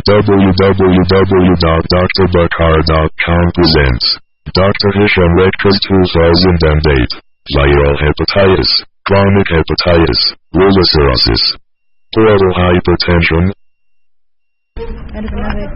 www.drbukhara.com presents Dr. Hisham Lectures 2008 Viral Hepatitis, Chronic Hepatitis, Ruler Cirrhosis, Portal Hypertension, أنا بالنبي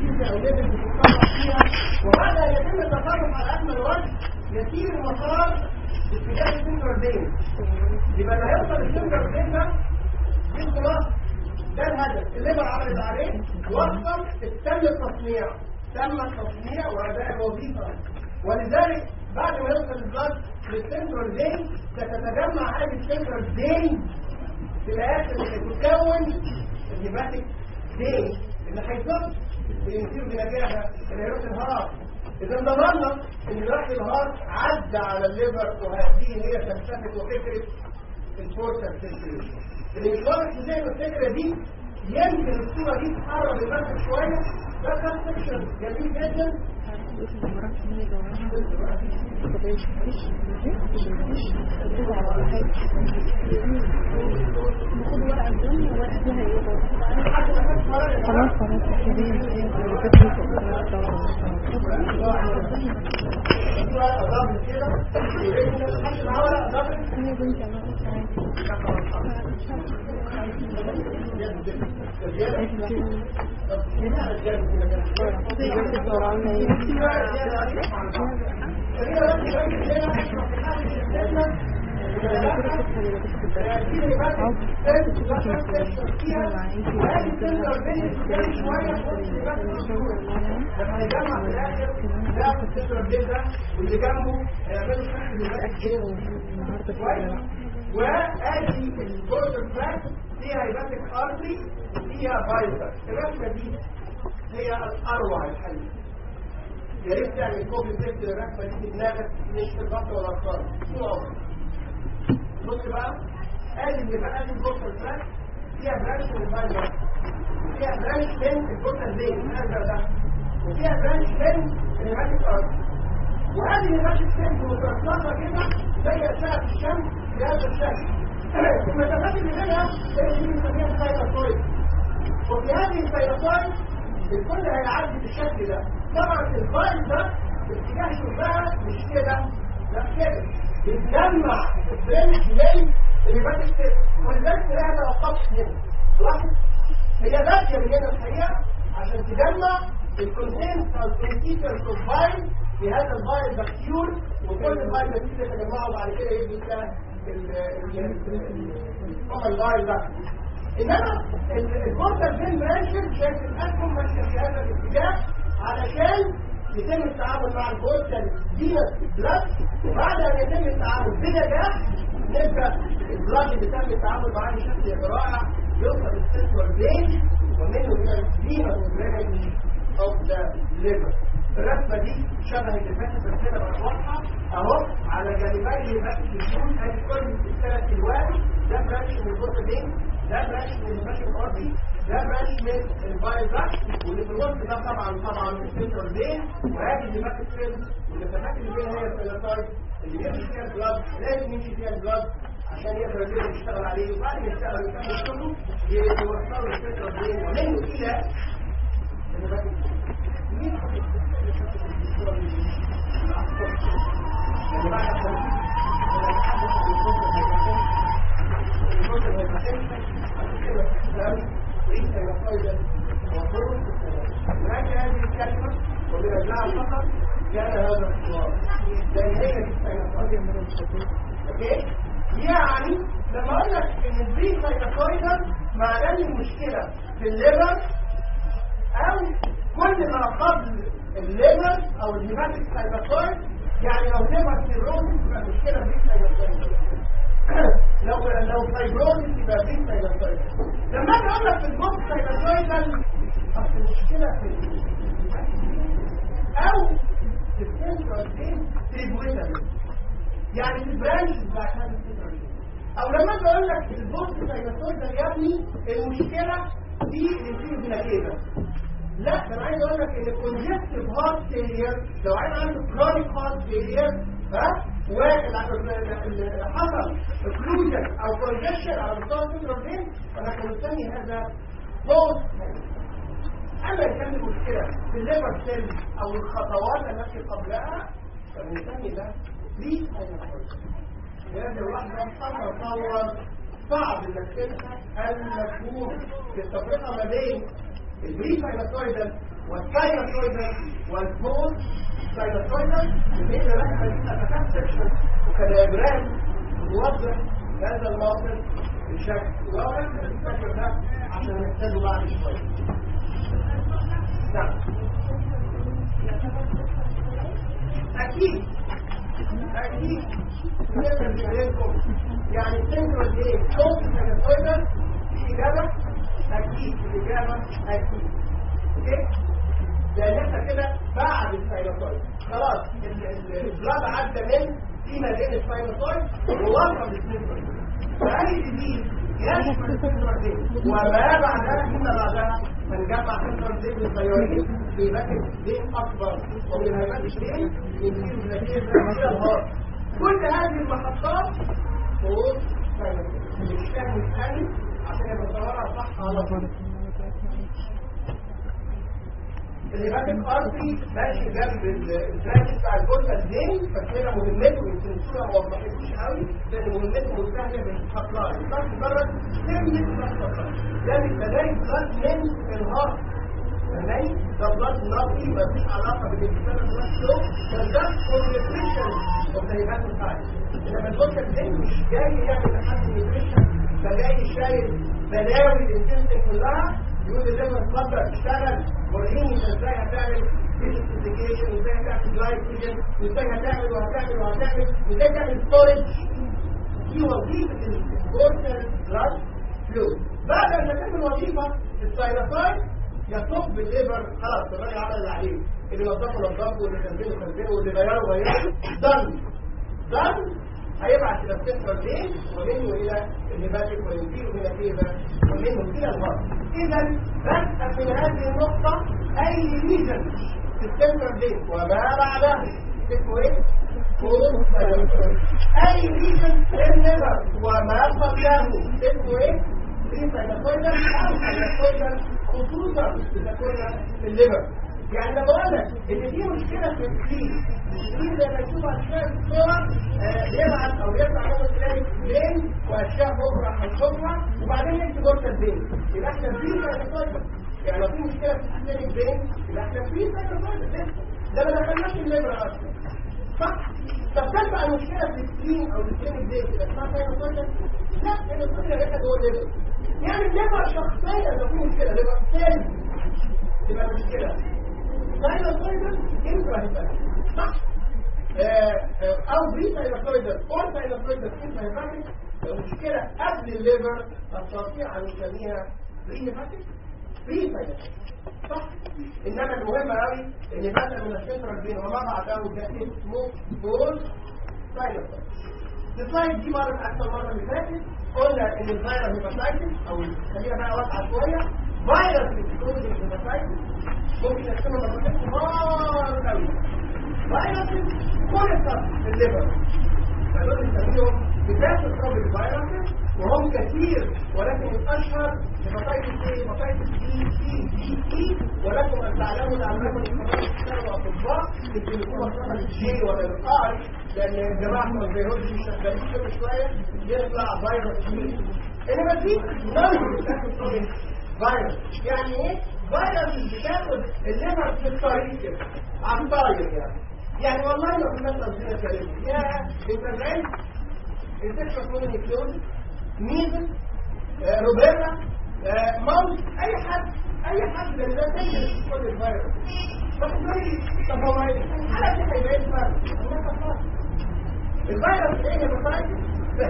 وهذا يتم التصرف على اكمل وجه يسير المسار باتجاه السنترال بين يبقى اللي هيوصل للسنترال بين ده دي خلاص ده الهدف الليبر عملت عليه وصل تم التصنيع تم التصنيع واداء الوظيفه ولذلك بعد ما يوصل البلاد للسنترال بين ستتجمع هذه السنترال بين في الاخر تتكون الهيباتيك بين اللي هيصب بيصير بنجاحه اللي هيروح الهارت اذا ضمننا ان راح الهارت عدى على الليفر وهذه هي فلسفه وفكره الفورتال سيركيوليشن اللي مش واضح ازاي الفكره دي يمكن الصوره دي تقرب المركز شويه ده كان سكشن جميل جدا خلاص خلاص واللي جنبه هيعملوا وادي البوردر تراك فيها هيباتيك ارتري وفيها فايبر الرسمه دي هي الاروع الحقيقه يا ريت تعمل كوبي بيست للرسمه دي في دماغك مش في البطن ولا القرن بص بقى ادي اللي بقى ادي البوردر تراك فيها برانش من الفايبر وفيها برانش من البوردر لين الازرق ده وفيها برانش من الهيباتيك ارتري وهذه الهيباتيك سيلز مترصصه كده زي اشعه الشمس بهذا الشكل المسافات اللي بينها هي دي بنسميها السايتوسايد وفي هذه السايتوسايد الكل هيعدي بالشكل ده طبعا الفايل ده اتجاه شبهها مش كده لا كده بتجمع البريمش من الهيباتيك سيلز ولذلك تلاقيها توقفت هنا لاحظ هي باديه من هنا الحقيقه عشان تجمع الكونتنت او الكونتيتر بروفايل في هذا الفايل بكتيور وكل الفايل بكتيور يتجمعوا بعد كده يبدو ده الفايل ده انما البورتال بين برانشز شايف الاسهم ماشيه في هذا الاتجاه علشان يتم التعامل مع البورتال فينس بلاد وبعد ان يتم التعامل بنجاح نبدا البلاد اللي تم التعامل معاه بشكل رائع يوصل للسنترال بين ومنه الى الفينس برانش اوف ذا ليفر الرسمه دي شبه اللي فاتت بس كده بقت واضحه اهو على جانبي الهيباتيك الجون ادي كل الثلاث الوادي ده برانش من البروتين ده برانش من الهيباتيك ارتي ده برانش من الفايروس واللي في الوسط ده طبعا طبعا السنترال بين وادي الهيباتيك سيلز والمسافات اللي بينها هي الفيلاتايد اللي بيمشي فيها البلاد لازم يمشي فيها البلاد عشان يقدر يقدر يشتغل عليه وبعد ما يشتغل يكمل كله يوصله للسنترال بين ومنه الى الهيباتيك مين يعني لما اقول لك ان البري سايتوكاينال معناه المشكله في الليفر او كل ما قبل الليفر او الهيباتيك سايتوكاين يعني لو ليفر سيروزيس يبقى مشكله بري سايتوكاين لو لو فايبروزيس يبقى بري سايتوكاين لما اجي اقول لك في البوست سايتوكاين اصل المشكله في او في السنترال بين تريبويتال يعني في البرانش بتاع هذا السنترال او لما اجي اقول لك في البوست سايتوكاين يا ابني المشكله في الانسيوبيلاكيزا لا ده انا عايز اقول لك ان الكونجكتيف هارت فيلير لو عايز عنده كرونيك هارت فيلير ها واحد حصل اوكلوجن او كونجكشن على مستوى السنترال فين فانا هنسمي هذا بوست اما ان كانت المشكله في الليفر سيل او الخطوات التي قبلها فبنسمي ده بري ساينوسايتس لان الواحده تتصور صعب انك تفهم المفهوم في التفرقه ما بين البري ساينوسايدال والساينوسايدال والبوست ساينوسايدال بين لها اتفاق سكشن وكدياجرام توضح هذا الموقف بشكل واضح الفكر ده عشان نحتاجه بعد شويه نعم اكيد اكيد نقدر نقول يعني السنترال دي صوت ساينوسايدال في اجابه اكيد الاجابه اكيد اوكي لان احنا كده بعد الساينوسايد خلاص البلاد عدى من فيما بين الساينوسايد ووصل للسنترال فهذه دي يشمل السنترال دي وما بعدها فيما بعدها من جمع سنترال دي بالسيارين في باكت دين اكبر ومن هيبات الدين يمكن الذكيه الى الهار كل هذه المحطات فوق ساينوسايد مش فاهم الثاني عشان يبقى صورها صح على طول الهيباتيك ارتري ماشي جنب البراند بتاع الجثه الزين فكده مهمته يمكن الصوره ما وضحتش قوي لان مهمته مستهله بالخطلاء الخط مجرد كلمه خطلاء ده بيبقى بلاد من الهارت فاهماني ده بلاد نقي مفيش علاقه بالانسان بلاد فلو فده كونسنتريشن اوف ذا هيباتيك ارتري انما الجثه الزين مش جاي يعمل لحد نيوتريشن ده جاي شايل بلاوي الانسان كلها يقول لي لما تفضل تشتغل وريني ازاي هتعمل ديسكيشن وازاي هتعمل جلايكوجين وازاي هتعمل وهتعمل وهتعمل وازاي تعمل ستورج دي وظيفه البورتال بلاد فلو بعد ما تعمل وظيفه الساينوسايد يصب الليفر خلاص الراجل عمل اللي عليه اللي نظفه نظفه واللي كنزله كنزله واللي غيره غيره دن دن هيبعت الى السنترال دين ومنه الى الهيباتيك وينتهي الى كيفا ومنه الى الهارت اذا بس من هذه النقطه اي ليجن في السنترال دين وما بعدها اسمه ايه؟ اي ليجن في الليفر وما قبله اسمه ايه؟ ساينوسويدال او ساينوسويدال خصوصا اذا كنا في الليفر يعني لما بقول لك ان في مشكله في السكرين السكرين زي ما تشوف اشياء الصور يبعت او يطلع هو تلاقي بين واشياء اخرى هنشوفها وبعدين يكتب قلت البين يبقى احنا في ساينوسويدال يعني لو في مشكله في السكرين البين يبقى احنا في ساينوسويدال ده ما دخلناش الليفر اصلا صح؟ طب تبقى المشكله في السكرين او السكرين البين يبقى اسمها ساينوسويدال لا السكرين هيبقى جوه الليفر يعني الليفر شخصيا لو في مشكله ليفر سيل تبقى مشكله ساينوسويدال انتراهيباتيك صح او بري ساينوسويدال اور ساينوسويدال انتراهيباتيك لو مشكله قبل الليفر نستطيع ان نسميها بري هيباتيك بري ساينوسويدال صح انما المهم قوي ان مثلا من السنترال بين وما بعده ده اسمه بول ساينوسويدال السلايد دي مرت اكثر مره اللي فاتت قلنا ان الفيروس هيباتايتس او خلينا بقى واضحه شويه فيروس الكتروجين هيباتايتس ممكن يكون مرتين كبار قوي فيروس كل الصف في الليفر فدول بنسميهم بتاعت الصاب الفيروس وهم كثير ولكن الاشهر هيباتايتس ايه هيباتايتس بي سي دي اي ولكم ان تعلموا العلماء الكبار يشتغلوا اطباء يمكن يكون وصلها للجي ولا للقاعد لان الجماعه بتوع الفيروس مش شغالين كل شويه يطلع فيروس جديد انما في نمبر بتاعت الصاب فيروس يعني ايه فيروس بتاخد الليفر في الطريق كده على الطاير يعني يعني والله لو كنا تنزيل كلمه يا انت زعلت انتشر كل نيكلون ميزل آه روبيلا آه موت اي حد اي حد من ده تنجل كل الفيروس طب هو الحالة دي هيبقى ايه الفرق؟ الفيروس ايه هيباتايتس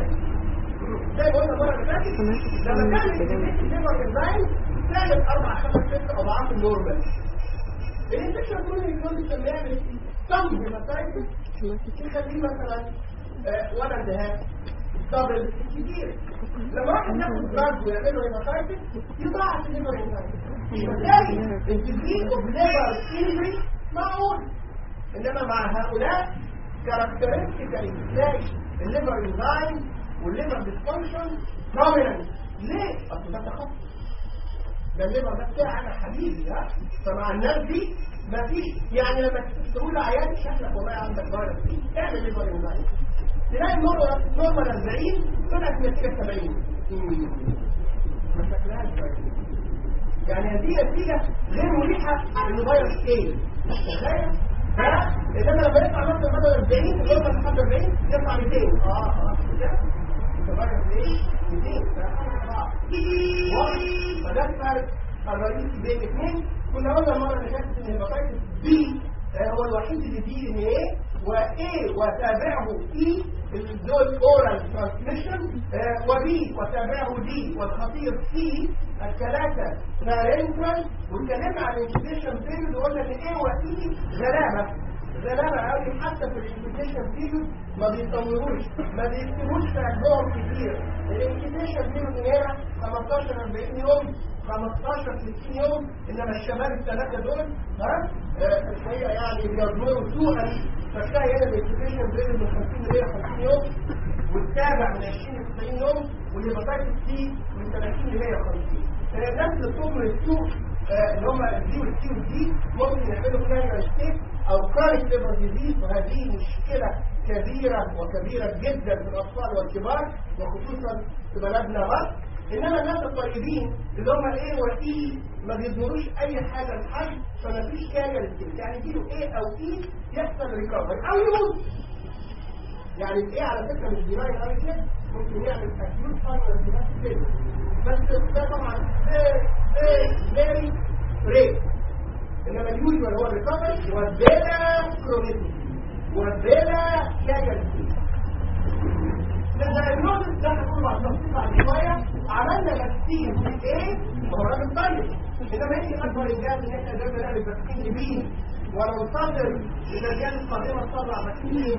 زي ما قلنا المره اللي فاتت لما كان الليفر انزايم ثالث اربع خمس ست اضعاف النورمال الانفكشن كل الجلد كان بيعمل صم هيباتايتس يخليه مثلا ولا التهاب دبل كتير لما واحد ياخد دراج ويعمل له هيباتايتس يضاعف الليفر انزايم بالتالي التدريب اوف ليفر انجري معقول انما مع هؤلاء كاركترستيكالي تلاقي الليفر انزايم والليفر ديسفانكشن prominent ليه؟ اصل ده تخصص ده الليفر ده بتاعي انا حبيبي ها فمع الناس دي مفيش يعني لما تقول لعيان شكلك والله عندك فيروس دي اعمل ليفر انزايم تلاقي نورمال نورمال 40 طلعت نتيجه 70 ما شكلهاش كويس يعني هذه نتيجة غير مريحة ان فيروس ايه تخيل ها انما لما يطلع مثلا بدل 40 يوصل لحد 40 يطلع 200 اه اه كده فيروس ايه 200 فده الفرق الرئيسي بين الاثنين كنا قلنا المره اللي فاتت ان الهيباتيتس بي هو الوحيد اللي دي ان ايه وايه وتابعه اي دول اورال ترانسميشن وبي وتابعه دي والخطير سي الثلاثه بارنترال واتكلمنا عن الانكيبيشن بيريود وقلنا ان ايه واي غلابه غلابه قوي حتى في الانكيبيشن بيريود ما بيطوروش ما بيكتبوش في عندهم كتير الانكيبيشن بيريود هنا 15 40 يوم 15 60 يوم انما الشباب الثلاثه دول ها آه، الحقيقه يعني بيضمروا سوءا فتلاقي هنا الانكيبيشن بيريود من 50 ل 150 يوم والتابع من 20 ل 90 يوم والهيباتيتس سي من 30 ل 150 الناس اللي بتضمر السوق آه، اللي هم الدي والسي والدي ممكن يعملوا كارير ستيت او كاريك ليفر ديزيز وهذه مشكله كبيره وكبيره جدا في الاطفال والكبار وخصوصا في بلدنا مصر انما الناس الطيبين اللي هم الايه والاي ما بيظهروش اي حاجه لحد فما فيش كارير ستيت يعني يجيله ايه او اي يحصل ريكفري او يموت يعني الايه على فكره مش ديناين قوي كده ممكن يعمل اكيوت فاينل بس ده طبعا فيري فيري ريت انما اليوجوال هو الريكفري والبيلا كرونيتي والبيلا كاجل الدايجنوستس ده هنقول بعد تفصيل بعد شويه عملنا فاكسين ايه هو راجل طيب انما ايه اكبر انجاز ان احنا قدرنا نعمل فاكسين لمين وانا منتظر الاجيال القادمه تطلع فاكسين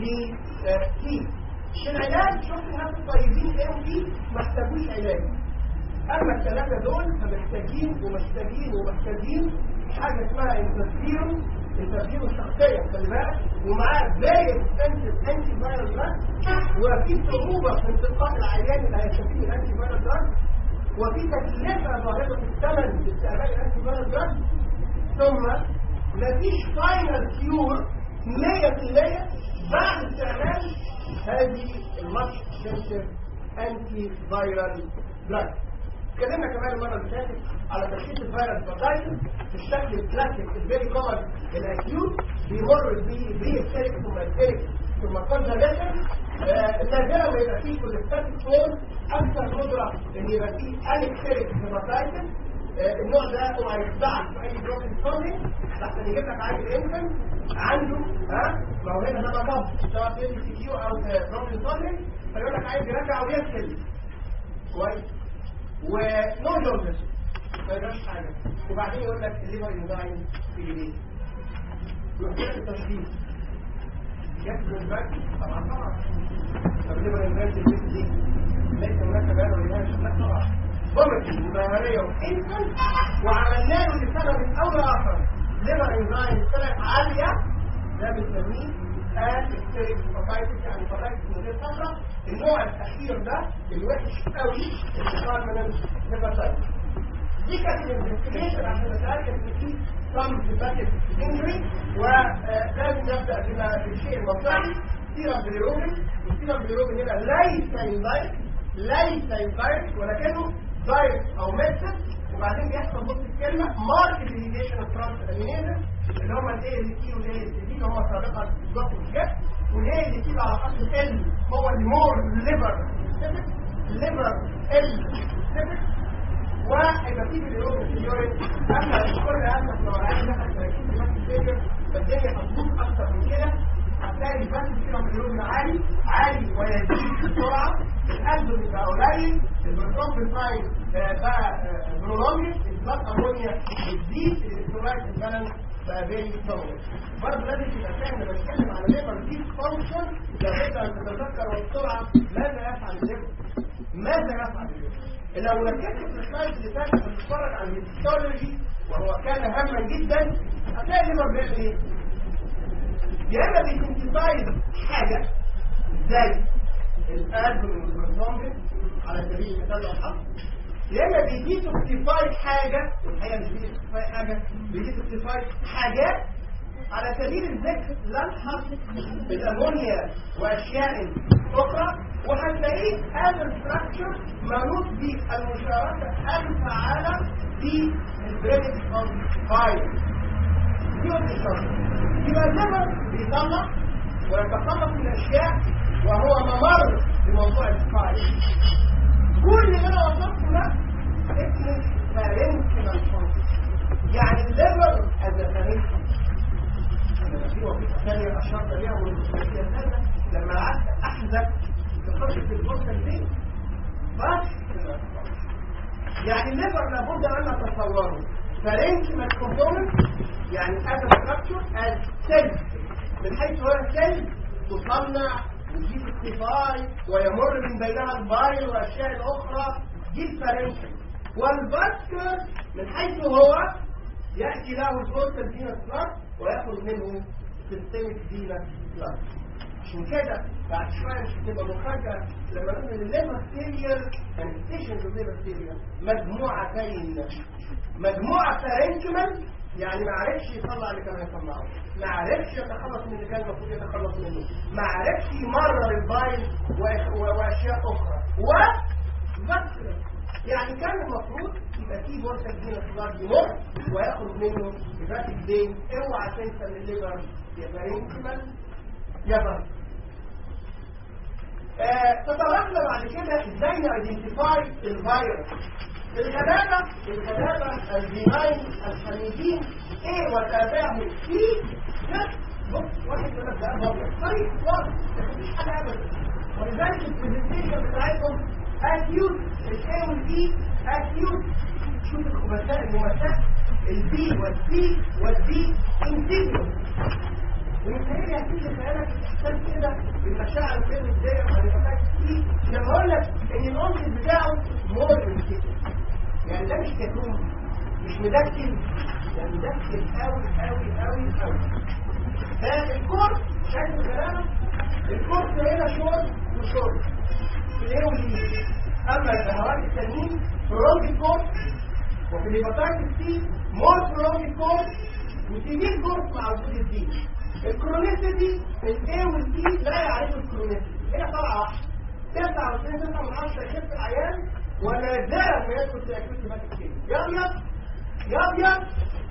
لكيس العلاج شفت الناس الطيبين ايه ودي ما احتاجوش علاج اما الثلاثه دول فمحتاجين ومحتاجين ومحتاجين حاجه اسمها انترفيرون انترفيرون شخصيه خلي بالك ومعاه فيري اكسبنسيف انتي فايرال دراج وفي صعوبه في انتقاء العيان اللي هيستفيد من الانتي فايرال دراج وفي تكلفه ظاهره في الثمن لاستعمال الانتي فايرال دراج ثم مفيش فاينل كيور 100% بعد استعمال هذه الماتش سنسر انتي فايرال دراج اتكلمنا كمان المره اللي فاتت على تشخيص الفيروس باتايتس في الشكل الكلاسيك الفيري كومن الاكيوت بيمر بيستريك ثم يستريك ثم كونجليشن نادرا ما يبقى فيه كوليستاتيك فورم اكثر قدره ان يبقى فيه انكتريك هيباتايتس النوع ده هو هيخدعك في اي بروكن ستوري عشان يجيب لك عيل انفنت عنده ها ما هو هنا ده مطب سواء في سي كيو او بروكن ستوري فيقول لك عايز يرجع ويغسل كويس ونو جوزس ما يجراش حاجه وبعدين يقول لك الليفر انزايم في ايه يحتاج التشخيص يكتب الباك طبعا طبعا طب الليفر انزايم في البيت دي ليس هناك بيان ولا لا طبعا بومتي وبيانيه وانسان وعملنا له لسبب او لاخر ليفر انزايم طلعت عاليه ده بنسميه الاكتريك فايتس يعني فايتس من غير فتره النوع الاخير ده الوحش قوي اللي صار من الهيباتايتس دي كانت الانفستيجيشن عشان نتاكد ان في صم هيباتيك انجري ولازم نبدا بما بالشيء المطلعي سيرم بليروبين والسيرم بليروبين هنا ليس انزايم ليس انزايم ولكنه دايركت او ميثود وبعدين بيحصل نص الكلمه مارك ديليجيشن اوف ترانس امينيزم اللي هم الاي ال تي والاي ال تي اللي هم سابقا بالظبط والجد والاي ال تي على حرف ال هو المور ليفر ليفر ال وهيبقى فيه باليورين في اليورين اما كل اسف لو عايز دخل 30 دماغ الفيجر فالدنيا هتبوظ اكتر من كده هتلاقي البث فيهم اليورين عالي عالي ويزيد بسرعه القلب بيبقى قليل البروتون بتاعي بقى برولونج البلاد امونيا بتزيد الالكترولايت البالانس بقى فيري ستورج برضه لازم تبقى فاهم لما بتكلم على ليفر دي فانكشن لابد ان تتذكر وبسرعه ماذا يفعل الليفر ماذا يفعل الليفر لو ركزت في السلايد اللي فاتت بتتفرج على الهيستولوجي وهو كان هاما جدا هتلاقي الليفر بيعمل ايه؟ يا اما بيسنتسايز حاجه زي القلب والبروتون على سبيل المثال لو حط يا اما بيديتوكسيفاي حاجه الحقيقه مش بيديتوكسيفاي حاجه بيديتوكسيفاي حاجات على سبيل الذكر نلحق بالامونيا واشياء اخرى وهتلاقيه هذا الستراكشر منوط بالمشاركه الفعاله في البريدكت اوف فايروس يبقى الليفر بيطلع ويتخلص من الاشياء وهو ممر بموضوع الفايروس كل اللي انا وصفته ده اسمه فارنكيمال فانكشن يعني الليفر از فارنكيمال في وظيفه ثانيه اشرت ليها والوظيفه الثانيه لما قعدت احذف بخطه الفرصه دي بس يعني الليفر لابد ان نتصوره فارنكيمال كومبوننت يعني as a structure as cell من حيث هو السيل تصنع وتجيب اكتفاي ويمر من بينها البايل والاشياء الاخرى دي الفارنكيمال والباسكر من حيث هو ياتي له الفورتال فينس بلاد ويخرج منه سيستميك فينس بلاد عشان كده بعد شويه مش هتبقى مفاجاه لما نقول ان الليفر فيلير ستيشن الليفر فيلير مجموعتين مجموعه فارنكيمال يعني ما عرفش يطلع اللي كان يطلعه ما عرفش يتخلص من اللي كان المفروض يتخلص منه ما عرفش يمرر البايل واشياء اخرى و بس يعني كان المفروض يبقى فيه بورصه جديده خلاص يمر وياخد منه يبقى دين اوعى تنسى ان الليفر يا فارنكيمال يا بس تطرقنا بعد كده ازاي نايدنتيفاي الفيروس الغلابة الغلابة الجناين الحميدين ايه وتابعهم في نفس بص واحد من الأبداء بابا طريق واضح مفيش حاجة أبدا ولذلك البرزنتيشن بتاعتهم أكيوت الاي والبي أكيوت شوف الخبثاء الممثل البي والسي والدي انتجرال ويمكن هتيجي خيالك احساس كده بالمشاعر وكده ازاي ما يبقاش فيه لما اقول لك ان المنتج بتاعه مور من كده يعني ده مش كتوم مش مدكن ده مدكن قوي قوي قوي قوي فالكورس شايف الكلام الكورس هنا شورت وشورت الايه واليمين اما البهوات التانيين برونج كورس وفي الهيباتايتس سي مور برونج كورس وسيفير كورس مع وجود الدين الكرونيستي الاي والبي لا يعرفوا الكرونيستي هي طبعا واحده 99 9 من 10 يخف العيان ولا زال ما يدخل في اكيوت هيباتيك يا ابيض يا ابيض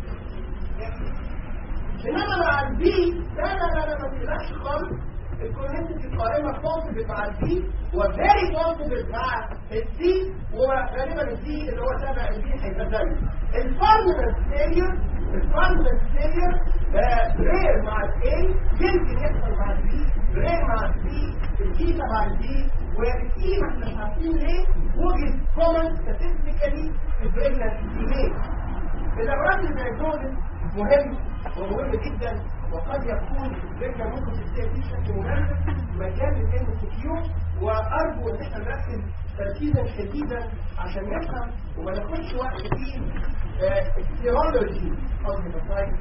انما مع البي لا لا لا لا ما تقلقش خالص الكونكتيف قائمه بوزيتيف مع البي وفيري بوزيتيف مع السي وغالبا السي اللي هو تابع البي هيبقى زيه الفارمنت فيلير الفارمنت فيلير رير مع الاي يمكن يحصل مع البي رير مع البي البيتا مع البي والاي ما احنا مش عارفين ليه وجد كومن ستاتستيكالي في البريجننت ايميل الاوراق الدايجنوزس مهم ومهم جدا وقد يكون الفكره ممكن تستطيع فيه بشكل مناسب مجال للام سي كيو وارجو ان احنا نركز تركيزا شديدا عشان نفهم وما ناخدش وقت في السيرولوجي او الهيباتايتس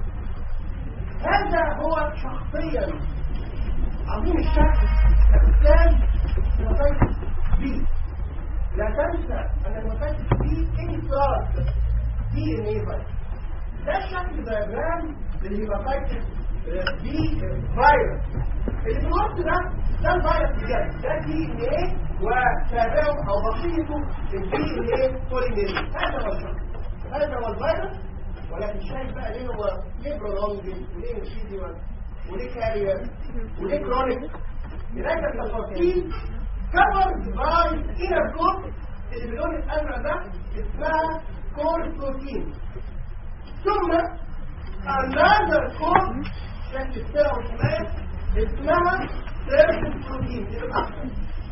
هذا هو شخصيا عظيم الشكل الثاني الهيباتايتس بي لا تنسى ان الهيباتايتس بي انفراد دي ان ايه فيروس ده الشكل دياجرام للهيباتايتس بي فيروس اللي في الوقت ده ده الفيروس بجد ده دي ان ايه وتابعه او بسيطه الدي ان ايه بوليميريز هذا هو الشكل هذا هو الفيروس ولكن شايف بقى ليه هو ليه برولونجن وليه انسيديوال وليه كارير وليه كرونيك لذلك التفاصيل كفر باي انر كور اللي باللون الازرق ده اسمها كور بروتين ثم another كور شكل السرعة والحماية اسمها سيرفن بروتين الأحسن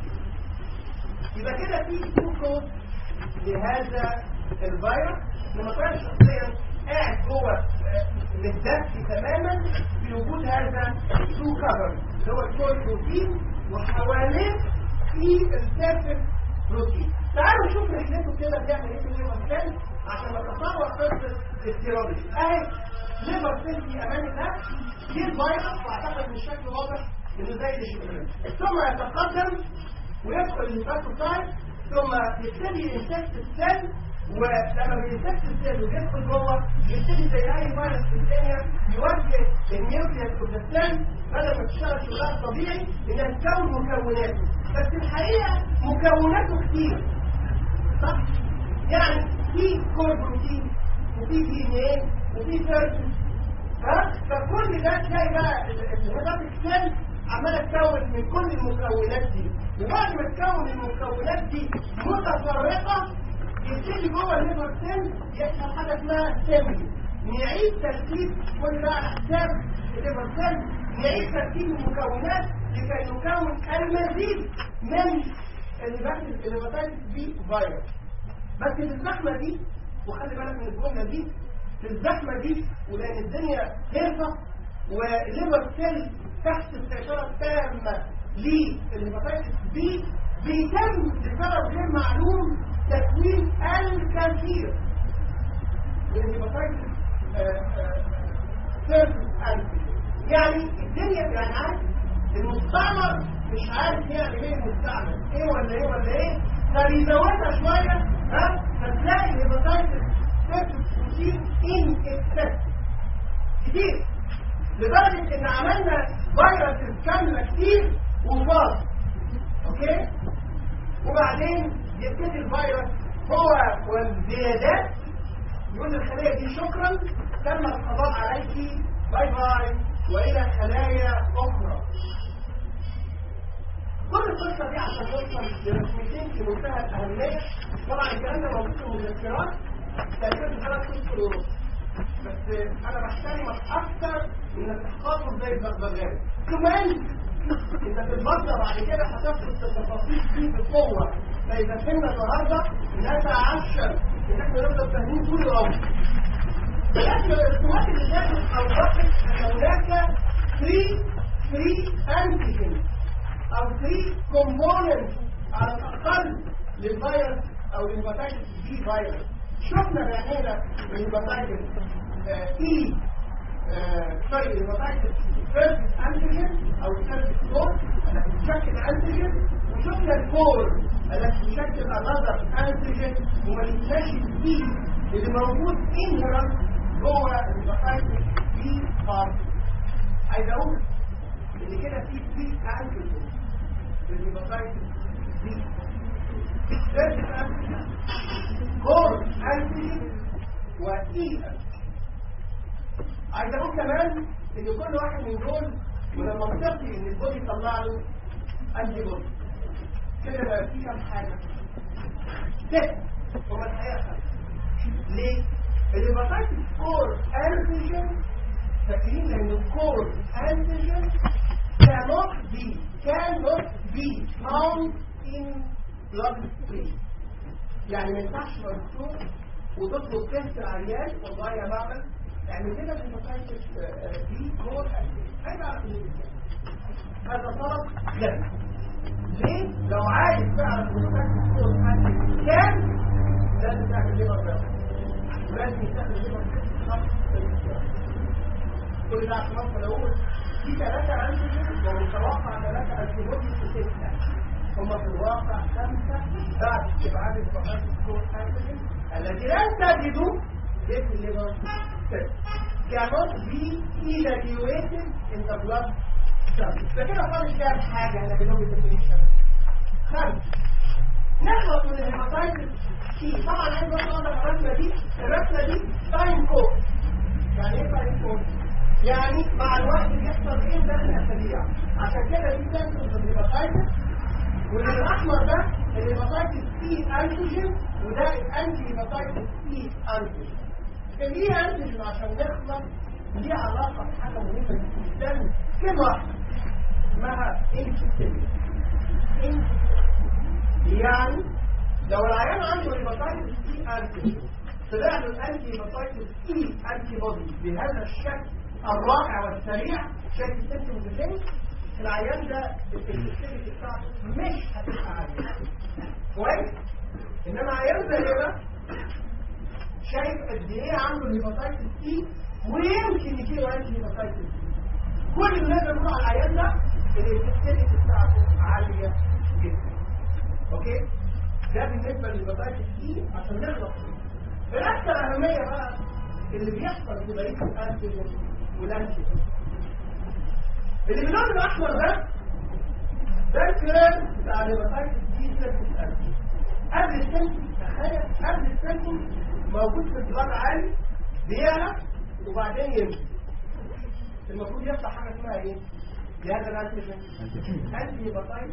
يبقى كده في تو كود لهذا الفيروس لما كان شخصيا قاعد جوه متدفي تماما بوجود هذا تو كفر اللي هو الكور بروتين وحواليه في السيرفن بروتين تعالوا نشوف رحلته كده بيعمل ايه في الليفر سيل عشان نتصور قصه السيرولوجي اهي ليفر سيل في امان الله دي الفيروس واعتقد ان الشكل واضح انه زي الشمال ثم يتقدم ويدخل الهيباتوسايت ثم يبتدي انسكت السيل ولما بينسكت السيل ويدخل جوه يبتدي زي اي فيروس في الدنيا يوجه النيوكليس اوف ذا سيل بدل ما تشتغل شغلها طبيعي انها تكون مكوناته بس الحقيقه مكوناته كتير صح؟ يعني في كور بروتين وفي دي ان ايه وفي سيرفس ها فكل ده تلاقي بقى الهيباتيك سيل عماله تكون من كل المكونات دي وبعد ما تكون المكونات دي متفرقه يبتدي جوه الليفر سيل يحصل حاجه اسمها سيمبلي نعيد تركيب كل ده على حساب الليفر سيل نعيد تركيب المكونات لكي نكون المزيد من الهيباتيك بي فيروس بس في الزحمه دي وخلي بالك من الجمله دي في الزحمه دي ولان الدنيا هيصه والليفر سيل تحت السيطره التامه للهيباتيتس بي بيتم لسبب غير معلوم تكوين الكثير من الهيباتيتس سيرفس يعني الدنيا يعني عارف المستعمر مش عارف يعمل ايه المستعمر ايه ولا ايه ولا ايه فبيزودها شويه ها فتلاقي الهيباتيتس سيرفس بروتين ان اكسس كتير لدرجه ان عملنا فيروس كامله كتير وفاض اوكي وبعدين يبتدي الفيروس هو والزيادات يقول للخليه دي شكرا تم القضاء عليك باي باي والى خلايا اخرى كل القصه دي عشان نوصل لرسمتين في منتهى الاهميه طبعا الكلام ده موجود في المذكرات تقريبا ثلاث اشهر ونص بس انا بحترمك اكتر من استحقاقه زي البغبغاوي كمان انت في المصدر بعد كده هتفقد التفاصيل دي بقوه فاذا فهمنا النهارده نتعشر ان احنا نفضل فاهمين طول العمر بالنسبه للرسومات اللي جابت اوضحت ان هناك 3 3 انتيجين او 3 كومبوننت على الاقل للفيروس او للهيباتيتس بي فيروس شفنا بعينينا الهيباتيتس اي سوري الهيباتيتس فيرست انتيجين او الفيرست كور التي تشكل انتيجين وشفنا الكور التي تشكل انذر انتيجين وما ننساش الدي اللي موجود انهرنت جوه الهيباتيتس بي بارت عايز اقول ان كده في في انتيجين للهيباتيتس بي فيرست انتيجين كور انتيجين واي عايز اقول كمان ان كل واحد من دول من المنطقي ان البودي يطلع له انتي بودي كده بقى في كام حاجه ست هو الحقيقه خمسه ليه؟ الهيباتيتس كور انتيجين فاكرين لان الكور انتيجين cannot be cannot be found in blood stream يعني ما ينفعش دكتور وتطلب تيست العيان والله يا معمل يعني كده في الهيباتيتس دي كور هيبقى هذا طلب جد ليه؟ لو عايز تعرف الهيباتيتس كور كام لازم تعمل ليفر لازم يستخدم ليفر كل ده عشان افضل اقول في ثلاثة انتيجين ومتوقع ثلاثة انتيبودي في ستة هم في الواقع خمسة بعد استبعاد الهيباتيتس كور انتيجين الذي لن تجدوا في الليفر cell cannot be evaluated in the blood cell فكده خالص كام حاجة انا بنوم الديفينيشن خمس نخلص من الهيباتيتس سي طبعا عايز برضه اقول لك الرسمه دي الرسمه دي تايم كود يعني ايه تايم كود؟ يعني مع الوقت بيحصل ايه داخل الاسابيع عشان كده دي سنسورز الهيباتيتس واللي الاحمر ده الهيباتيتس سي انتيجين وده الانتي هيباتيتس سي انتيجين كان ليه انتيجين عشان نخلص ليه علاقه بحاجه مهمه جدا كلمه واحده اسمها انتيجين يعني لو العيان عنده هيباتيتس سي انتيجين طلع له الانتي هيباتيتس سي انتي بودي بهذا الشكل الرائع والسريع شايف السنتي متساوي العيان ده السنتي بتاعته مش هتبقى عاليه كويس انما عيان زي ده شايف قد ايه عنده الهيباتيتس سي ويمكن يجيله انتي هيباتيتس سي كل اللي نقدر نقول على العيان ده السنتي بتاعته عاليه جدا اوكي ده بالنسبه للبطاقه دي عشان نخلص منه. الاكثر اهميه بقى اللي بيحصل في بقيه الانتيجين والانتيجين اللي باللون الاحمر ده ده الكلام بتاع الهيباتايتس دي سيرفيس انتيجين قبل السيمتوم تخيل قبل السيمتوم موجود في الضغط عالي بيعلى وبعدين ينزل المفروض يحصل حاجه اسمها ايه؟ لهذا الانتيجين انتي هيباتايتس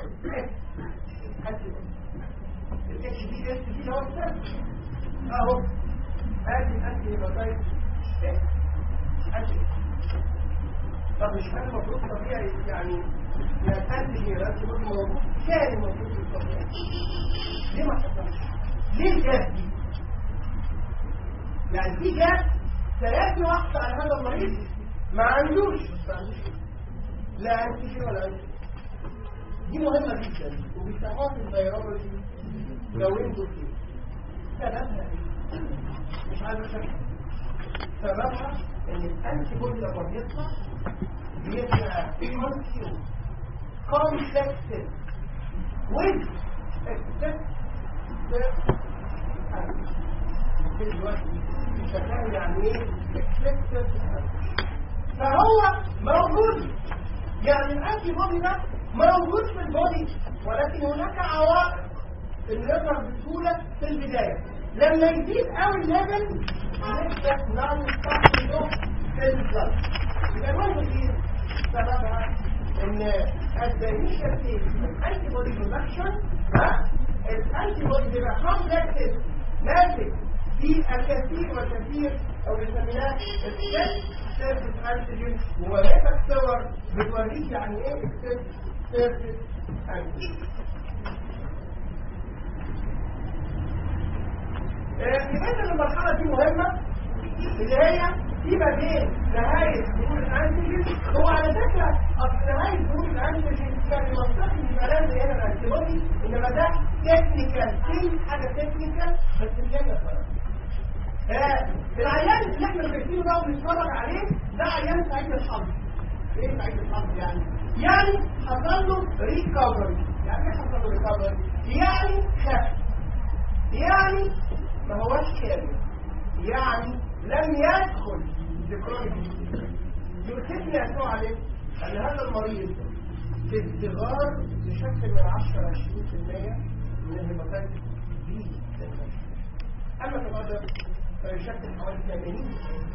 انتي الاتش بي اس دي هو السبب اهو ادي الانتي هيباتايتس انتي طب مش كان المفروض طبيعي يعني يتنتج الانتي بودي موجود كان المفروض في الطبيعي ليه ما حصلش؟ ليه الجاب دي؟ يعني في جاب ثلاث واحد على هذا المريض ما عندوش ما عندوش لا انتي ولا انتي دي مهمة جدا وبيسموها في الفيرولوجي لو انتوا فيه سببها ايه؟ مش عايز اشرح سببها ان الانتي بودي لما بيطلع بيبقى كونسيوم كومبلكس with يعني ايه فهو موجود يعني الانتي بودي ده موجود في البودي ولكن هناك عوائق اللي يظهر بسهولة في البداية لما يزيد قوي الليفل نبدأ نعمل له في البلد يبقى المهم ايه سببها ان الدينيشن في الانتي بودي برودكشن ها الانتي بودي بيبقى كومبلكس ماسك في الكثير والكثير او بنسميها السيل سيرفيس انتيجين وهيك الصور بتوريك يعني ايه السيل سيرفيس انتيجين يبقى ان المرحله دي مهمه اللي هي في ما بين نهايه ظهور الانتيجين هو على فكره اصل نهايه ظهور الانتيجين كان المنطقي يبقى لازم هنا الانتيبودي انما ده تكنيكال في حاجه تكنيكال بس الجنه العيان اللي احنا شايفينه ده وبنتفرج عليه ده عيان سعيد الحظ ايه سعيد الحظ يعني يعني حصل له ريكفري يعني ايه حصل له ريكفري يعني خف يعني ما هوش كامل يعني لم يدخل ذكراني يؤكدني يسوع عليه ان هذا المريض في ازدغار بشكل من 10 20% من الهيماتايتس بي اما تقدر فيشكل حوالي 80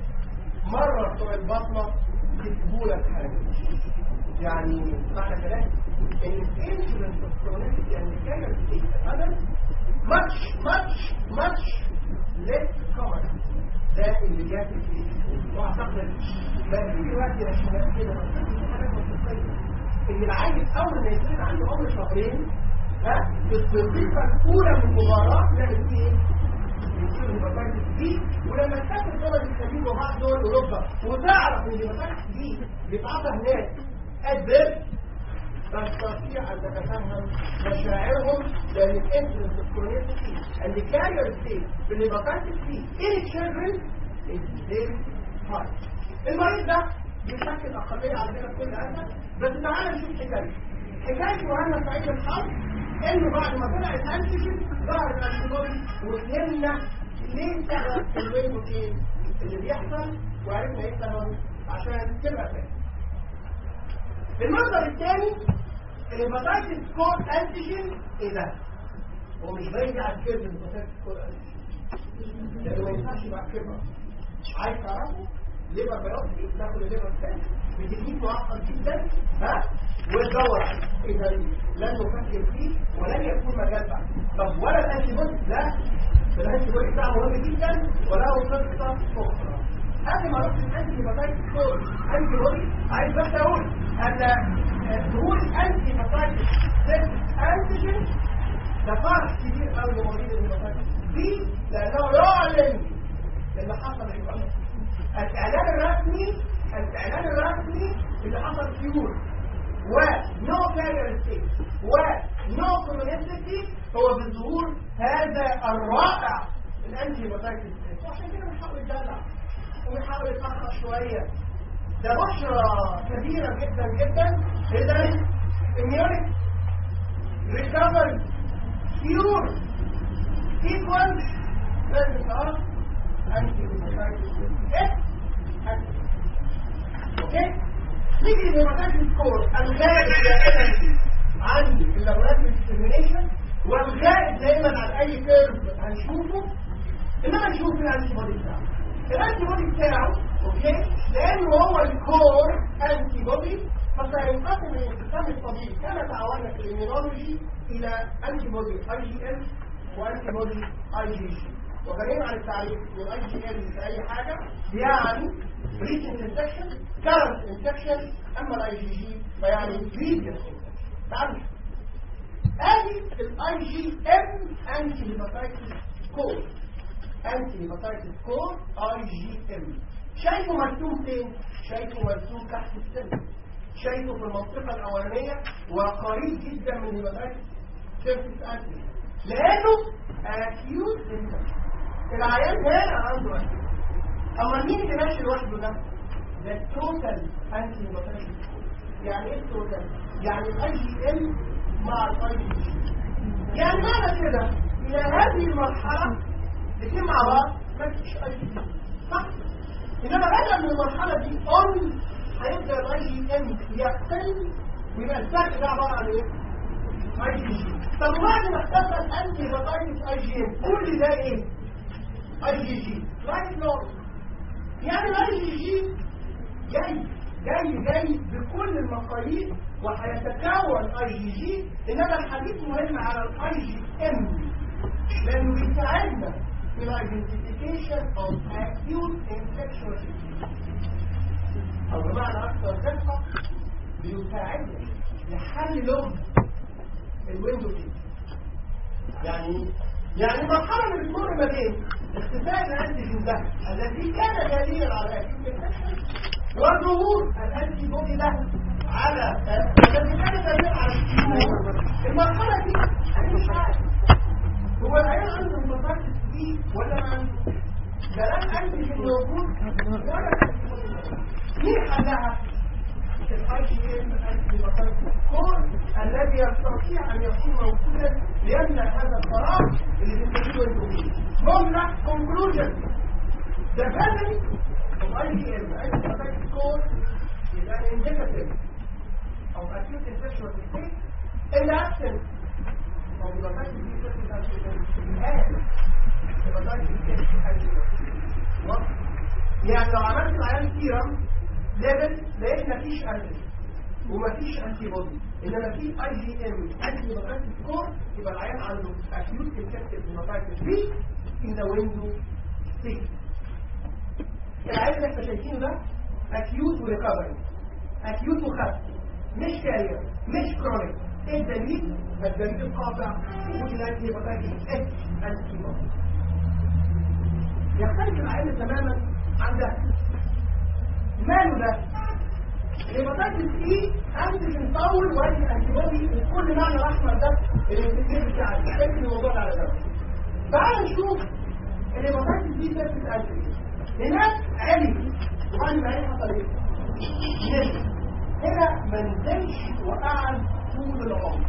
مرة بتوع البطنة يكتبوا لك حاجة يعني معنى كلام ان الانسولين كرونيك يعني كان هذا ماتش ماتش ماتش ليس كومن ده اللي جات فيه واعتقد بقى في وقت يا شباب كده حاجات منطقيه ان العيل اول ما يكون عنده عمر شهرين ها في الوظيفه الاولى من المباراه نعمل فيه ايه؟ يصير هيباتايتس دي ولما تسافر دول الخليج وبعض دول اوروبا وتعرف ان الهيباتايتس دي بيتعاطى هناك ادفيرس تستطيع ان تتفهم مشاعرهم لان الانسولين الكرونيسيتي and the carrier state في الهيباتايتس دي in children is very high المريض ده بيشكل اقليه عندنا في كل اسف بس تعالى نشوف حكايته حكايته وانا سعيد الحظ انه بعد ما طلع الانتيجين ظهر الانتيبودي وفهمنا ليه سبب الويبوتين اللي بيحصل وعرفنا ايه سببه عشان تبقى فاهم المنظر الثاني الهيباتايتس كود انتيجين ايه ده؟ هو مش باين على الكيرف الهيباتايتس كود انتيجين لانه ما ينفعش يبقى كيرف عايز تعرفه ليبر بيوبسي تاخد الليبر الثاني بتكنيك معقد جدا ها وتدور عليه اذا لن نفكر فيه ولن يكون مجال بعد طب ولا الانتي بودي لا الانتي بودي بتاعه مهم جدا وله قصه اخرى قبل ما اروح للانتي هيباتايتس كود انتي بودي عايز بس اقول ان ظهور الانتي هيباتايتس انتيجين ده فرق كبير قوي لمريض الهيباتايتس بي لانه يعلن اللي حصل هيبقى الاعلان الرسمي الاعلان الرسمي اللي حصل فيور ونو كارير ستيت ونو كوميونيستي هو بظهور هذا الرائع الانتي هيباتايتس وعشان كده بنحاول يدلع ونحاول يتاخر شويه ده بشرى كبيره جدا جدا اذا اميونيك ريكفري cure equals presence of antihepatitis X اوكي نيجي للهيباتيتس سكور الغائب دائما عن اللابوراتوري ديترمينيشن والغائب دائما عن اي كيرف هنشوفه انما نشوف الانتي بودي بتاعه الانتي بودي بتاعه اوكي لانه هو الكور انتي بودي فسينقسم الانقسام الطبيعي كما تعودنا في الاميونولوجي الى انتي بودي اي جي ام وانتي بودي اي جي جي وغنينا عن التعريف من اي جي ام في اي حاجه يعني بريتنت انفكشن كارنت انفكشن اما الاي جي جي فيعني بريتنت تعرف ادي الاي جي ام انتي هيباتايتس كور انتي هيباتايتس كور اي جي ام شايفه مرسوم فين شايفه مرسوم تحت السن شايفه في المنطقه الاولانيه وقريب جدا من هيباتايتس سيرفيس انتي لانه اكيوت انفكشن العيان هنا عنده اكيوت اما مين اللي ماشي لوحده ده ده التوتال انتي هيباتايتس يعني ايه التوتال يعني الاي جي ام مع الاي جي يعني معنى كده الى هذه المرحله الاثنين مع بعض ما فيش اي جي صح انما بدل من المرحله دي اون هيبدا الاي جي ام يقل ويبقى الفرق ده عباره عن ايه؟ اي جي جي طب بعد ما اختفى الانتي هيباتايتس اي جي ام كل ده ايه؟ اي جي جي رايت نور يعني الاي جي جي جاي جاي جاي بكل المقاييس وهيتكون اي جي جي انما الحديث مهم على الاي جي ام لانه بيساعدنا في الايدنتيفيكيشن اوف اكيوت انفكشن او بمعنى اكثر دقه بيساعدنا لحل لغز الويندو دي يعني يعني مرحله من بتمر ما بين اختفاء الانتيجين ده الذي كان دليلا على اكيوت انفكشن وظهور الانتي بودي ده على الذي كان دليلا على التيمور المرحله دي انا مش عارف هو العيال عنده هيباتايتس دي ولا ما عنده ده الان انتيجين موجود ولا مين حلها الاي جي ام انتي هيباتايتس كور الذي يستطيع ان يكون موجودا ليمنع هذا الفراغ اللي بنسميه الدومين جمله كونكلوجن ده فعلا الاي جي ام انتي هيباتايتس كور is an indicative of acute infection of the state in the absence of hepatitis B surface antigen and hepatitis A antigen. يعني لو عملت العيان سيرم ليفل لقيت مفيش انتي ومفيش انتي بودي انما في اي جي ام انتي هيباتيتس كور يبقى العيان عنده acute infective hepatitis B in the window state. العيان اللي احنا شايفينه ده acute وريكفري acute وخف مش كارير مش كرونيك ايه الدليل؟ الدليل القاطع وجود الانتي هيباتيتس اس انتي بودي يختلف العيان تماما عن ده ماله ده؟ الهيباتيتس اي انتيجين طول وادي انتي بودي وكل معنى الاحمر ده الانتيجين بتاع الشكل الموضوع على ده تعال نشوف الهيباتيتس دي سيرفيس انتيجين هناك علي وبعد ما علي حصل ايه؟ نزل هنا ما نزلش وقعد طول العمر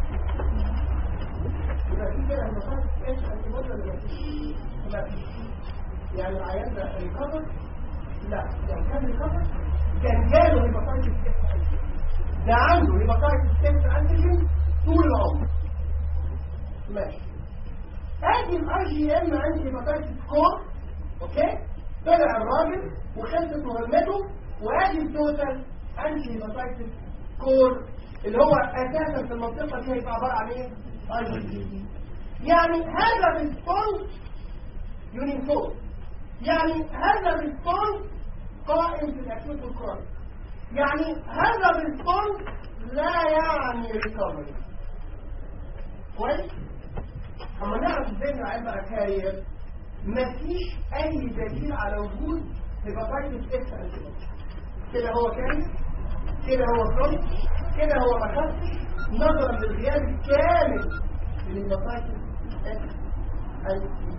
يبقى في كده الهيباتيتس اتش انتي بودي ولا مفيش؟ مفيش يعني العيان ده ريكفر لا يعني كان ريكفر كان جاله هيباتايتس ده عنده هيباتايتس سيلز انتيجين طول العمر ماشي ادي الاي جي ام عندي هيباتايتس كور اوكي طلع الراجل وخلصت مهمته وادي التوتال انتي هيباتايتس كور اللي هو اساسا في المنطقه دي هيبقى عباره عن ايه؟ اي جي يعني هذا الريسبونس يونيفورم يعني هذا الريسبونس قائم في الاكيوت والكرونيك يعني هذا الريسبونس لا يعني ريكفري كويس اما نعرف ازاي العيان بقى كارير مفيش اي دليل على وجود هيباتايتس اس انتيبودي كده هو كارير كده هو كرونيك كده هو ما خدش نظرا للغياب الكامل للهيباتايتس اس انتيبودي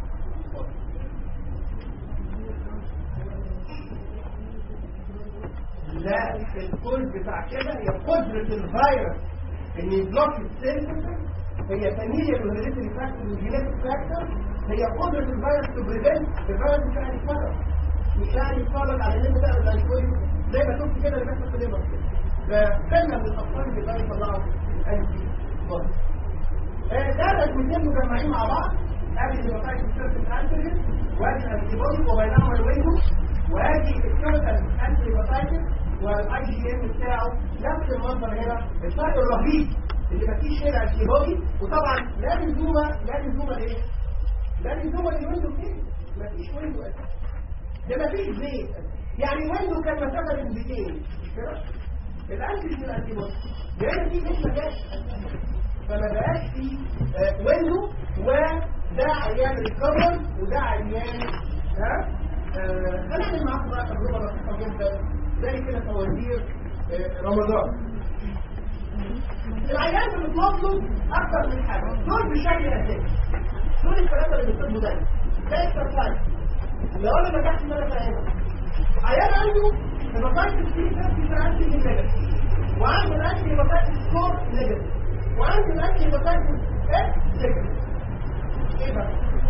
لا الكل بتاع كده هي قدرة الفيروس ان يبلوك السيل هي فاميليا والهيريتري فاكتور والجينيتك فاكتور هي قدرة الفيروس تو بريفنت الفيروس مش قاعد يتفرج مش قاعد يتفرج على ان انت تعمل الانتيبودي زي ما شفت كده اللي بيحصل في الليبر ففعلا من الاطفال اللي بيقدروا يطلعوا انتي بودي ده الاثنين مجمعين مع بعض ادي الهيباتايتس سيرفيس انتيجين وادي الانتي بودي وبينهما الويندو وادي الكيميكال انتي هيباتايتس والاي جي ام بتاعه نفس المنظر هنا الفرق الرهيب اللي مفيش هنا انتي بودي وطبعا لا لزومه لا لزومه ايه؟ لا لزومه الويندو فين؟ مفيش ويندو اساسا ده مفيش زيت يعني ويندو كان مسافه من بيتين مش كده؟ الانتيجين الانتي بودي لان دي مش مجال فما بقاش في آه، ويندو وده عيان ريكفر وده عيان ها آه، هنعمل معاكم بقى تجربه لطيفه جدا زي كده فوازير آه، رمضان العيان اللي بتطلب اكتر من حاجه دول بشكل اساسي دول الثلاثه اللي بيطلبوا دايما ده اكسرسايز لو انا نجحت ان انا فاهمها عيان عنده هيباتايتس سي سيرفيس انتي نيجاتيف وعنده الانتي هيباتايتس سكور نيجاتيف وعنده الانتي هيباتايتس اس نيجاتيف ايه بقى؟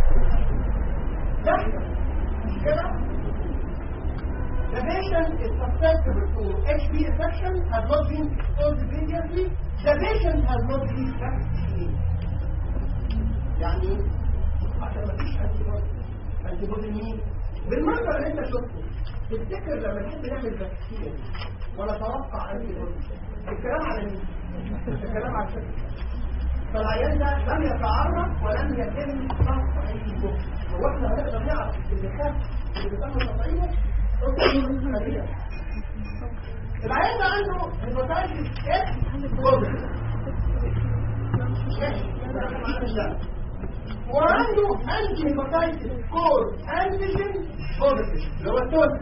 ده مش كده؟ The patient is susceptible to HB infection, has not been exposed previously. The patient has not been vaccinated. يعني عشان ما فيش انتيبودي انتيبودي مين؟ بالمنظر اللي انت شفته تفتكر لما نحب نعمل فاكسين ونتوقع انتيبودي الكلام على مين؟ الكلام على الشكل فالعيان ده لم يتعرف ولم يتم تصعيده هو احنا هنقدر نعرف اللي خاف اللي بيتم تصعيده العيان ده عنده هيباتايتس اس بوزيتيف وعنده انتي هيباتايتس كور انتيجين بوزيتيف اللي هو التوتال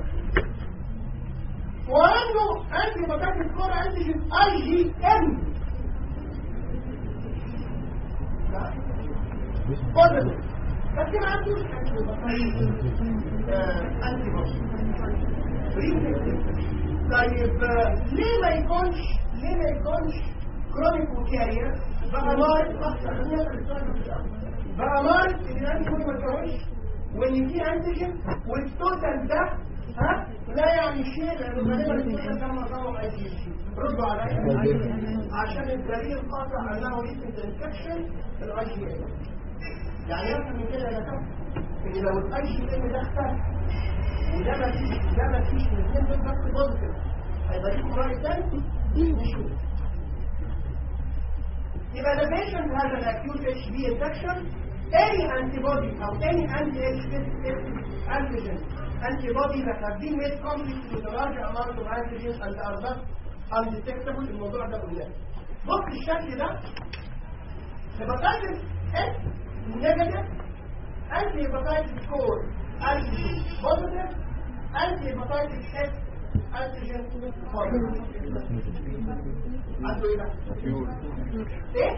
وعنده انتي هيباتايتس كور انتيجين اي جي ام بوزيتيف بس ما عندوش انتي هيباتايتس انتي بوزيتيف طيب ليه ما يكونش ليه ما يكونش كرونيك وكارير بقى مارس اكتر من بقى مارس ان الانتي كل ما تكونش وان في انتيجين والتوتال ده ها لا يعني شيء لانه غالبا التوتال ده معظمه اي جي سي ردوا عليا عشان الدليل قاطع انه ريسنت انفكشن في الاي جي ام يعني يفهم من كده يا دكتور ان لو الاي جي ام ده اختفى وده ما فيش ده ما فيش الاثنين دول بس بوزيتيف هيبقى ليكم راي تاني نشوف يبقى the patient has an acute HB infection any antibody or any anti-HB antigen antibody that have been made complex with a large amount of antigens and are thus undetectable الموضوع ده قلناه بص الشكل ده hepatitis S negative anti-hepatitis score antigen positive anti-hepatitis S antigen positive عنده ايه بقى؟ ايه؟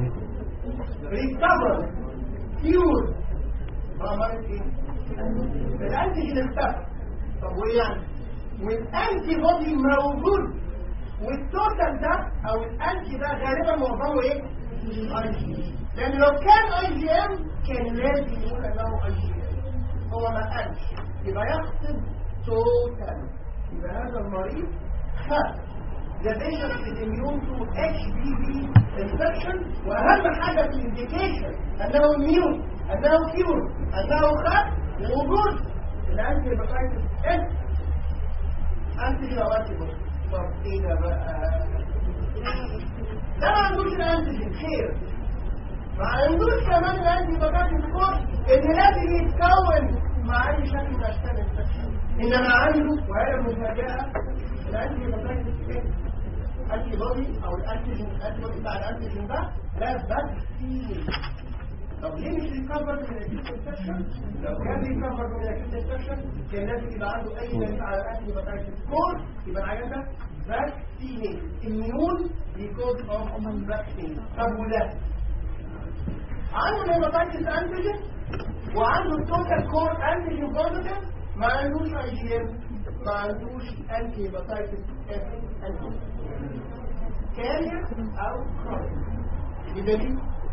ريكفر كيور عملت ايه؟ الانتيجين اختفى طب وايه يعني؟ والانتي بودي موجود والتوتال ده او الانتي ده غالبا معظمه ايه؟ اي جي لان لو كان اي جي ام كان لازم يقول انه اي جي ام هو ما قالش يبقى يقصد توتال يبقى هذا المريض خف the patient is immune to HPV infection واهم حاجة في الانديكيشن انه immune انه كيور انه خف ووجود الانتي هيباتايتس اس انتي هيباتايتس طب ايه ده بقى ده ما عندوش الانتيجين خير ما عندوش كمان الانتي هيباتايتس كور ان لازم يتكون مع اي شكل من اشكال الانفكشن انما عنده وهي المفاجاه الانتي هيباتايتس اس انتي بودي او الانتيجين الانتي بتاع الانتيجين ده لا فاكسين طب ليه مش ريكفر من الاكيوت انفكشن لو كان ريكفر من الاكيوت انفكشن كان لازم يبقى عنده اي دليل على الانتي هيباتايتس كور يبقى العيان ده فاكسين اميون بيكوز اوف فاكسين طب وده عنده الهيباتايتس انتيجين وعنده التوتال كور انتيجين بوزيتيف ما عندوش اي جي ام ما عندوش انتي هيباتايتس اف انتيجين كارير او كرونيك بدليل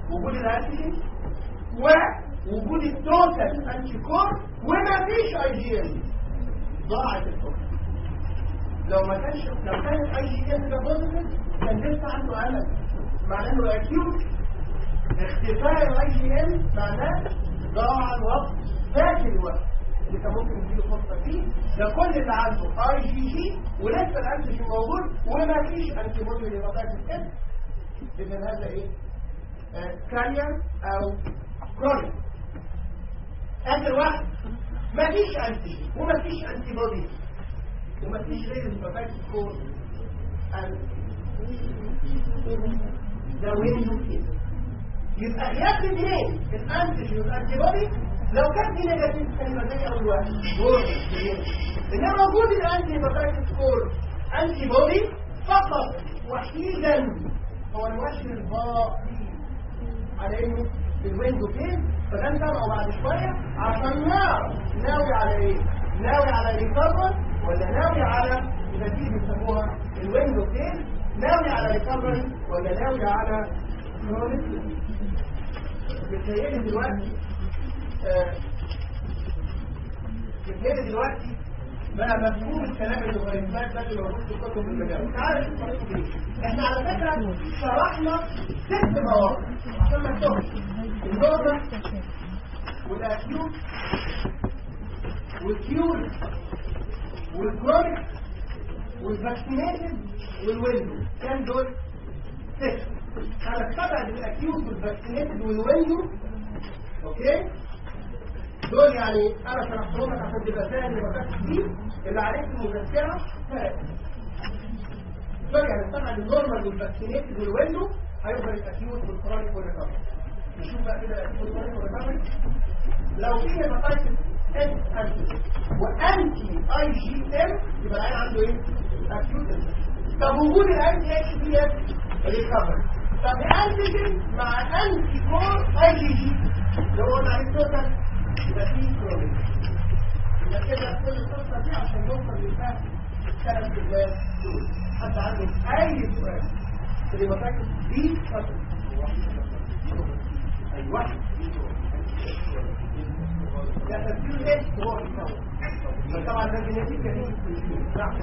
وجود الانتيجين ووجود التوتال انتي كور وما فيش اي جي ام ضاعت الفرصه لو ما كانش لو كان الاي جي ام ده بوزيتيف كان لسه عنده امل معناه انه اكيوت اختفاء الاي جي ام معناه ضاع الوقت فات الوقت اللي كان ممكن يديله فرصه فيه ده كل اللي عنده اي جي جي ولسه الانتيجين موجود وما فيش انتي بودي لهيباتايتس اس اذا هذا ايه؟ كارير او كرونيك اخر واحد مفيش انتي ومفيش انتي بودي ومفيش غير الهيباتايتس كور ده وين كده يبقى ياخد منين الانتيجين والانتي بودي لو كان في نيجاتيف كان يبقى زي اول واحد انما وجود الانتي هيباتايتس كور انتي بودي فقط وحيدا هو الوجه الباقي على انه الويندو فين فده نتابعه بعد شويه عشان نعرف ناوي على ايه ناوي على ريكفر ولا ناوي على يبقى دي بيسموها الويندو فين ناوي على ريكفري ولا ناوي على كرونيك بتهيألي دلوقتي بتهيألي دلوقتي بقى مفهوم الكلام اللي هو الانسان ده اللي موجود في كتب المجال انت عارف الطريقه دي احنا على فكره شرحنا ست مواقف عشان ما تتوهش النورمال والاكيوت والكيور والكرونيك والفاكسينيتد والويندو كام دول؟ ست انا استبعد الاكيوت والفاكسينيتد والويندو اوكي دول يعني انا شرحتهم لك عشان تبقى فاهم المسائل دي اللي عليك المذكره ثلاثه دول يعني طبعا النورمال والفاكسينيتد والويندو هيفضل الاكيوت والكرونيك والريكفري نشوف بقى كده الاكيوت والكرونيك والريكفري لو في هيباتايتس اس انتي وانتي اي جي ام يبقى العيان عنده ايه؟ اكيوت طب وجود الانتي اتش بي اس ريكفري طب الانتيجين مع انتي كور اي جي جي اللي هو قلنا عليه توتال يبقى فيه كرونيك يبقى كده كل القصه دي عشان نوصل للفهم الثلاث جزئيات دول حد عنده اي سؤال في الهيباتايتس دي اتفضل اي واحد ده تفسير ايه هو الكون طبعا ده جينيتيك كريم نعم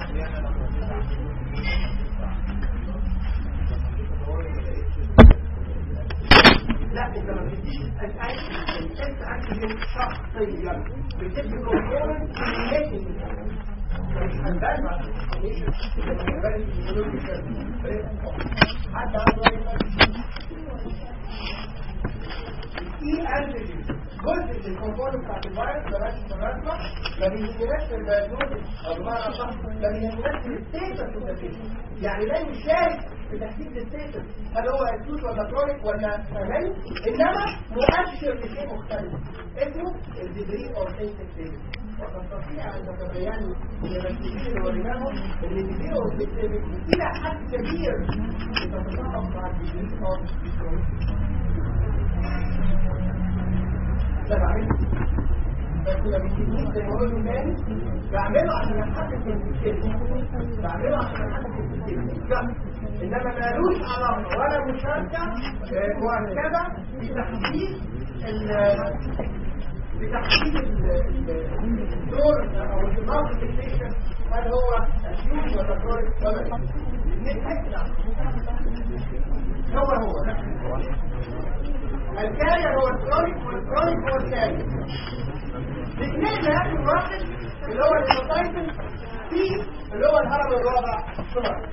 لا انت ما بتديش الاكل انت اكل شخصيا بتدي كومبوننت مش هنبان حتى عنده في انتيجين جزء من الكومبوننت بتاعت الفيروس بلاش التراسمة ما بيهمناش البيولوجي او بمعنى صح ما بيهمناش الستيتس والنتيجة يعني لا يشارك في تحديد الستيتس هل هو اكيوت ولا كرونيك ولا فاهمين انما مؤشر لشيء مختلف اسمه الديجري او سنسيتيفيتي وتستطيع ان تتبين للمسؤولين اللي وريناهم ان الديجري او سنسيتيفيتي الى حد كبير بتتطابق مع الديجري او ده بعمله بس ما بيجيبنيش زي ما قلت تاني بعمله عشان احدد السيستم بعمله عشان احدد السيستم انما مالوش علاقه ولا مشاركه مؤكده بتحديد بتحديد الدور او انضباط السيستم هل هو اكيوت ولا كرونيك ولا هو هو الكارير هو الكرونيك والكرونيك هو الكارير الاثنين لازم واحد اللي هو الهيباتايتس في اللي هو الهرم الرابع شهر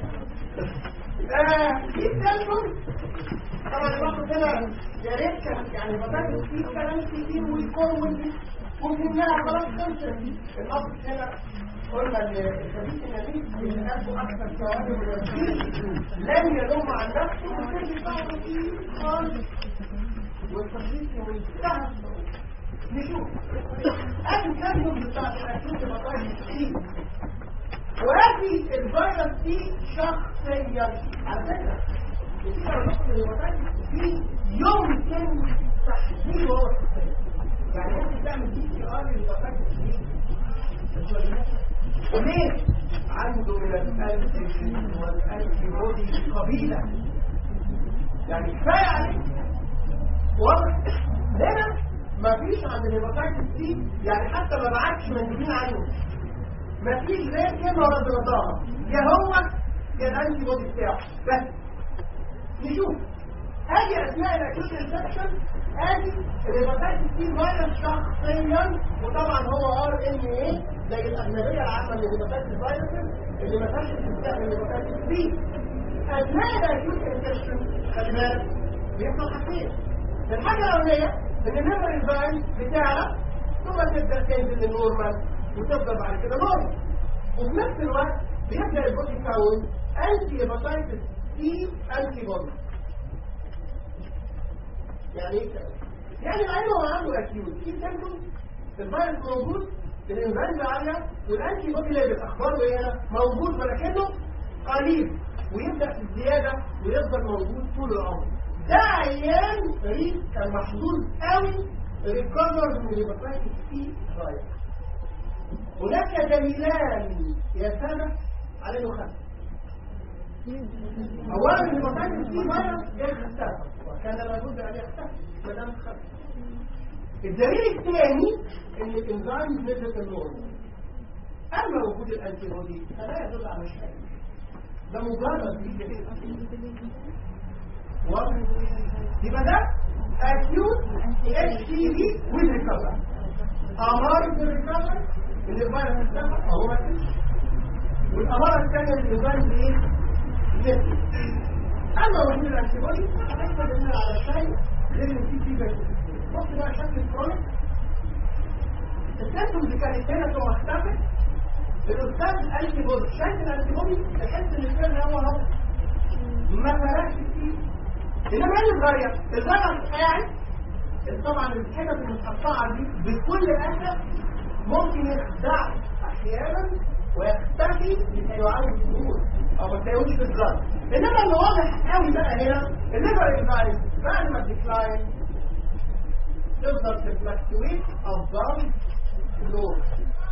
في التلفون طبعا الواحد هنا يا ريت يعني الهيباتايتس في كلام كتير ويكون ممكن نلعب خلاص خمسة الأصل هنا قلنا ان الخبيث النبيل اللي قلبه اكثر ثواني من لن يلوم عن نفسه وكل بعضه فيه خالص والتخليص منتهى نشوف ادي كلمه بتاعت الاكيوت هيباتايتس سي وادي الفيروس دي شخصيا على فكره الهيباتايتس سي يمكن تحديده هو يعني ممكن تعمل دي سي ار للهيباتايتس سي ليه؟ عنده من الانتيجين والانتي بودي قبيله يعني كفايه عليك واضح هنا مفيش عند الهيباتايتس سي يعني حتى ما بعتش مندوبين عنه مفيش غير كلمه ورا بنضاها يا هو يا الانتي بودي بتاعه بس نشوف ادي اسماء الاكيوت انفكشن ادي الهيباتايتس سي فيروس شخصيا وطبعا هو ار ان ايه زي الاغلبيه العامه من الهيباتايتس فيروس اللي ما كانش بتستخدم الهيباتايتس سي اثناء الاكيوت انفكشن خلي بالك بيحصل حاجتين الحاجه الاولانيه ان النمر الفاين بتاعنا ثم تبدا تنزل للنورمال وتفضل بعد كده نورمال وفي نفس الوقت بيبدا البودي يكون انتي هيباتايتس سي انتي بودي يعني ايه كده؟ يعني العين هو عنده اكيوت في سيمبتوم الفيروس موجود الانزيم عاليه والانتي بودي ليفل اخباره ايه هنا؟ موجود ولكنه قليل ويبدا في الزياده ويفضل موجود طول العمر ده عيان فريق كان محظوظ قوي ريكفر من الهيباتايتس سي فايروس هناك دليلان يا سادة على انه خف اولا الهيباتايتس سي فيروس اختفى وكان لابد ان يختفي ما دام خف الدليل الثاني ان الانزيم نزلت النورمال اما وجود الانتي بودي فلا يدل على شيء ده مجرد دليل واضح يبقى ده acute HCV with recovery أمارة الريكفر اللي الفيروس اختفى أهو ما فيش والأمارة الثانية اللي الفيروس إيه؟ نزل أما وجود الأنتيبودي فليس دليل على شيء غير إن في فيه بص بقى شكل الكرونيك السيمتومز كانت هنا ثم اختفت الأستاذ الأنتيبودي شايف الأنتيبودي تحس إن الفيلم هو هو ما فرقش كتير انما ايه اللي اتغير؟ الفيروس قاعد طبعا الحتت المتقطعه دي بكل اسف ممكن يخدع احيانا ويختفي لكي يعالج الظهور او ما تلاقيهوش في البلد انما اللي واضح قوي بقى هنا الليفر انفايرس بعد ما الديكلاين تفضل تفلكتويت افضل اللون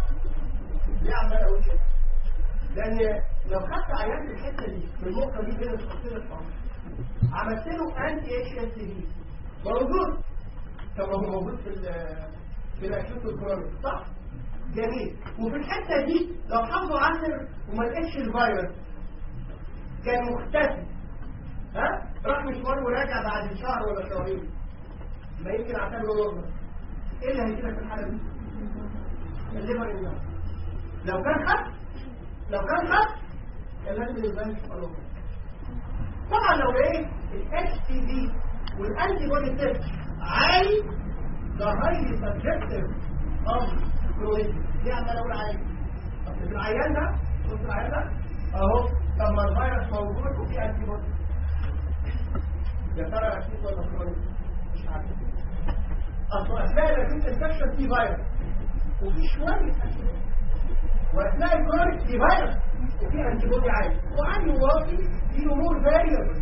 ليه عمال اقول كده؟ لان لو خدت عيان الحته دي من النقطه دي بين الشخصين الحمر عملت له انتي اتش اس دي موجود كما هو موجود في ال في الاكيوت الكرونيك صح جميل وفي الحته دي لو حافظوا عسر وما لقيتش الفيروس كان مختفي ها راح مشوار وراجع بعد شهر ولا شهرين ما يمكن اعتبره نورمال ايه اللي هيجيلك في الحاله دي؟ الليفر انزايم لو كان خف لو كان خف كان لازم الانزايم يبقى نورمال طبعا لو ايه الاتش تي في والانتي بودي تيست عالي ده هايلي سبجكتيف اوف كرويزم ليه عمال اقول عالي اصل في العيان ده بص العيان ده اهو طب ما الفيروس موجود وفي انتي بودي يا ترى اكيد ولا كرويزم مش عارف اصل اثناء الاكيد انفكشن في فيروس وفي شويه واثناء الكرونيك في فيروس وفي انتي بودي عالي وعالي واطي في امور فاريبل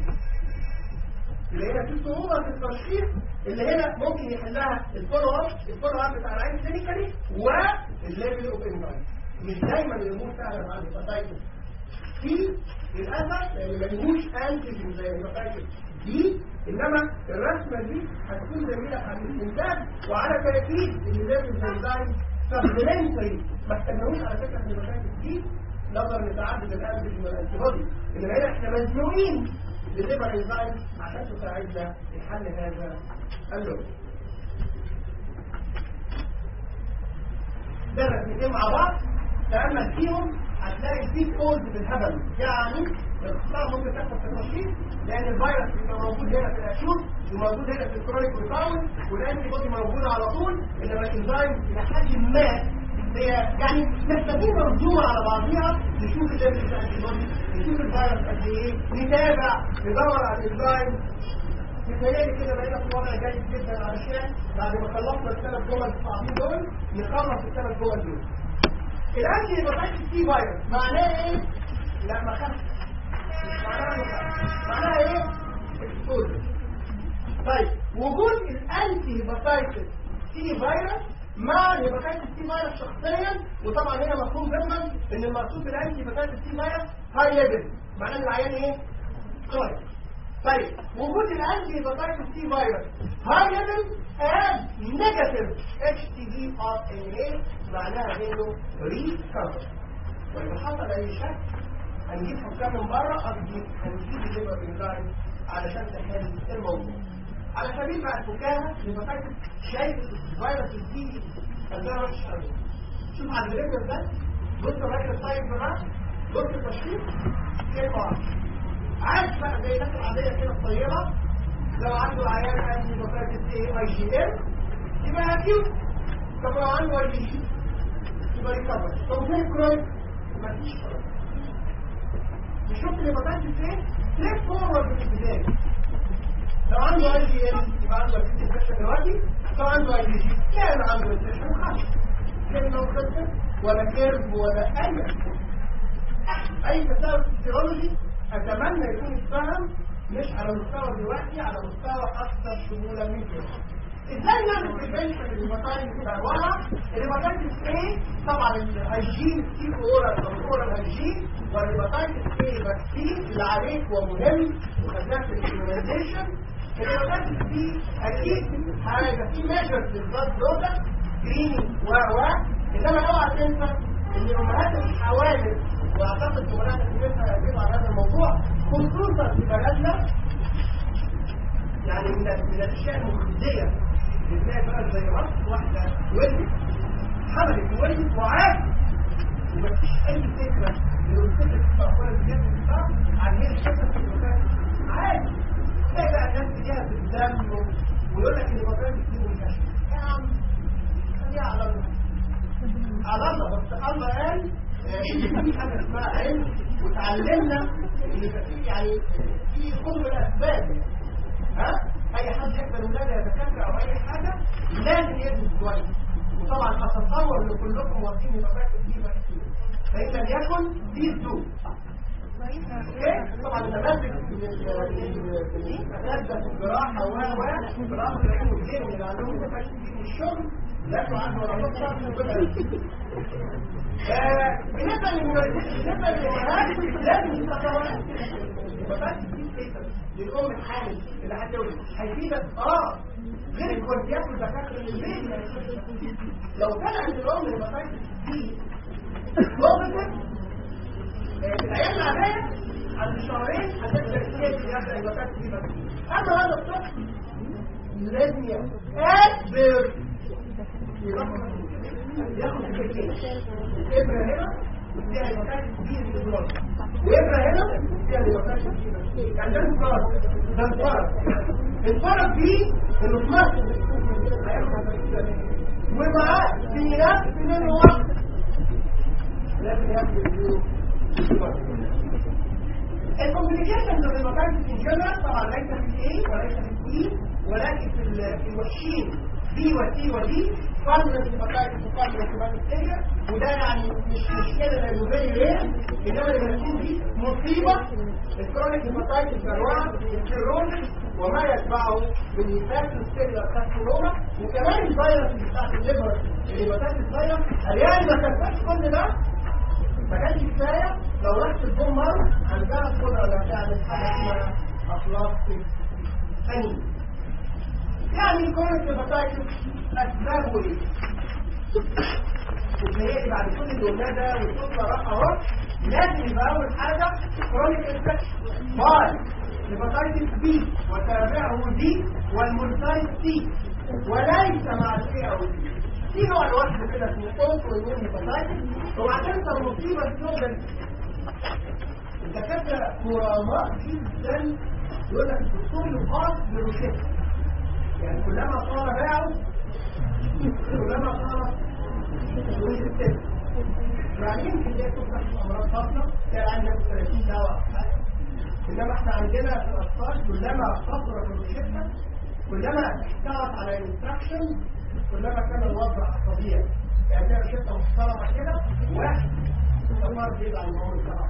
اللي هنا في صعوبة في التشخيص اللي هنا ممكن يحلها الفولو اب الفولو اب بتاع العين كلينيكالي والليفل اوف انفايت مش دايما الامور سهله مع الهيباتايتس في للاسف لان ما لهوش انتيجين زي الهيباتايتس دي انما الرسمه دي هتكون جميله على الاستنتاج وعلى تاكيد ان الليفل انزايم سبلمنتري ما استنوش على فكره في الهيباتايتس دي نظرا لتعدد الانتيجين والانتيبودي انما هنا احنا مزنوقين لليفر انزايم عشان تساعدنا في حل هذا اللغز ده رسمتين مع بعض تأمل فيهم هتلاقي البيك كود بالهبل يعني الاخطاء ممكن تحصل في التشخيص لان الفيروس بيبقى موجود هنا في الاكيوت وموجود هنا في الكرونيك ريكاون والانتي بودي موجوده على طول انما الانزيم الى حد ما هي يعني محتاجين منظومه على بعضيها نشوف الليفل بتاع الانتي نشوف الفيروس قد ايه نتابع ندور على الانزيم متهيألي كده بقينا في وضع جيد جدا علشان بعد ما خلصنا الثلاث جمل الصعبين دول نخلص الثلاث جمل دول. الانتي هيباتايتس سي فيروس معناه ايه؟ لا ما خفش معناها ما خفش معناها ايه؟ اكسبوجر طيب وجود الانتي هيباتايتس سي فيروس مع الهيباتايتس سي فيروس شخصيا وطبعا هنا مفهوم ضمن ان المقصود بالانتي هيباتايتس سي فيروس هاي ليفل معناه ان العيان ايه؟ كويس طيب وجود الانتي هيباتايتس سي فيروس هاي ليفل اد نيجاتيف اتش تي في ار ان اي معناها انه ريكفر واذا حصل اي شك هنجيب حكام من بره قصدي هنجيب الليفر انزايم علشان تحل الموضوع على سبيل بقى الفكاهه الهيباتايتس شايف الفيروس دي قدها وحش قوي شوف على الليفر ده بص الراجل الطيب ده بص التشخيص كلمه واحده عايش بقى زي الناس العاديه كده الطيبه لو عنده عيان عنده هيباتايتس اي اي جي ام يبقى اكيد طب لو عنده اي جي جي يبقى ريكفر طب فين كرويد مفيش كرويد شفت الهيباتايتس ايه ستريت فورورد في البدايه لو عنده اي جي ام يبقى عنده اكيد انفكشن دلوقتي لو عنده اي جي جي كان عنده انفكشن خلاص كان لو خدت ولا كيرف ولا اي اي تساؤل فيزيولوجي اتمنى يكون الفهم مش على مستوى دلوقتي على مستوى اكثر شمولا من كده ازاي نعمل بريفنشن للهيباتايتس بانواعها الهيباتايتس ايه طبعا الهيجين في اورال او اورال هيجين والهيباتايتس ايه فاكسين اللي عليك ومهم وخدناه في الاميونيزيشن الهيباتايتس دي اكيد هيبقى في ميجرز للبلاد برودكت سكريننج و و انما اوعى تنسى ان امهات الحوامل واعتقد زملائنا كلنا يجيبوا على هذا الموضوع خصوصا في بلدنا يعني من من الاشياء المخزيه اللي تلاقي بلد زي مصر واحده ولدت حملت وولدت وعادي ومفيش اي فكره لو الفكره في الاطفال اللي جت عن هي الشكل في المكان عادي تلاقي بقى الناس تجيها في الدم ويقول لك المكان دي منتشر يا عم خليها على الله على الله بس الله قال ان في حاجه اسمها علم وتعلمنا ان في يعني في خذ الاسباب ها اي حد يقبل ولاده دكاتره او اي حاجه لازم يدرس كويس وطبعا اتصور ان كلكم واقفين بمراكز دي مكتوب فان لم يكن دي الدول طبعا النماذج من الاساتذه في الجراحه و و جراحه العلم والدين اللي عندهم مفاهيم كتير من الشغل لا تعد ولا تقصى بالنسبه بالنسبه للامهات لازم يتطوروا مفاهيم للام الحامل اللي هتولد هيفيدك اه غير الكورديات والدكاتره من البيت لو كان عند الام الهيباتايتس دي بوزيتيف في الايام العاديه عند شهرين هتبدا الكيس يبدا الهيباتايتس دي بس اما هذا الطفل لازم يكبر ياخد الكيس الابره هنا فيها هيباتايتس دي البلاد وابره هنا فيها هيباتايتس دي يعني ده الفرق ده الفرق الفرق فيه انه في مصر ومعاه سنيات سنين واحد لازم ياخد الكومبليكيشن اللي المكان في الجنة طبعا ليس في ايه وليس في الكوين ولكن في في الوشين بي وسي ودي فضل الهيباتايتس وفضل الهيباتيستيريا وده يعني مش مشكله لانه فيري رير انما اللي بنقول دي مصيبه الكرونيك هيباتايتس بانواع السيروزس وما يتبعه من هيباتيستيريا كارسينوما وكمان الفيروس بتاعت الليفر الهيباتايتس فيروس يعني ما كفاش كل ده ما كانش كفايه لو رحت الدوم مره عندها القدره انها تعمل حاجه اسمها ابلاستيك انيميا يعني الكرونيك هيباتايتس اسبابه ايه؟ وتلاقي بعد كل الولاده والطفله راح اهو لازم يبقى اول حاجه كرونيك انفكشن باي هيباتايتس بي وتابعه دي والمونتايت سي وليس مع السي او دي في نوع لوحده كده اسمه اوتو ايمون هيباتايتس وبعدين المصيبه السوداء الدكاتره كراماء جدا يقول لك الدكتور يقاس بروشته يعني كلما صار باعه كلما صار ويستم يعني يمكن دي تفتح امراض خاصه كان عندنا 30 دواء انما احنا عندنا في الاطفال كلما قصرت الروشته كلما احتوت على الانستراكشن كلما كان الوضع طبيعي يعني ده روشته محترمه كده واحد استمر زيادة عن العمر سبعة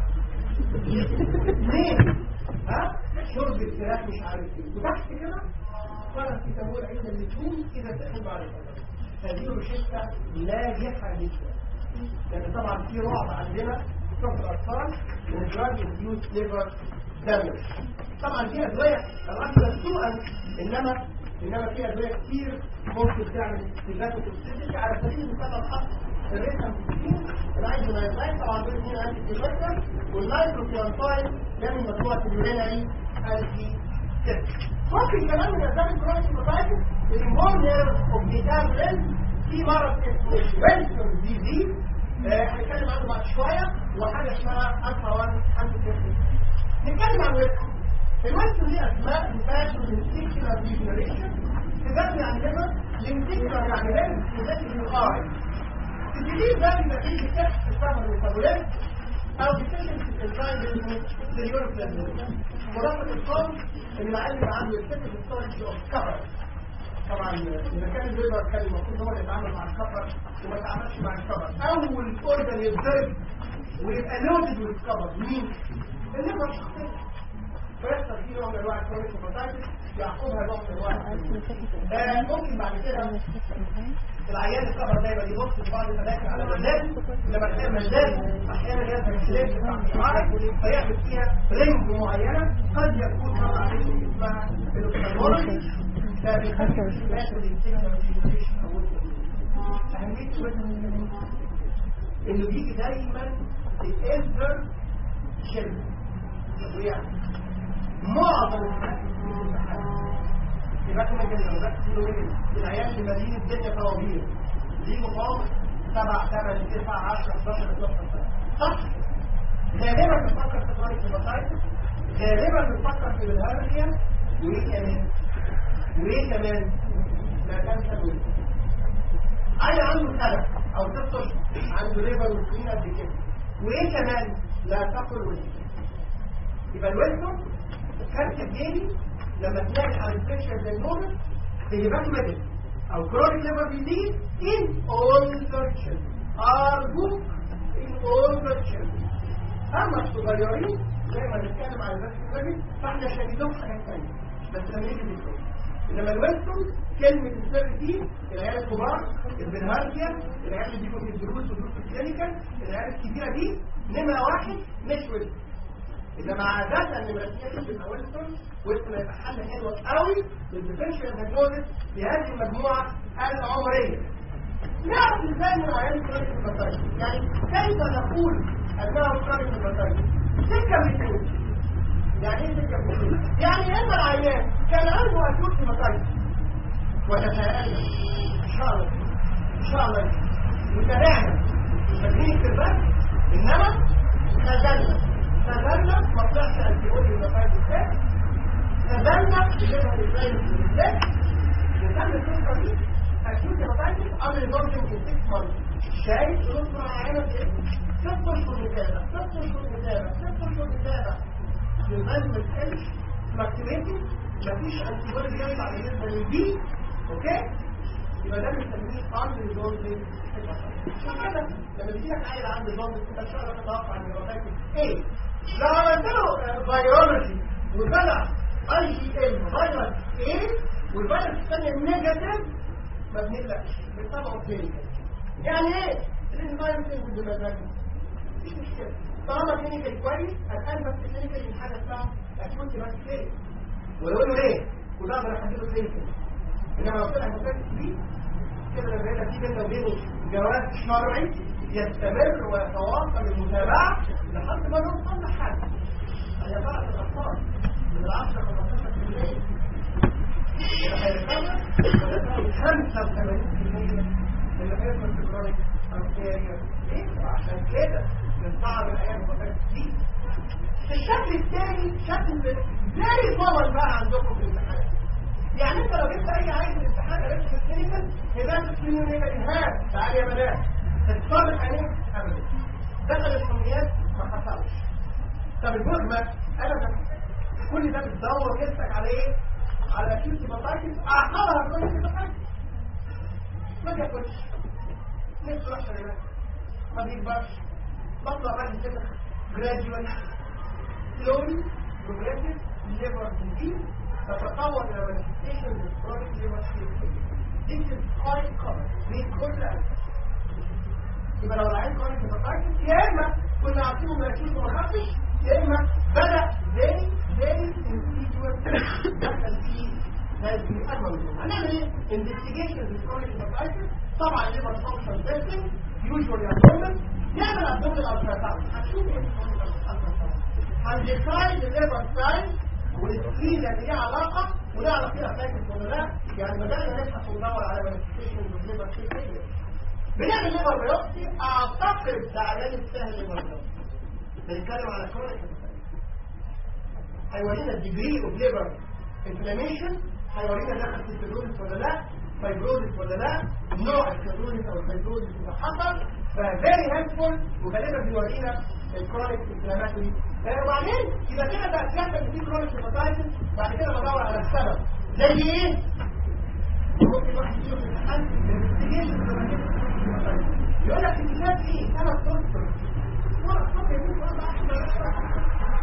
اثنين ها شرب الفراخ مش عارف ايه وتحت كده قال الكتابون عند اللزوم اذا تحب على الفراخ هذه روشته ناجحه جدا لان طبعا في رعب عندنا في الاطفال والدراج انديوس ليفر دامج طبعا في ادويه الرجل سوءا انما انما في ادويه كتير ممكن تعمل استجابه على سبيل المثال الخاص الريتم العين ما يبقى طبعا دول اثنين انتي سيبكتر والنايتروكيانتاين ده من مجموعه اليورينري انتي ممكن كمان من اسباب الكرونيك هيباتايتس المونر اوف ديتابلن في مرض اسمه ويلسون ديزيز هنتكلم عنه بعد شويه وحاجه اسمها الفا 1 انتي نتكلم عن ويلسون الويلسون دي اسماء مفاجئ للسيكولار ديجنريشن تبني عندنا للسيكولار يعني لازم تبني القاعد الجديد ده بيبقى فيه كشف في السمر الميتابوليزم او ديفيشنسي في الانزيم اللي اليوروبلازم خلاصه القول ان العلم يبقى عنده الفكر ستورج اوف كفر طبعا اذا كان الليبر كان المفروض هو اللي يتعامل مع الكفر وما يتعاملش مع الكفر اول اورجن يتضرب ويبقى لودد بالكفر مين؟ الليبر شخصيا فيحصل فيه نوع من انواع الكرونيك هيباتايتس يعقبها نوع من انواع ممكن بعد كده العيان الكفر ده يبقى يبص في بعض الاماكن على مزاج لما تلاقي مزاج احيانا يظهر السلاك بتاع الشعر فيعمل فيها رينج معينه قد يكون طبعا عليه اسمها الاوبتالمولوجي ده بيخفف السلاك اهميته انه بيجي دايما الانتر شيل ويعني معظم يبقى كنا كده بس العيال اللي مالين الدنيا طوابير يجوا فوق سبع ثمان تسع 10 11 12 سنه صح غالبا بنفكر في كرونيك هيباتايتس غالبا بنفكر في الهرنيا وايه كمان وايه كمان لا كانسر ويل اي عنده سنه او ست اشهر عنده ليفر وسنين قد كده وايه كمان لا تاكل ويل يبقى الويلسون كارت الجيني لما تلاقي على الفيشر زي النور تجيبات مدل او كرونيك ليفر ديزيز ان اول سيرشن ارجوك ان اول سيرشن اما الصغيرين زي ما بنتكلم على البث المدل فاحنا شايفينهم حاجات ثانيه بس لما نيجي نشوف انما الويلسون كلمة السر دي العيال الكبار البنهاركيا العيال اللي بيجوا في الدروس ودروس الكلينيكال العيال الكبيرة دي نمرة واحد مش ويلسون إذا مع عادة ان مرتبة تبقى ويلسون ويلسون هيبقى حل حلو قوي للديفنشال ديجنوزس في هذه المجموعة العمرية نعرف ازاي ان العيال كرونيك هيباتايتس يعني كيف نقول انها كرونيك هيباتايتس سكة بتقول يعني ايه سكة بتقول يعني ان العيان كان عنده اكيوت هيباتايتس وتساءلنا ان شاء الله ان شاء الله وتابعنا فاكرين الكربات انما نزلنا نزلنا ما طلعش انتيبودي المفايد الثاني نزلنا بجبهة الإسرائيل بالذات نزلنا القصة دي أكيد هيباتايتس قبل البرجن في 6 مانث شايف نص معينة في ست أشهر متابع ست أشهر متابع ست أشهر متابع للغاية ما تقلش ماكتيفيتي مفيش انتيبودي يطلع بالنسبة للبي أوكي يبقى ده بنسميه قانون الجولد عشان كده لما بيجي لك عيل عنده جولد كده شغله تتوقع ان الوفاه ايه لو عملت له فيرولوجي وطلع اي جي ام فيروس ايه والفيروس الثانيه نيجاتيف ما بنقلقش بنتابعه كلينيكال يعني ايه؟ الانفايرمنت بالمزاج مش مشكله طالما كلينيكال كويس الان بس كلينيكال من حاجه اسمها اكيوت بس كلينيكال ويقول له ليه؟ وده اقدر احدده كلينيكال انما لو طلع مفاجئ فيه كده لما يبقى في بيننا وبينه جواز شرعي يستمر ويتواصل المتابعه لحد ما نوصل لحل هي بعض الاطفال من العشرة 15 في الليل من الحيث الكرونيك أنسيريا وعشان كده من صعب الأيام وفاة كتير الشكل الثاني شكل زي كومن بقى عندكم في الامتحانات يعني انت لو جبت اي عيل في الامتحان قريت في الكلينيكال هيبقى السنين هنا انهاء تعالى يا بنات تتصرف عليه ابدا دخل الحميات ما حصلش طب المهمة انا كل ده بتدور نفسك على ايه على اكيوت هيباتايتس اعقبها كل هيباتايتس ما بياكلش نفسه وحشه يا بنات ما بيكبرش بطلع بعد كده جراديوال سلولي بروجريسيف ليفر ديزيز تتطور الى مانيفستيشن للكرونيك ليفر سيروسيس This is quite common بين كل ألف يبقى لو العين كرونيك هيباتايتس يا اما كنا عارفينه ما يشوفه ما خافش يا اما بدا زي زي انسيتوال دخل فيه هذه الامر هنعمل ايه؟ انفستيجيشن للكرونيك هيباتايتس طبعا ليفر فانكشن تيستنج يوجوالي ابدومن نعمل ابدومن التراساوند هنشوف ايه هنديسايد الليفر سايز والسكرين اللي ليها علاقه ونعرف فيها فاكس ولا لا يعني بدانا نبحث وندور على مانيفستيشن والليفر سايز بنعمل ليفر بيوبسي اعتقد ده علاج السهل ليفر بيوبسي بنتكلم على كرونيك هيورينا الديجري اوف ليفر انفلاميشن هيورينا دخل في الفيبروزيس ولا لا فايبروزيس ولا لا نوع الفيبروزيس او الفايبروزيس اذا حصل ففيري هيلفول وغالبا بيورينا الكرونيك انفلاماتوري وبعدين يبقى كده بقى اتاكد ان في كرونيك هيباتايتس بعد كده بدور على السبب زي ايه؟ ممكن واحد يشوف الامتحان الانفستيجيشن يقول لك اكتشاف ايه؟ ثلاث طرق مرة صوت يكون مرة احمر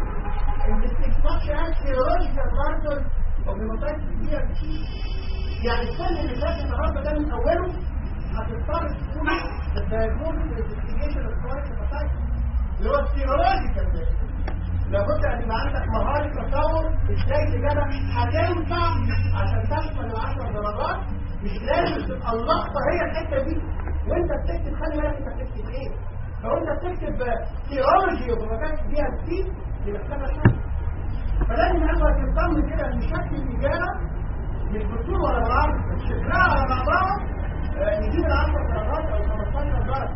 الاستكشاف سيرولوجيكال ماركر او بمطايق كبيرة يعني السن اللي فات النهارده ده من اوله هتضطر تكون الدايجنوز الانفستيجيشن الكوارث المطايق اللي هو السيرولوجيكال لابد ان يبقى عندك مهارة تصور ازاي تجابة هتنفع عشان تشمل العشر درجات مش لازم تبقى اللقطة هي الحتة دي وانت بتكتب خلي بالك انت بتكتب ايه لو انت بتكتب ثيولوجي ومكانك فيها سي يبقى كده شكل فلازم يبقى تطمن كده ان شكل الاجابه مش بالطول ولا بالعرض شكلها على بعضها آه، نجيب ال 10 درجات او 15 درجه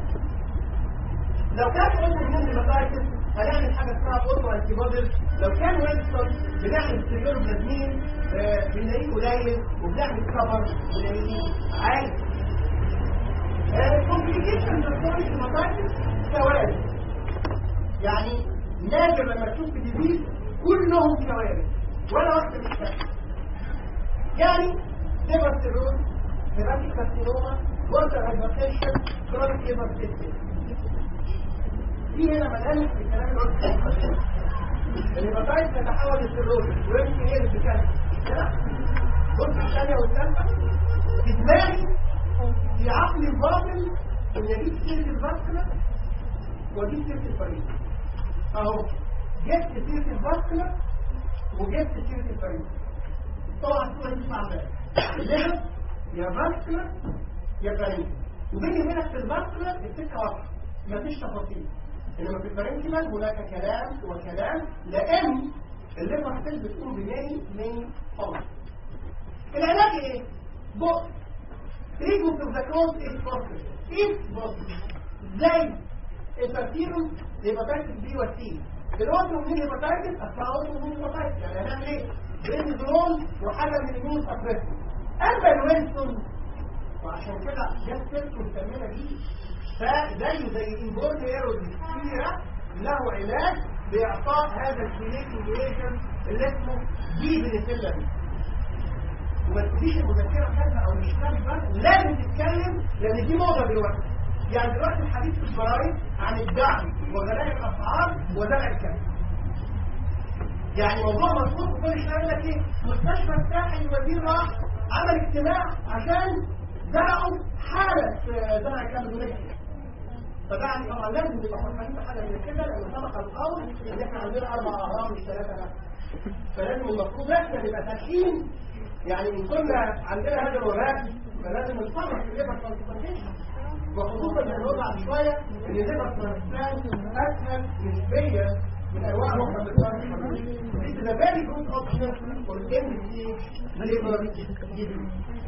لو كان قلنا من المتاكد هنعمل حاجه اسمها اوتو انتي بوديز لو كان ويلسون بنعمل سيروبلازمين آه، بنلاقيه قليل وبنعمل كفر بنلاقيه عالي الكومبليكيشن بالكونيك ماتايتس كوارث يعني نادر لما تشوف ديزيز كلهم كوارث ولا واحده مش فاكره يعني ليفر سيروز هيباتيك كارسينوما ووتر هايبرتنشن كرونيك ليفر سيستم في هنا ملامح في الكلام اللي قلته الهيباتايتس تتحول لسيروز ويمكن هي اللي بتكلم بص الثانيه والثالثه في دماغي في عقلي الباطن ان اجيب سيره الباسكلر واجيب سيره الفريق اهو جبت سيره الباسكلر وجبت سيره الفريق طبعا الصوره دي مع بالك الليفر يا باسكلر يا فريق وبيني وبينك في الباسكلر السكه واضحه مفيش تفاصيل انما في الفرنكيمال هناك كلام وكلام لان الليفر سيل بتقوم بماني ماني فوز العلاج ايه؟ بؤ treatment of the cause is possible if possible زي الترتيبهم هيباتايتس بي والسي الاوتو مين هيباتايتس اصلا اوتو مين هيباتايتس يعني هنعمل ايه؟ برينزولون وحاجه من المين سبريسن اما الويلسون وعشان كده جت سيرته الكامله دي فزيه زي الانبورن ايرورز كتيره له علاج باعطاء هذا الكلينيكال ايجنت اللي اسمه دي بنسيلا بي وما تقوليش المذكره كذا او مش كذا لازم تتكلم لان دي موضه دلوقتي يعني دلوقتي الحديث في الجرايد عن الدعم وغلاء الاسعار وزرع الكلام يعني موضوع مظبوط وكل شويه يقول لك ايه مستشفى الساحل الوزير راح عمل اجتماع عشان زرعوا حاله زرع الكلام دول فده طبعا لازم نبقى فرحانين بحاجه من كده لان سبق القول ان احنا عندنا اربع اعراض مش ثلاثه بس فلازم المفروض احنا نبقى فاكرين يعني ان كنا عندنا هذا الوباء فلازم نتصرف في الليبر ترانسبلانتيشن وخصوصا ان هنقول بعد شويه ان الليبر ترانسبلانت اسهل نسبيا من انواع اخرى من الترانسبلانتيشن This is a very good option for MD liver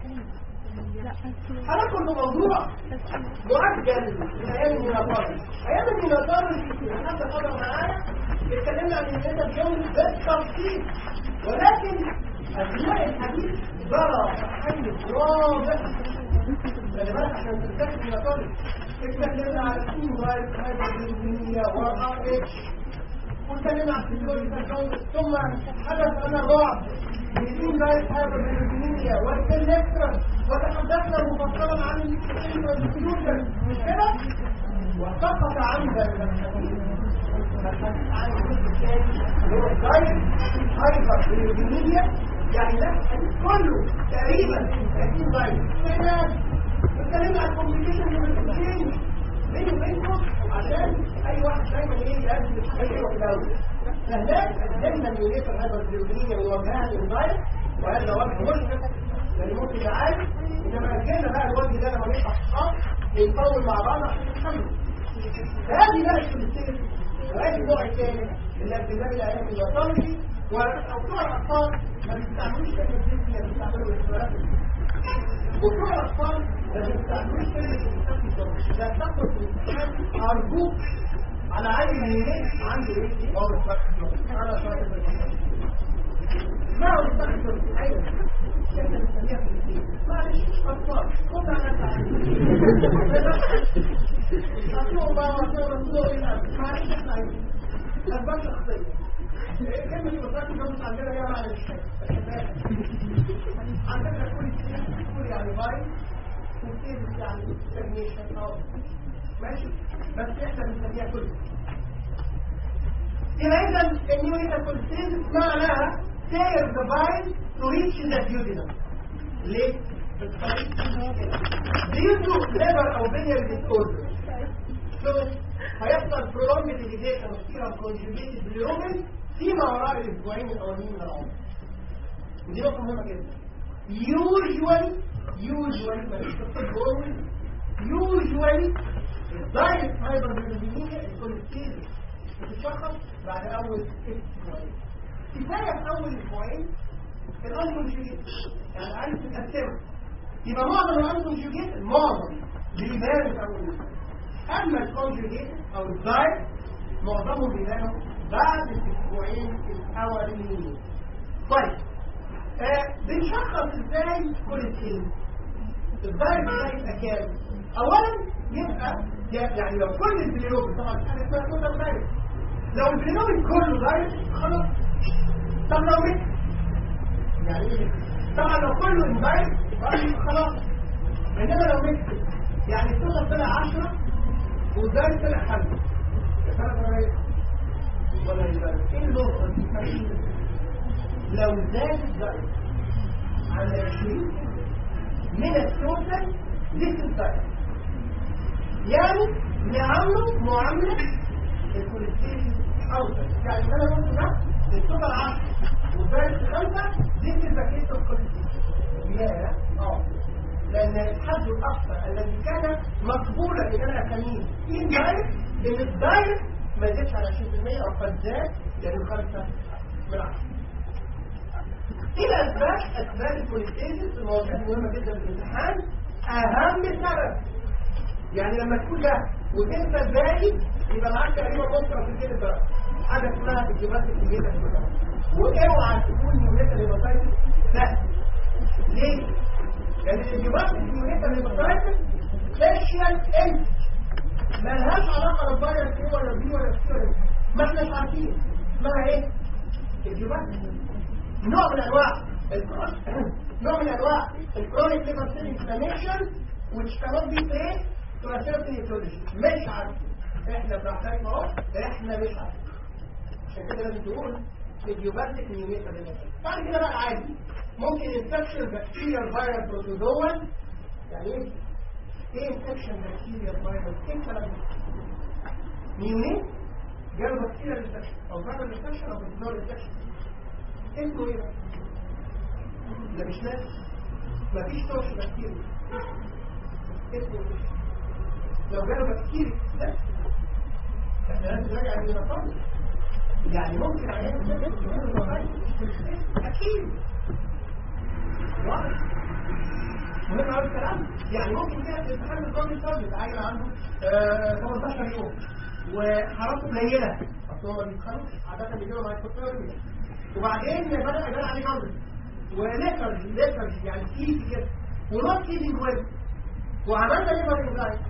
هندخل في موضوع مؤجل من ايام الميناتاري ايام الميناتاري اللي حد حضر معايا اتكلمنا عن النسب الجوي بالتفصيل ولكن أثناء الحديث ضرب حديث واضح خلي بالك عشان تستخدم الميناتاري اتكلمنا عن التيم رايت هذا الانجليزية والار اتش واتكلمنا عن الفيزيولوجي ثم حدث أن الرعب بدون ذلك هذا الانجليزية والكليكترا وتحدثنا مفصلا عن الانجليزية والفيوجن مش كده؟ وسقط عند الحديث عن الجزء الثاني اللي هو الدايت هايبر بالانجليزية يعني ده الحديث كله تقريبا 30 دايت اتكلمنا عن الكومبليكيشن من الانجليزية بيني وبينكم عشان اي واحد دايما ايه يقدم الاول فهناك قدمنا اليونيت الهايبرجلوبينية من وجهها الانزايم وهذا وجه مشرف لان ممكن يبقى عارف انما اجلنا بقى الوجه ده لما نفتح الخط بيطول مع بعض عشان نتحمل فهذه بقى الكوليسترول وهذه النوع الثاني من الابتلاء الايام الوطني وبتوع الاطفال ما بيستعملوش كلمه جنسيه بيستعملوا الاختبارات وبتوع الاطفال ما بيستعملوش كلمه لا تاخد في الامتحان ارجوك على عين اليمين عنده ايه؟ هو الفرق على فرق ما هو الفرق ايوه احنا بنسميها في الدين معلش اطفال خد على اطلعوا بقى واطلعوا رسول الله معلش احنا عايزين اسباب شخصيه كلمه الوظائف ده مش عندنا ليها معنى مش عندنا كل كل يعني باي وكتير يعني تجنيشن او ماشي بس احنا بنسميها كل يبقى اذا النيوريتا كولستيز معناها سير ذا باين تو ريتش ذا duodenum ليه؟ due to liver او biliary disorder so هيحصل prolonged irrigation of serum conjugated bilirubin فيما وراء الاسبوعين الاولانيين من العمر ودي نقطه مهمه جدا usually usually ما بيشتغل always usually الدايت فايبر بالمية الكوليستيرول بتتشخص بعد اول ست اسبوعين كفايه في اول اسبوعين الانكونجوجيت يعني عارف تتقسم يبقى معظم الانكونجوجيت معظم بيبان في اول اسبوعين اما الكونجوجيت او الدايت معظمهم بيبانوا بعد الاسبوعين الاولانيين طيب آه بنشخص ازاي كوليسترول الدايت ده يبقى كام اولا يبقى يعني لو كل البليروبين طبعا حاجه اسمها توتال دايت لو البليروبين كله دايت خلاص طب لو مت يعني ايه طبعا لو كله دايت خلاص انما لو مت يعني التوتال طلع 10 والدايت طلع 5 يا ترى ده ايه ولا يبقى ايه النقطه دي لو زاد الدايت عن 20 من التوتال ليس الدايت يعني نعمله معاملة الكوليسترول أوسط يعني أنا قلت ده السكر 10 والباقي 5 دي الباكيت الكوليسترول يا اه لأن الحد الأقصى الذي كان مقبولا إن أنا أسميه إن دايركت إن الدايركت ما يزيدش على 20% أو قد زاد لأنه 5 من 10 إلى أسباب أسباب الكوليسترول المواضيع مهمة جدا في الامتحان أهم سبب يعني لما تكون ده وتنسى الباقي يبقى معاك تقريبا نص في كده بقى حاجه اسمها الجبات الكبيره واوعى تكون يونيتا ليباتايتس لا ليه؟ لان الجبات اليونيتا ليباتايتس سيكشوال انت مالهاش علاقه بالفيروس ايه ولا بي ولا سي ولا ما احناش عارفين اسمها ايه؟ الجبات نوع من انواع نوع من انواع الكرونيك ليبر سيل انفلاميشن which cannot be traced to a certain etiology مش عارف احنا بنعترف اهو احنا مش عارف عشان كده لازم تقول ايديوباتيك نيوميتا بعد كده بقى عادي ممكن انفكشن بكتيريال فيروس بروتوزوال يعني ايه؟ ايه انفكشن بكتيريال فيروس؟ ايه الكلام ده؟ نيوميت جاله بكتيريال انفكشن او فيروس انفكشن او بكتيريال انفكشن اسمه ايه بقى؟ ده مش ناس مفيش توش بكتيريا اسمه لو جاله بكتيريا لا احنا لازم نراجع النظام يعني ممكن عيان اكيد واضح مهم قوي الكلام يعني ممكن كده في امتحان النظام الثابت عيل عنده آه 18 يوم وحرارته قليله اصل هو ما بيتخانقش عاده بيجيله مايكروفيرميا وبعدين بدا يبان عليه جلد وليترجي ليترجي يعني كيف كده ونوت كيدنج ويب وعملنا ليبر انزايم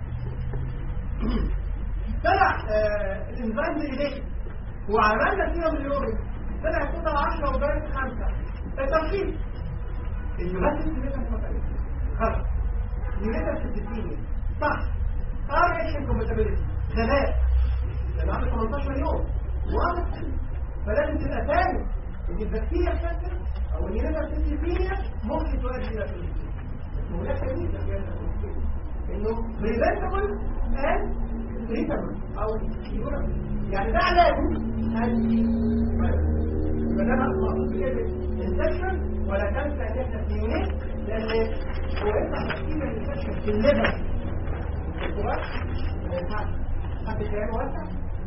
طلع الانزايم ريليشن وعملنا سيرم اليورين طلع توتال 10 ودرجه 5 الترشيح اليومات السيرم خلاص يونيتا الستينية صح ار اتش كومباتيبيليتي غباء لان عنده 18 يوم واضح فلازم تبقى فاهم ان البكتيريا بتاعتك او اليونيتا الستينية ممكن تؤدي الى كوليسترول هناك كمية انه بريفنتبل اند تريتابل او يقول يعني ده علاجه انتي يبقى ده اصلا بكلمه انفكشن ولا كانسر ان احنا في يونين لان هو يطلع تكتيك الانفكشن في الليفر الكبار ما ينفعش حد كلامه واسع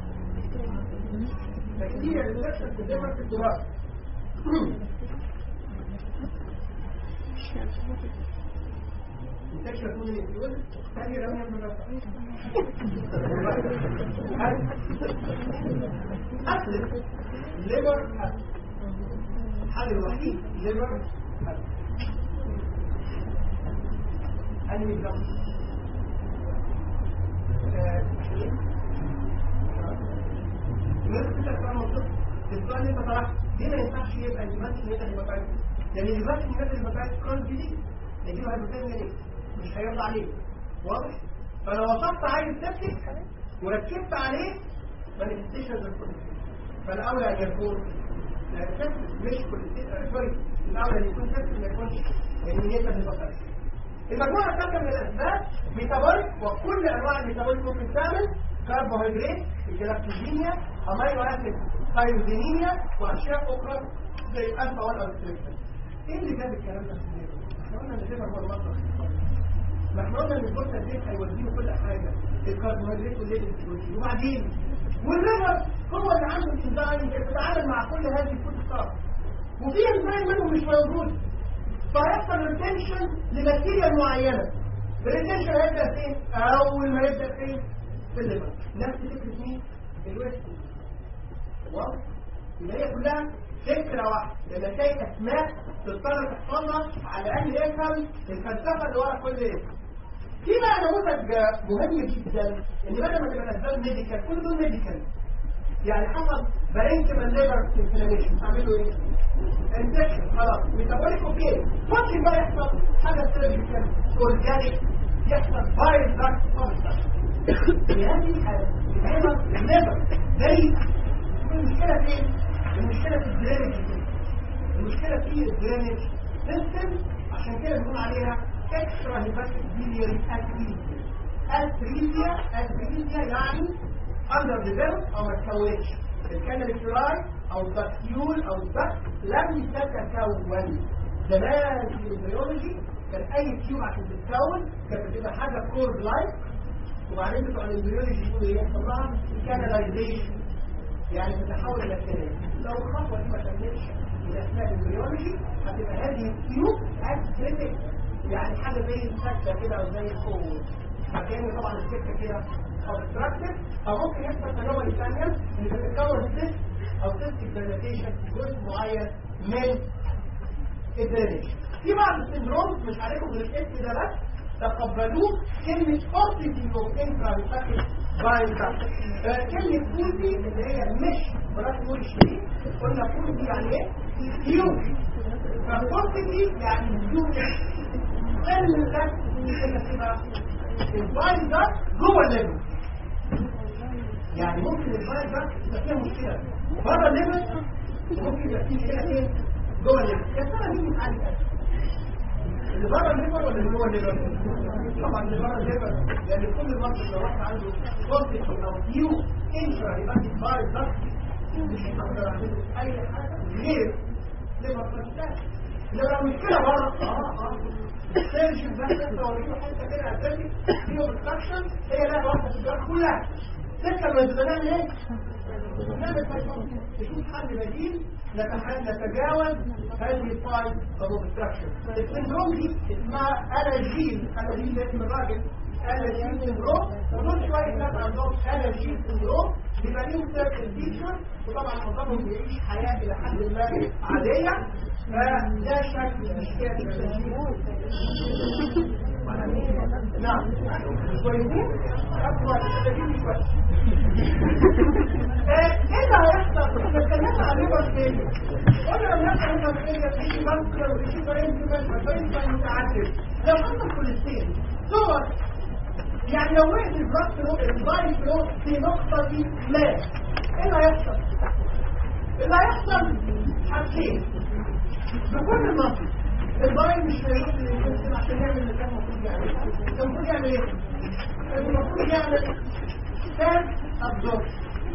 تكتيك الانفكشن في الليفر في الكبار انفكشن تقول ايه؟ يقول ثاني رميه من أسلم ليبر الحل الوحيد ليبر أنمي الضغط الناس كده بتبقى منطقة السؤال اللي انت طرحته ليه ما ينفعش يبقى اليمانش نيتا هيباتايتس؟ لأن اليمانش نيتا هيباتايتس كرونز دي يجيب هيباتايتس ليه؟ مش هيرضى عليه واضح؟ فلو وصفت عين سبتك وركبت عليه مانيفستيشنز الكوليستين فالاولى ان يكون سبتك مش كوليستين سوري الاولى ان يكون سبتك ما يكونش امنيتا للبطاريه المجموعه الثالثه من الاسباب ميتابوليك وكل انواع الميتابوليك ممكن تعمل كربوهيدرات الجلاكتوجينيا امينو اسيد ثايروزينيا واشياء اخرى زي الالفا 1 او التريبتان ايه اللي جاب الكلام ده في الليبر؟ احنا قلنا ان الليبر هو المصدر ما احنا قلنا ان البورصه دي هيوديه كل حاجه الكربوهيدرات والليبيد وبعدين والليبر هو اللي عنده الانزيم اللي بيتعامل مع كل هذه الفود ستار وفي انزيم منهم مش موجود فيحصل ريتنشن لماتيريال معينه الريتنشن هيبدا فين؟ اول ما يبدا فين؟ في الليبر نفس فكره مين؟ الويست واضح؟ يبقى هي كلها فكرة واحدة لما تلاقي أسماء تضطر تحفظها على الأقل يفهم الفلسفة اللي ورا كل اسم. في بقى نموذج مهم جدا إن بدل ما تبقى الأسباب ميديكال كل دول ميديكال يعني حصل بارينكمان ليفر انفلاميشن تعملوا ايه؟ انفكشن خلاص ميتابوليك اوكي ممكن بقى يحصل حاجه سيرجيكال اورجانيك يحصل فايروس داكت في هذه الحاله الليفر الليفر زي المشكله فين؟ المشكلة في الدرينج المشكلة في الدرينج سيستم عشان كده بنقول عليها اكسترا هيباتيك بيلياري اتريزيا اتريزيا اتريزيا يعني اندر ديفلوب او ما تكونش الكانال فلاي او البكتيول او البك لم تتكون زمان في البيولوجي كان اي تيوب عشان تتكون كانت بتبقى حاجه كورد لايك وبعدين بتوع البيولوجي يقولوا ايه يحصل لها كاناليزيشن يعني تتحول الى كلام لو الخطوه دي ما تمتش في اثناء البريولوجي هتبقى هذه التيوب اكتريتك يعني حاجه زي السكه كده او زي الخوف فكان طبعا السكه كده obstructed او ممكن يحصل تنوع ثانيه ان بتتكون سيست او سيستيك دايلاتيشن في جزء معين من الدرينج في بعض السندروم مش عليكم بالاسم ده بس تقبلوه كلمة أوبتيتي أو إنترا بتاكل باين كلمة فوزي اللي هي مش ولا تقول شيء قلنا فوزي يعني ايه؟ فيو فأوبتيتي يعني فيو قل ده ممكن تبقى الباين ده جوه الليفل يعني ممكن الباين ده يبقى فيها مشكلة بره الليفل وممكن يبقى فيه مشكلة ايه؟ جوه الليفل يا ترى مين يتعالج اللي بره الليفر ولا اللي جوه الليفر؟ طبعا اللي بره الليفر لان كل المرضى اللي واحد عنده كونتيك او فيو انترا يبقى بار الضغط مش هيقدر يعمل اي حاجه غير ليفر فاستاك لو مشكله بره اه اه السيرجن بس انت وريله حته كده اساسي فيه اوبستراكشن هي لا واحده في الدماغ كلها لسه ما نعمل ايه؟ نعمل نشوف حل بديل نتجاوز هذه الفايل of obstruction السندروم دي اسمها ألاجين ألاجين ده اسم الراجل ألاجين سندروم ودول شوية ناس عندهم ألاجين سندروم بيبقى ليهم سيركل فيتشر وطبعا معظمهم بيعيش حياة إلى حد ما عادية فده شكل من أشكال الألاجين نعم كويسين؟ أكبر الألاجين كويس ايه اللي هيحصل؟ احنا اتكلمنا عن ليبر فيلير قلنا لما يحصل ليبر فيلير في بنكر وفي برينكمان وفي متعدد لو حصل كوليستين صور يعني لو وقف البلاك فلو الباي فلو في نقطة دي ما ايه اللي هيحصل؟ اللي هيحصل حاجتين بكل المنطق الباي مش هيروح للجسم عشان يعمل اللي كان المفروض يعمله كان المفروض يعمل ايه؟ المفروض يعمل ثالث absorption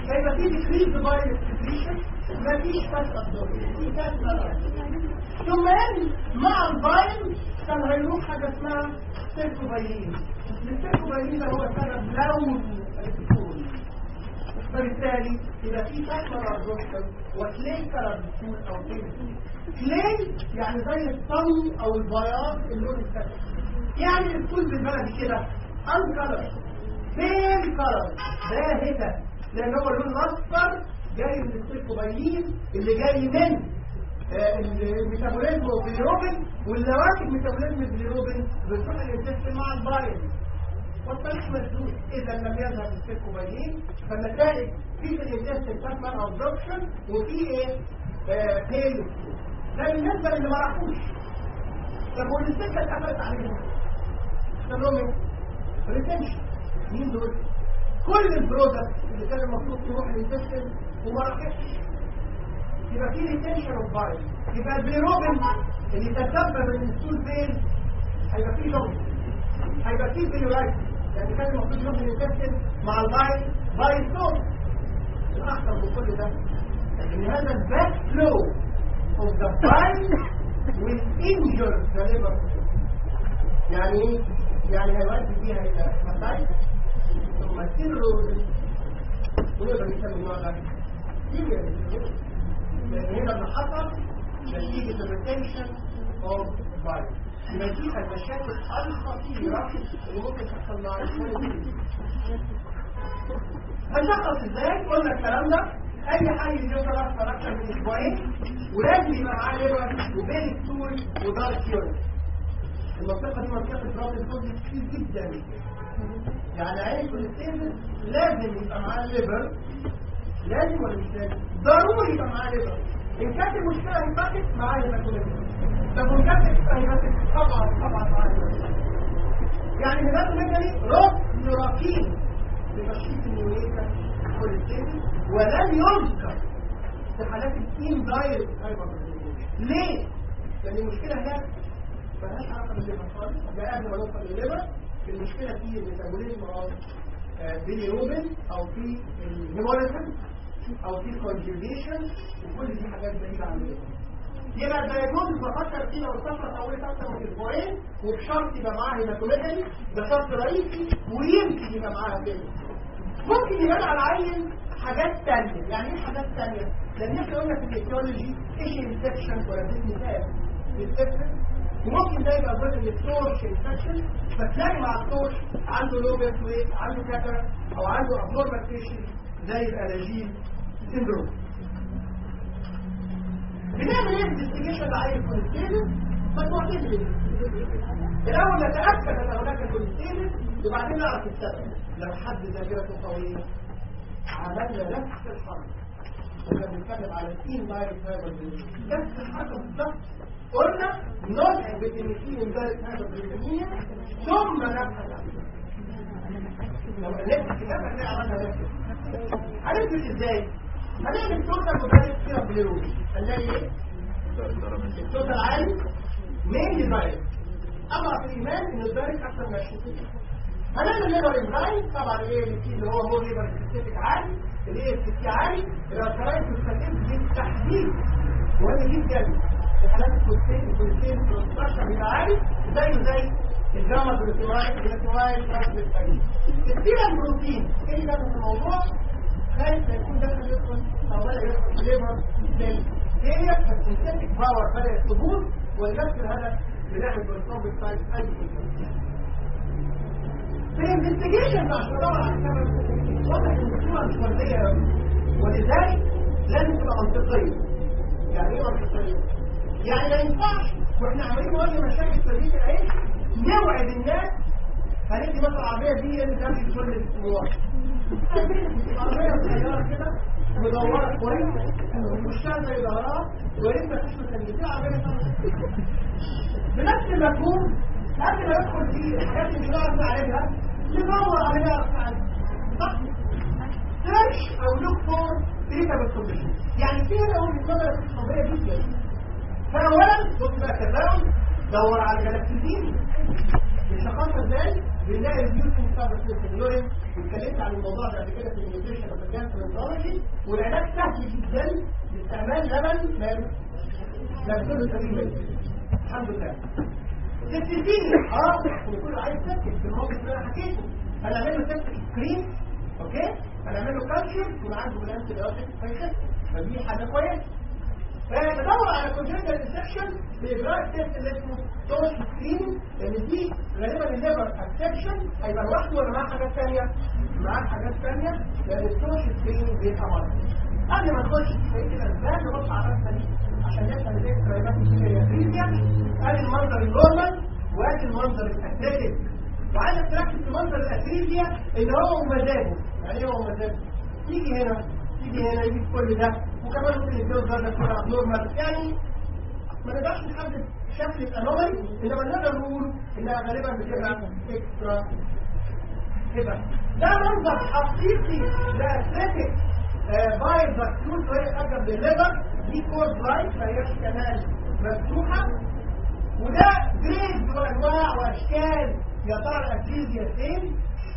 هيبقى في ديكريز بايل اكسكريشن مفيش فات ابزوربشن في فات ثم ان مع البايل كان هيروح حاجه اسمها سيركوبايلين السيركوبايلين ده هو سبب لون الدخول فبالتالي يبقى في فاكتور ابزوربشن وكلي كلر بتكون او كلي كلي يعني زي الصم او البياض اللون السبب يعني الكل بالبلدي كده انكلر فين كلر باهته لان هو اللون الاصفر جاي من السيركوبايلين اللي جاي من آه، الميتابوليزم والبيليروبين واللواكب ميتابوليزم البيليروبين بتروح الانتستين مع البايل والطريق مسدود اذا لم يذهب السيركوبايلين فالنتائج في في الانتستين تكمل ابزوربشن وفي ايه بيل ده بالنسبه للي ما راحوش طب والسكه اتقفلت عليهم سلومي ريتنشن مين دول كل البرودكت اللي كان المفروض تروح الانتستين وما راحتش يبقى في ريتنشن اوف بايل يبقى البيروبين اللي تسبب ان السول بين هيبقى فيه لون هيبقى فيه بيورايت يعني كان المفروض يروح الانتستين مع البايل بايل صوت الاخطر من كل ده ان هذا الباك فلو اوف ذا بايل will injure the liver يعني ايه؟ يعني هيودي فيها الى مسائل ثم سيروز ونقدر نسمي النوع ده serious لان هنا اللي حصل نتيجه الريتنشن اوف فايروس يبقى دي المشاكل الخطيره اللي ممكن تحصل مع الكوليسترول هنشخص ازاي قلنا الكلام ده اي حي يوصل اكتر اكتر من اسبوعين ولازم يبقى معاه ليبر وبين السول ودارك يورين المنطقه دي منطقه راس الكود كتير جدا يعني عين الكوليسترول لازم يبقى معاه ليبر لازم ولا مش لازم ضروري يبقى معاه ليبر ان كانت المشكله هيباتك معاه هيباتولوجي طب وان كانت هيباتك طبعا طبعا معاه هيباتولوجي يعني هيباتولوجي ركن ركين لتشخيص النيويتا كوليسترول ولن يذكر في حالات التيم دايركت هايبرتنشن ليه؟ لان المشكله هناك مالهاش علاقه بالليبر خالص ده قبل ما نوصل للليبر المشكله في الميتابوليزم او بيليروبين او في الهيموليزم او في الكونجوجيشن وكل دي حاجات بعيده عن الليبر يبقى الدايجنوز بفكر فيه لو الفتره طولت اكتر من اسبوعين وبشرط يبقى معاه هيماتوميجالي ده شرط رئيسي ويمكن يبقى معاها كده ممكن يبان على العين حاجات تانية يعني ايه حاجات تانية لان احنا قلنا في التكنولوجي ايش انفكشن ولا دي مثال انفكشن وممكن ده يبقى جزء من التورش انفكشن فتلاقي مع التورش عنده لوبيت ويت عنده كاتر او عنده ابنورمال فيشن زي الاناجين سيندروم بنعمل ايه انفستيجيشن لعين كوليستيرول مجموعة الاول نتاكد ان هناك كوليستيرول وبعدين نعرف السبب لو حد ذاكرته قويه عملنا نفس الحرب كنا بنتكلم على التين دايركت هايبر نفس الحرب بالظبط قلنا نضع بالتنسين دايركت هايبر ثم نبحث عنه لو قلت الكتاب هتلاقي عملنا نفس هنثبت ازاي؟ هنعمل توتال مدرس كده بليروبي هنلاقي ايه؟ التوتال عالي مين دايركت اضعف الايمان ان الدايركت اكثر من 20 هنعمل ليبر انزايم طبعا ايه اللي هو هو ليبر سبيسيفيك عالي الايه السكي عالي الرسائل بتستخدم للتحديد مهم جدا في حالات الكولتين الكولتين بروستراكشن بيبقى عالي زيه زي الجاما بروتينايت الجلوتينايت ترانسبيرتاين السيرم بروتين ايه اللي في الموضوع خايف يكون داخل يدخل او بدا يدخل في ليبر سيل هي السنتيك باور بدات تبوظ ولنفس الهدف بنعمل بروتين سايت اي في الانفستيجيشن بقى عشان ادور على السبب واضح ان الصوره مش فرديه ولذلك لازم تبقى منطقيه يعني ايه منطقيه؟ يعني ما ينفعش واحنا عمالين نواجه مشاكل تدريب العيش نوعد الناس هندي مثلا العربيه دي اللي تمشي كل الاسبوع العربيه صغيره كده مدوره كويس وشها زي ظهرها ولسه مفيش مكان دي عربيه بنفس المفهوم قبل ما يدخل في الحاجات اللي نعرف نعالجها ندور على نعرف نعالجها صح؟ سيرش او لوك فور تريتابل كونديشن يعني في هنا وجهه نظر اقتصاديه جدا فاولا بص بقى كلام دور على الجلاكسيين بنشخصها ازاي؟ بنلاقي ريديوسنج سبستنس اليورين اتكلمت عن الموضوع ده قبل كده في النيوتريشن اوف الجاسترونتولوجي والعلاج سهل جدا باستعمال لبن ماله؟ لاكتوز تقريبا الحمد لله تستيقين اه وكل عايز تسكت في الموقف اللي انا حكيته هنعمل له تسكت سكرين اوكي هنعمل له كالشر يكون عنده بالانس بيوتك فيخف فدي حاجه كويسه فندور على كونجنتال انسكشن باجراء تيست اللي اسمه توش سكرين لان دي غالبا الليفر اكسبشن هيبقى لوحده ولا معاه حاجات ثانيه؟ معاه حاجات ثانيه لان التوش سكرين بيبقى مرض قبل ما نخش في كده ازاي نبص على الرسمه دي عشان نفهم الاكسترا الكيميائيه ادي المنظر النورمال وادي المنظر الاثليتيك وعايزك تركز في منظر الاتريزيا اللي هو مزاجه يعني ايه هو مزاجه يجي هنا يجي هنا يجي كل ده وكمان ممكن يديله درجه كده نورمال يعني ما نقدرش نحدد شكل الانومالي انما نقدر نقول انها غالبا بتبقى اكسترا كده ده منظر حقيقي لاتليتيك باي فاكتور وهي اقرب للليفر دي كورد لايت ما هياش كمان مفتوحه وده جريد وانواع واشكال يا ترى الاتريزيا فين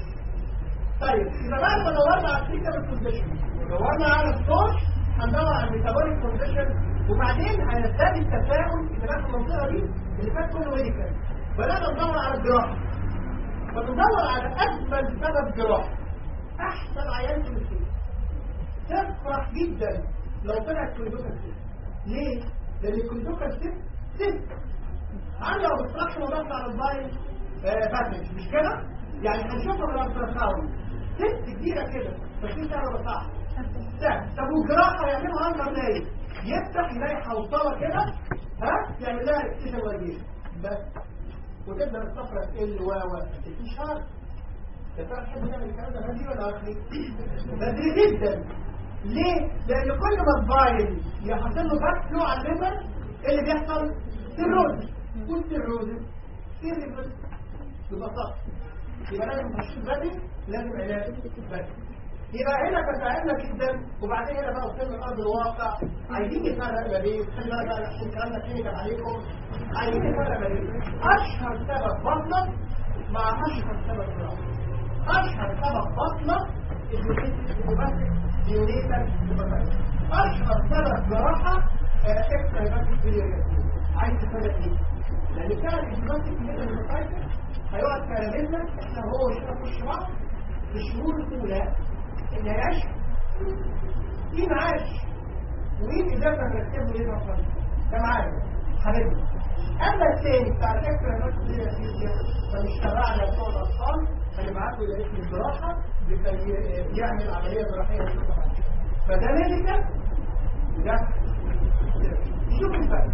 طيب اذا بعد ما دورنا على الكريتيكال كونديشن ودورنا على السورس هندور على الميتابوليك كونديشن وبعدين هنبتدي التفاؤل في نفس المنطقه دي اللي فات كله ميديكال بدانا ندور على الجراحه فندور على اجمل سبب جراحه احسن عيان في السوق تفرح جدا لو طلعت كوندوكال سيست ليه؟ لان الكوندوكال سيست سيست عندي ما بتطرحش مضاد على الباين باسج مش كده؟ يعني هنشوفها من الالتراساوند سيست كبيره كده بس دي سهله صح سهل طب والجراحه يعملها اندر نايم يفتح يلاقي حوصله كده ها يعمل لها اكسجين وجيه بس وتبدا الصفرة تقل و و مفيش حاجه يا ترى تحب نعمل الكلام ده بدري ولا اخري؟ بدري جدا ليه؟ لان كل ما الفايل يحصل له باك له على الليفر ايه اللي بيحصل؟ سيروز والسيروز سيروز ببساطه يبقى لازم تشخيص بدري لازم علاج بدري يبقى هنا تساعدنا جدا وبعدين هنا بقى وصلنا لارض الواقع عايزين نفرق ما بين خلي بالك بقى عشان الكلام ده كلينيكال عليكم عايزين نفرق ما بين اشهر سبب بطنه مع اشهر سبب جراحه اشهر سبب بطنه نيونيتال اشهر سبب جراحه اكسترا هيباتيك بيلياريتي عايز تفرق ايه؟ لان فعلا الهيباتيك بيلياريتي هيقعد كلامنا احنا هو وشنا في وش بعض في الشهور الاولى ان يعيش في معاش ومين اجابه مرتبه ليه مصر ده معانا حبيبي اما الثاني بتاع الفكره النفس دي فمش تبعنا بتوع الاطفال هنبعته الى اسم الجراحه لكي يعمل عمليه جراحيه فده ميديكال ده شوف الفرق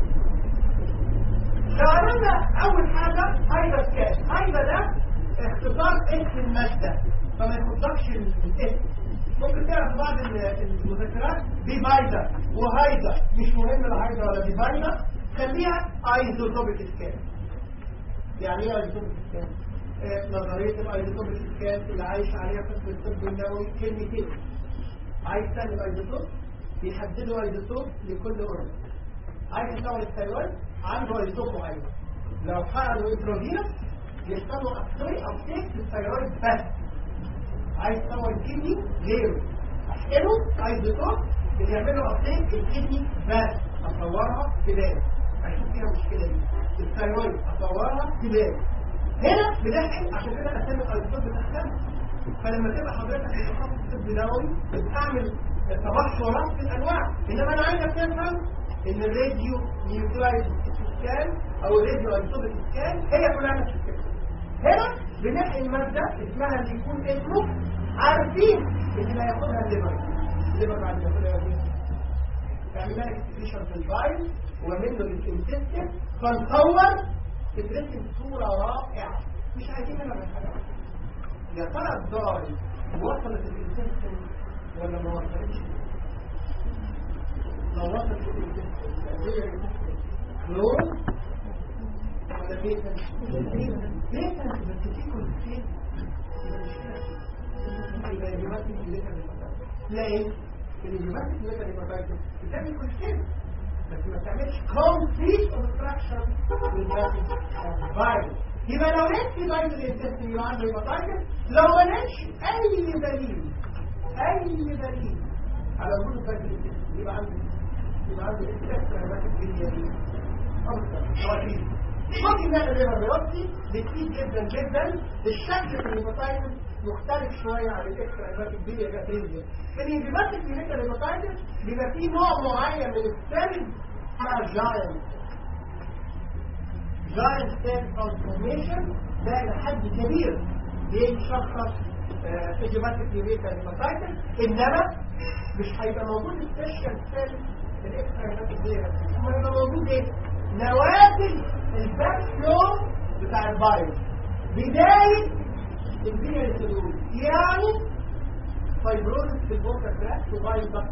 لو عملنا اول حاجه هيدا سكان هيدا ده اختصار اسم الماده فما يخصكش الاسم ممكن تعرف بعض المذكرات بيبايدا وهيدا مش مهم الهيدا ولا بيبايدا خليها ايزوتوبيك سكان يعني ايه ايزوتوبيك سكان آه نظريه الايزوتوبيك سكان اللي عايش عليها قسم الطب النووي كلمتين عايز تعمل ايزوتوب بيحددوا ايزوتوب لكل اورجن عايز يطور الثيرويد عنده ايزوتوب معين لو حقنوا انتروفينوس يحصلوا اكسوري ابتيك للثيرويد بس عايز تطور الكدني غيره احقنه عايز يطور اللي يعملوا ابتيك الكدني بس اطورها في بالي اشوف فيها المشكله دي الثيرويد اطورها في بالي هنا بنحقن عشان كده اسامي الايزوتوب بتختلف فلما تبقى حضرتك في تخصص طب نووي بتعمل تبحرات في الانواع انما انا عايزك تفهم ان الراديو نيوكلايد سكان او الراديو ايزوتوبيك سكان هي كلها نفس الفكره هنا بنحقن ماده اسمها اللي يكون اسمه عارفين اللي هياخدها الليفر الليفر بعد ما ياخدها ايه تعمل لها اكسبريشن في الفايل ومنه للانتستين فنصور تدرس بصوره رائعه مش عايزين منها من حاجه يا ترى الضاري وصلت الانتستين ولا ما وصلتش لو وصلت الانتستين كلون ولا بيتا بيتا بس في كونسيت يبقى الجماعات اللي لا ايه الجماعات اللي بتعمل كونسيت بس ما تعملش كومبليت اوبستراكشن للفايروس يبقى لو لقيت في بايظ الانتستين يبقى عنده هيباتايتس لو ما لقيتش اي دليل اي دليل على وجود بايظ الانتستين يبقى عنده يبقى عنده اكسترا هيباتيك بيلياري ممكن نعمل ليفر بيوبسي بتفيد جدا جدا الشكل في الهيباتايتس مختلف شويه عن الاكسترا هيباتيك بيلياري في الهيباتيك الهيباتايتس بيبقى فيه نوع معين من السيلز اسمها جاينت جاينت سيل ترانسفورميشن ده لحد كبير بيشخص اجاباتيك نيوميتا هيباتايتس انما مش هيبقى موجود سبيشال سيل الاكسترا هيباتيك بيلياري امال هيبقى موجود ايه؟ نواتج الباك فلو بتاع الفيروس بداية البيلياري سيلول يعني فايبروزس في البوكا كراك وفايل ضغط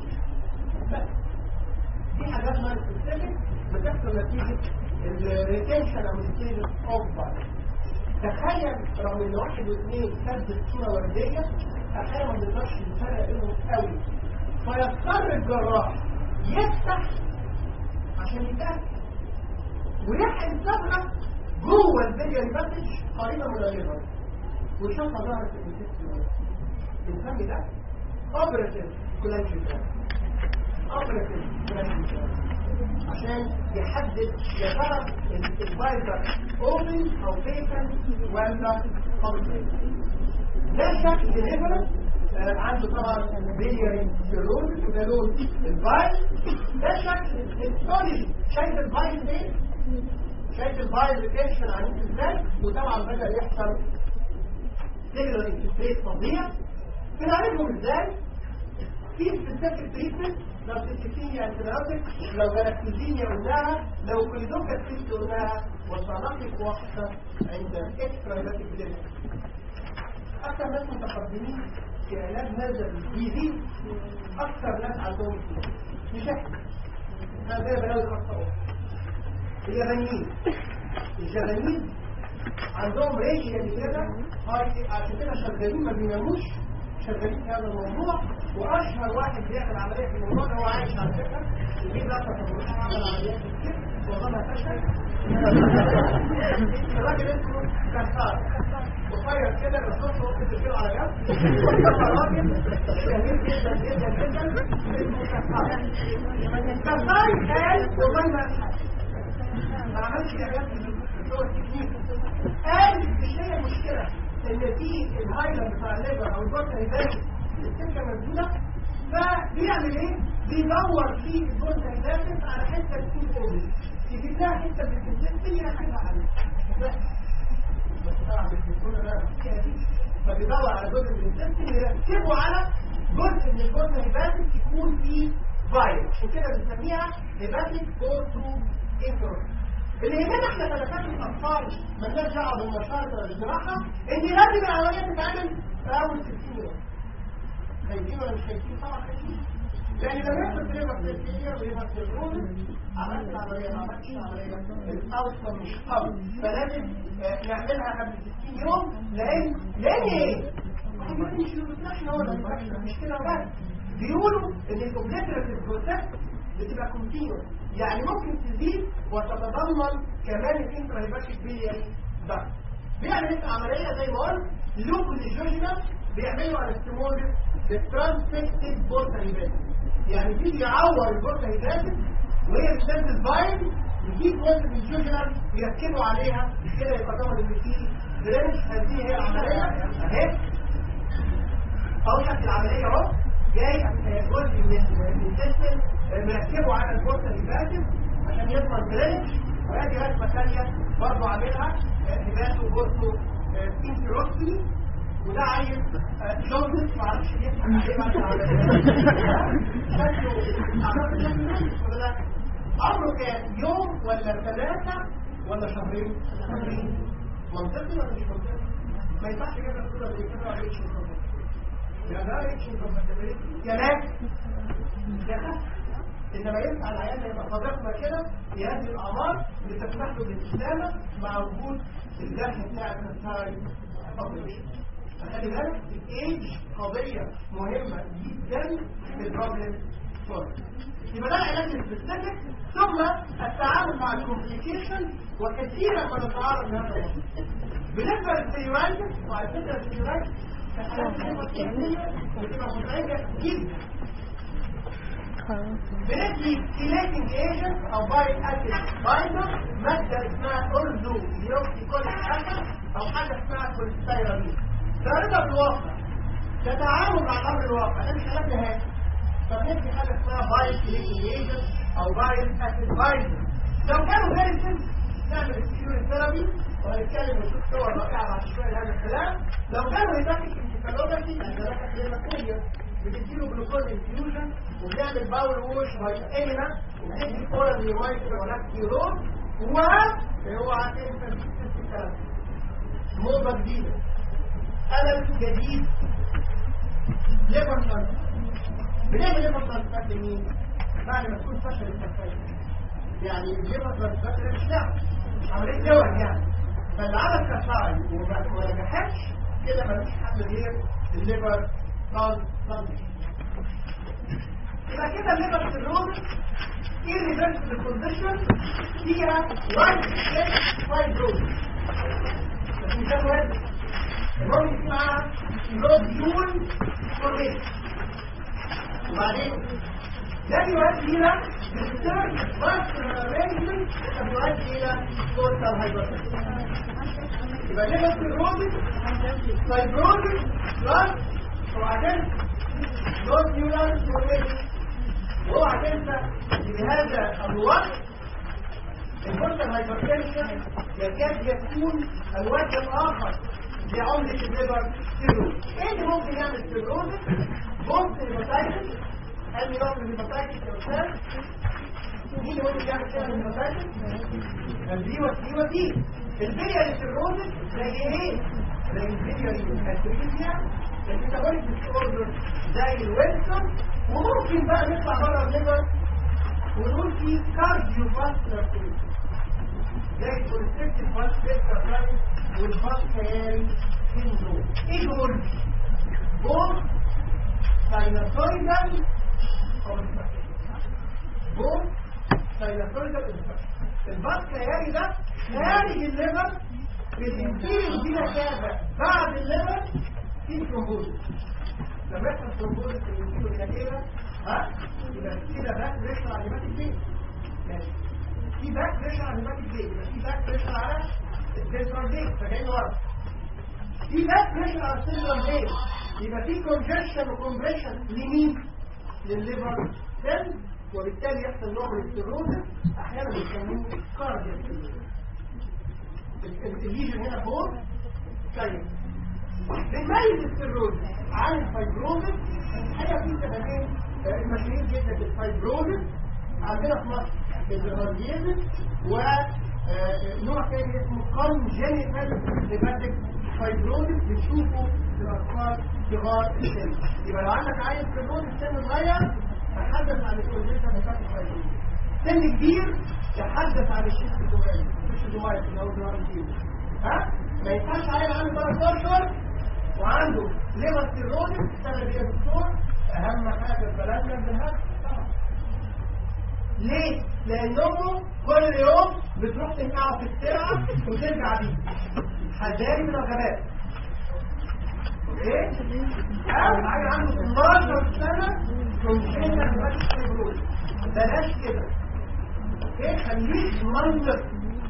بس دي حاجات ما سبيسيفيك بتحصل نتيجة الريتنشن او الستيج اوف فايروس تخيل رغم ان واحد واثنين سدت صورة وردية احيانا ما بنقدرش نفرق بينهم قوي فيضطر الجراح يفتح عشان يتأكد ويحقن صبغة جوه البيلياري باسج قريبة من الليفر ويشوفها ظهرت في الجسم بنسمي ده اوبراتيف كولانجيوجرام اوبراتيف كولانجيوجرام عشان يحدد يا ترى الفايبر اوبن او فيكن ولا اوبن ده شكل الليفر عنده طبعا بيلياري سيرول وده لون الفايل ده شكل السوليد شايف الفايل ده شايف الفايل ريتنشن عن ازاي وطبعا بدا يحصل سيجنال انترفيس فظيع بنعالجهم ازاي في سبيسيفيك تريتمنت لو سيستيميا انتبيوتيك لو جلاكتوزينيا قلناها لو كليدوكا تريت قلناها وصناعتك واحدة عند اكسترا هيباتيك ليميت اكثر ناس متقدمين في علاج هذا الجديد اكثر ناس عندهم مش احنا احنا زي بلاوي خاصة اليابانيين اليابانيين عندهم ريشيا كده عشان كده شغالين ما بيناموش شغالين في هذا الموضوع واشهر واحد بيعمل عمليه في الموضوع ده هو عايش على فكره البيت ده كان عمل عمليات كتير وظلها فشل الراجل اسمه كسار قصير كده بس هو كنت كده على جنب راجل شهير جدا جدا جدا اسمه كسار كسار قال والله ما ما عملش اعلان في الدكتور التكنيك قال مش هي المشكله ان في الهايلاند بتاع الليبر او الجوتا هيداتي السكه مسدوده فبيعمل ايه؟ بيدور في الجوتا هيداتي على حته تكون اوبن يجيب لها حته بالكونسيستنت يركبها عليها بس بس طبعا مش بيكون انا فبيدور على جزء من الكونسيستنت يركبه على جزء من الجوتا هيداتي يكون فيه فايروس وكده بنسميها هيباتيك بورتو انتروس اللي يهمنا احنا كدكاتره الاطفال مالناش دعوه بالمشارط ولا الجراحه ان لازم العمليه تتعمل في اول 60 يوم خايفين ولا مش خايفين طبعا خايفين لان لما يحصل تريبر سيرفيريا ويبقى سيرفيريا عملت العمليه ما عملتش العمليه الاوصل مش قوي فلازم آه، نعملها قبل 60 يوم لان لان ايه؟ واحد يقول لي مش الانفكشن هو الانفكشن مش كده بس بيقولوا ان الاوبليتريتيف بروسيس بتبقى كونتينوس يعني ممكن تزيد وتتضمن كمان الانتراهيباتيك بيلياري ده بيعمل انت عمليه زي ما قلت لوكال جوجنا بيعملوا على استمول بالترانسفكتد بورتا يعني بيجي يعور البورتا هيداتس وهي بتنزل فايل يجيب جزء من الجوجنا ويركبوا عليها كده يبقى ضمن ان في درينج هذه هي العمليه اهي اوشك العمليه اهو جاي جزء من السيستم مركبه على البورتا هيباتس عشان يضمن درينج وادي رسمه ثانيه برضه عاملها هيباتو بورتو انتروكسي وده عايز جوزس معرفش يضحك عليه بعد العمليه شكله اعتقد شكله ولا لا عمره كان يوم ولا ثلاثه ولا شهرين شهرين منطقي ولا مش منطقي ما ينفعش كده الصوره اللي كده عليه شيء يا ده ايش يا ناس يا خف انما ينفع العيان يبقى صديقنا كده في هذه الاعمار لتسمح له بالاستدامه مع وجود الجرح بتاع الكنساي فخلي بالك الايدج قضيه مهمه جدا في البروبلم يبقى ده العلاج السبيسيفيك ثم التعامل مع الكومبليكيشن وكثيرا ما نتعرض لهذا الوضع. بالنسبه للسيورايتس وعلى فكره السيورايتس في حالات الهيباتيتية بتبقى مزعجه جدا خلاص بندي كيلاتنج ايجنت او بايل اسيد بايندر ماده اسمها اورزو ديوكسيكوليك اسيد او حاجه اسمها كوليستيرامين ده رضا بالواقع ده تعامل مع الامر الواقع ده مش كلام نهائي فبندي حاجه اسمها بايل كيلاتنج ايجنت او بايل اسيد بايندر لو كانوا فيري سيمبل نعمل السيورين ثيرابي وهنتكلم ونشوف صور رائعه بعد شويه لهذا الكلام لو كانوا هيباتيك انتفالوباثي هنبقى كليماتوريا بتديله جلوكوز انفيوجن وبنعمل باور ووش فيتامينا وبندي اورال نيوايت ولا كيرون و هو عارفين الكلام موضه جديده الم جديد ليفر ترانسفير بنعمل ليفر ترانسفير لمين؟ بعد ما تكون فشل التفاعل يعني الليفر ترانسفير مش لعب عمليه دواء يعني فاللي عمل تفاعل وما نجحتش كده ملوش حل غير الليفر ترانسفير يبقى كده الليفر سيروز irreversible condition فيها وايد فايبروز بس مش ده مهم المهم اسمها نوديول فورميشن وبعدين ده بيؤدي الى disturbed vascular arrangement بيؤدي الى total hypertension يبقى الليفر سيروز فايبروز بلس وبعدين نوديولار فورميشن اوعى تنسى ان هذا الوقت الفرصه الهايبرتنشن يكاد يكون الوجه الاخر لعمله الليبر سيروز ايه اللي ممكن يعمل سيروز ممكن هيباتايتس هل نوع من الهيباتايتس يا استاذ مين اللي ممكن يعمل كده من الهيباتايتس البي والسي والدي البيليا للسيروز زي ايه زي البيليا للكاتريزيا الميتابوليك ديسوردر زي الويلسون وممكن بقى نطلع بره الليفر ونقول في كارديو فاسكولار زي الكونستريكتيف فاسكولار والفاسكولاري سيندروم ايه دول؟ بوث ساينوسويدال بوث ساينوسويدال الفاسكولاري ده خارج الليفر بينتهي بلا كافه بعد الليفر في ترومبوز لما يحصل ترومبوز في الانسولين الى كده ها يبقى كده باك بريشر على هيباتيك فين ماشي في باك بريشر على هيباتيك فين يبقى في باك بريشر على السنترال فين فجاي ورا في باك بريشر على السنترال فين يبقى في كونجكشن وكومبريشن لمين للليفر سيل وبالتالي يحصل نوع من السيروزس احيانا بيسموه كاردياك الليجن هنا فوق طيب بنميز السيروز عن الفايبروزس الحقيقه في سببين مشهورين جدا بالفايبروزس عندنا في مصر الهرجيزس ونوع تاني اسمه كونجينيتال هيباتيك فايبروزس بنشوفه في الاطفال صغار السن يبقى لو عندك عيل فايبروزس سن صغير تحدث عن الكونجينيتال هيباتيك فايبروزس سن كبير يتحدث عن الشيست الدمائي الشيست الدمائي اللي هو دماغ ها ما ينفعش عيل عنده 13 وعنده ليفر سيروزس تشتغل بيها دكتور اهم حاجه البلد بالهدف ليه؟ لان امه كل يوم بتروح تنقعه في السرعه وترجع بيه حذاري من الغباء اوكي؟ او حاجه عنده 12 سنه كونجنتال هيباتيك فايبروز بلاش كده اوكي خليك منطق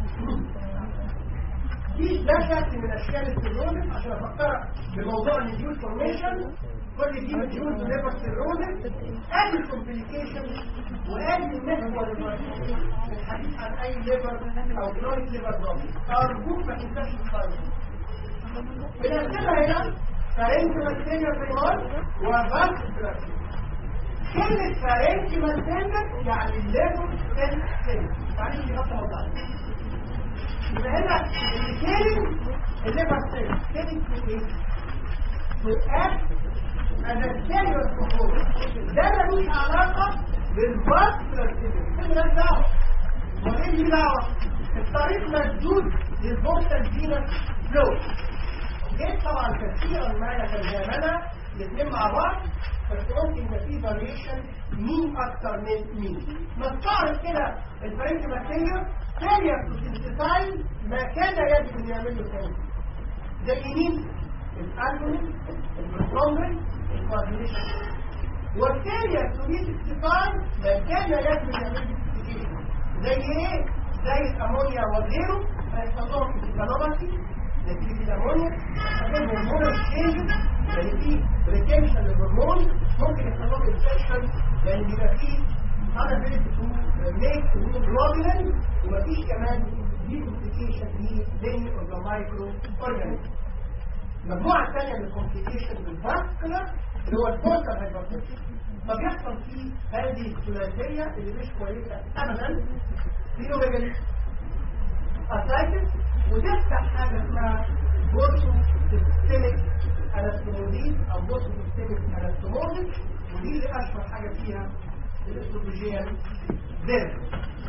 في ده شكل من اشكال السيروزس عشان افكرك بموضوع النيوز فورميشن كل دي بتجوز ليفر سيروزس ادي الكومبليكيشن وادي المحور الرئيسي الحديث عن اي ليفر او كرونيك ليفر بروبلم ارجوك ما تنساش الخير بنرتبها هنا فارنكيمال فيلير في المال وفالس كلمة فارنكيمال فيلير يعني الليفر سيل فيلير معلش دي خطة موضوعية يبقى هنا الكيلينج الليفر سيل كيلينج في ايه؟ to act as a cellular component ده ملوش علاقة بالفاسكولار كيلينج مالهاش دعوة وايه ليه دعوة؟ الطريق مسدود للبورتال فينس فلو جيت طبعا كثيرا ما يتزامنا الاثنين مع بعض بس ممكن يبقى فيه فاريشن مين اكتر من مين نفترض كده الفرنج بكتيريا فيلير تو سنسيتايز ما كان يجب ان يعمل له ثاني زي مين؟ الالبومين البروترومبين الكوردينيشن والفيلير تو سنسيتايز ما كان يجب ان يعمل له زي ايه؟ زي الامونيا وغيره فيحصلهم انسفالوباثي نتيجه الامونيا يحصلهم هرمون تشينج يعني في ريتنشن للهرمون ممكن يحصلهم انفكشن لان بيبقى فيه انا بيت تو ميك هيموجلوبين ومفيش كمان دي كومبليكيشن دي لين اوف ذا مايكرو اورجانيزم المجموعه الثانيه من الكومبليكيشن بالفاسكولار اللي هو البورتال هايبرتنشن فبيحصل فيه هذه الثلاثيه اللي مش كويسه ابدا فينوميجالي اسايتس وتفتح حاجه اسمها بورتو سيستميك انستموزيس او بورتو سيستميك انستموزيس ودي اللي اشهر حاجه فيها الاستروجين فيرس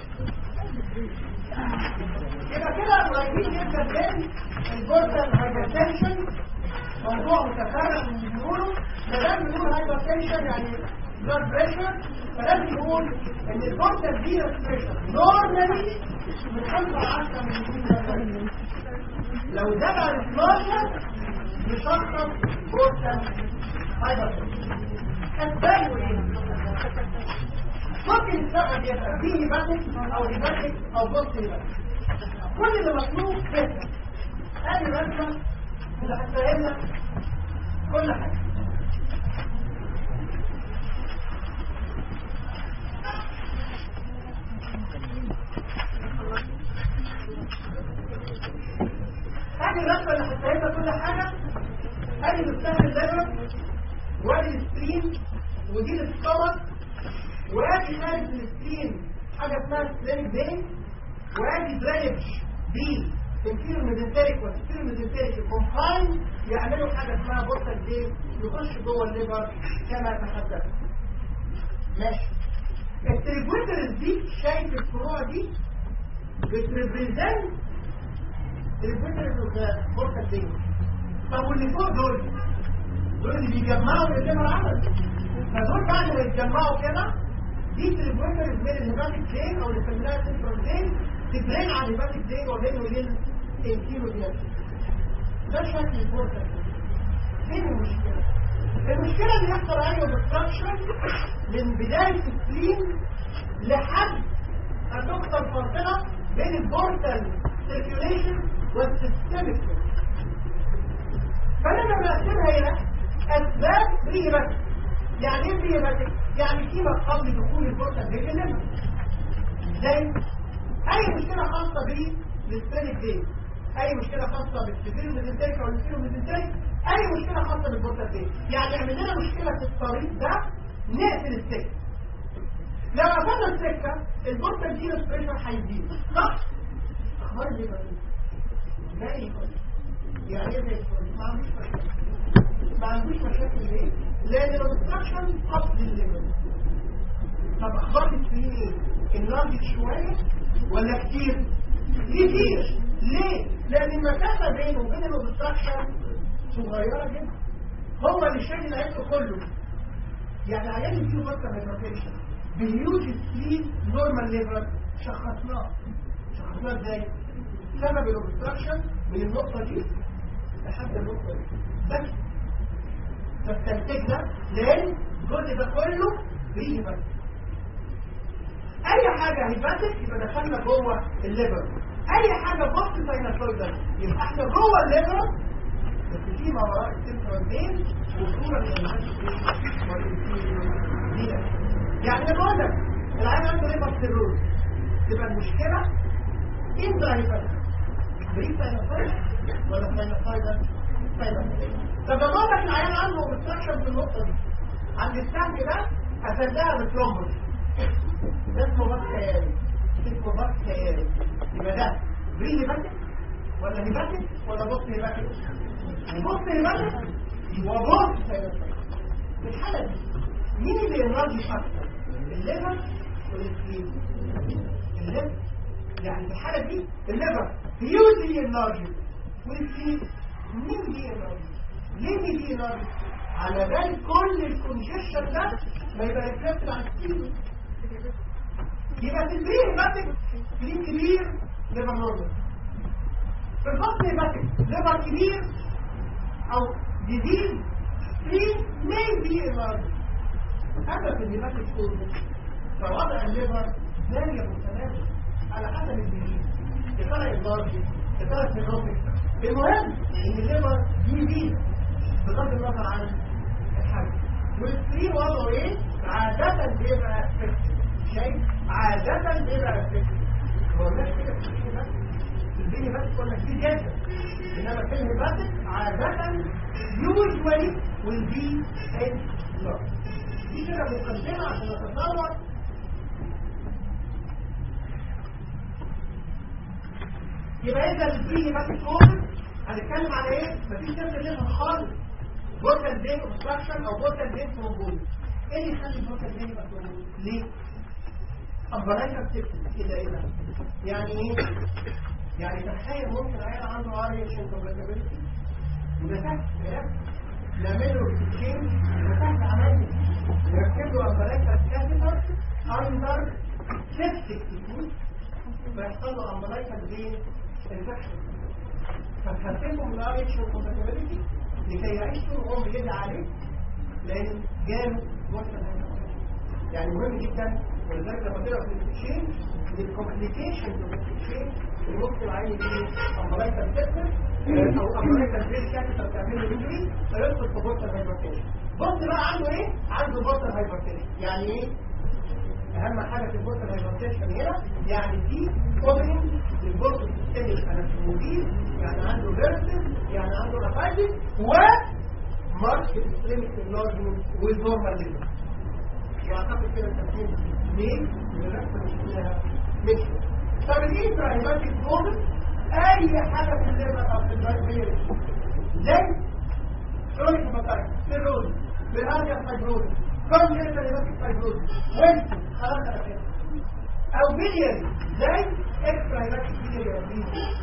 يبقى كده قريبين جدا من البورتال هايبرتنشن موضوع متفرع من بنقوله ما دام بنقول هايبرتنشن يعني بلاد بريشر فلازم نقول ان البورتال فيروس بريشر نورمالي من 5 ل 10 مليون لو زاد عن 12 يشخص بورتال هايبرتنشن اسبابه ايه؟ ممكن السبب يبقى فيه هيباتيك او هيباتيك او بوست هيباتيك كل اللي مطلوب كده ادي رسمه اللي هتسهل لك كل حاجه ادي الرسمه اللي هتسهل لك كل حاجه ادي مفتاح الليفر وادي السكرين ودي الاستمر وادي خارج السكرين حاجه اسمها سليم بين وادي درينج بي تنفير ميزنتريك وتنفير ميزنتريك الكومباين يعملوا حاجه اسمها بورتال بين يخش جوه الليفر كما تحدثت ماشي التريبوترز دي شايف الفروع دي بتريبريزنت تريبوترز بورتال بين طب واللي فوق دول دول اللي بيجمعوا الليفر عمل فدول بعد ما يتجمعوا كده دي تريبوترز من الهيباتيك بين او اللي سميناها سنترال بين تبين على الهيباتيك بين وبين وبين الكيلو دي ده شكل البورتال فين المشكله؟ المشكله ان يحصل عليه ديستراكشن من بدايه السليم لحد ان تكسر فاصله بين البورتال سيركيوليشن والسيستميك فلما بقسمها هنا اسباب بريماتيك يعني ايه بريماتيك؟ يعني فيما قبل دخول البورتال بين الليمت زي اي مشكله خاصه بالسبينك دي اي مشكله خاصه بالسفير ميزنتريك او السفير ميزنتريك اي مشكله خاصه بالبورتال دي يعني اعمل لنا مشكله في الطريق ده نقفل السكه لو قفلنا السكه البورتال دي بريشر هيزيد صح اخبار اللي بقى زي يعني ايه زي الفل ما عنديش مشاكل ما عنديش مشاكل ليه لان الاوبستراكشن قصد الليمت طب اخبار السنين ايه الناضج شويه ولا كتير كتير ليه لان المسافه بينه وبين الاوبستراكشن صغيره جدا هو اللي شايل العيب كله يعني عيال فيه بطل هيدروكيشن بهيوج سليم نورمال ليفر شخصناه شخصناه ازاي سبب الاوبستراكشن من النقطه دي لحد النقطه دي بس فاستنتجنا لان الجزء ده كله فيه بس اي حاجة هيباتك يبقى دخلنا جوه الليفر اي حاجة بوست ساينوسويدال يبقى احنا جوه الليفر بس في ما وراء السنترال بين وصورة يعني بقول لك العين عنده ليفر سيروز تبقى المشكلة انت هيباتك بريد ساينوسويدال ولا ساينوسويدال ساينوسويدال طب بقول لك العيان عنده اوبستراكشن في النقطة دي عند السهم ده هتلاقيها بالترومبوس ده اسمه بط خيالي اسمه بط خيالي يبقى ده بري هيباتيك ولا هيباتيك ولا بص هيباتيك بص هيباتيك وبص في الحالة دي مين اللي ينرجي اكتر الليفر والسكين الليفر يعني في الحالة دي الليفر هيوزي ينرجي والسكين مين دي ينرجي ليه دي ينرجي على بال كل الكونجيشن ده ما يبقى ريفلكت على السكين يبقى في البري هيباتيك سكين كبير ليفر نورمال في البطن هيباتيك ليفر كبير او ديزيز سكين ميبي انارجي هذا في الهيباتيك كورنر فوضع الليفر زي متناسب على حسب الديزيز يا ترى انارجي يا ترى سيروتيك المهم ان الليفر دي دي بغض النظر عن الحجم والسكرين وضعه ايه؟ عادة بيبقى افكتيف شايف؟ عادة بيبقى افكتيف هو الناس كده في البيني بس البيني بس كنا كتير جدا انما الفيلم بس عادة يوجوالي will be in love دي كده مقدمة عشان نتصور يبقى اذا البيني بس كومن هنتكلم على ايه؟ مفيش ناس بتفهم خالص بوتال دين اوبستراكشن او بوتال دين ثرومبوز ايه اللي يخلي البوتال دين يبقى ثرومبوز؟ ليه؟ امبلايكا بتكتب كده ايه ده؟ يعني ايه؟ يعني تخيل ممكن عيال عنده ار اتش انكمباتيبلتي وده سهل بجد نعمله تشينج ده سهل عملي نركب له امبلايكا كاتيتر اندر سيبتك تكون فيحصل له امبلايكا دين انفكشن فنخففه من الار اتش انكمباتيبلتي لكي يعيش طول عمره يدعي عليه لان جاله وصل يعني مهم جدا ولذلك لما تقرا في التشين الكومبليكيشن في التشين ممكن العين يجي امبلايكا بتكتر او امبلايكا بريد كاتر تعمل له انجري فيدخل في بوتر هايبرتيشن بص بقى عنده ايه؟ عنده بوتر هايبرتيشن يعني ايه؟ اهم حاجه في البوتر هايبرتيشن هنا يعني في كوبرنج للبوتر السيستمي الاناتوموبيل يعني عنده فيرسز يعني عنده رفاجي و ماركت اكستريميك انلارجمنت والنورمال ليفل واعتقد كده الترتيب ليه؟ لنفس فيها مش طب الانتراهيماتيك كوبر اي حاجه في الليفر او في البايبير زي كرونيك هيباتايتس سيروز بالهاريا فايبروز كونجنتال هيباتيك فايبروز ويلت خلاص على كده او بيلياري زي اكسترا هيباتيك بيلياري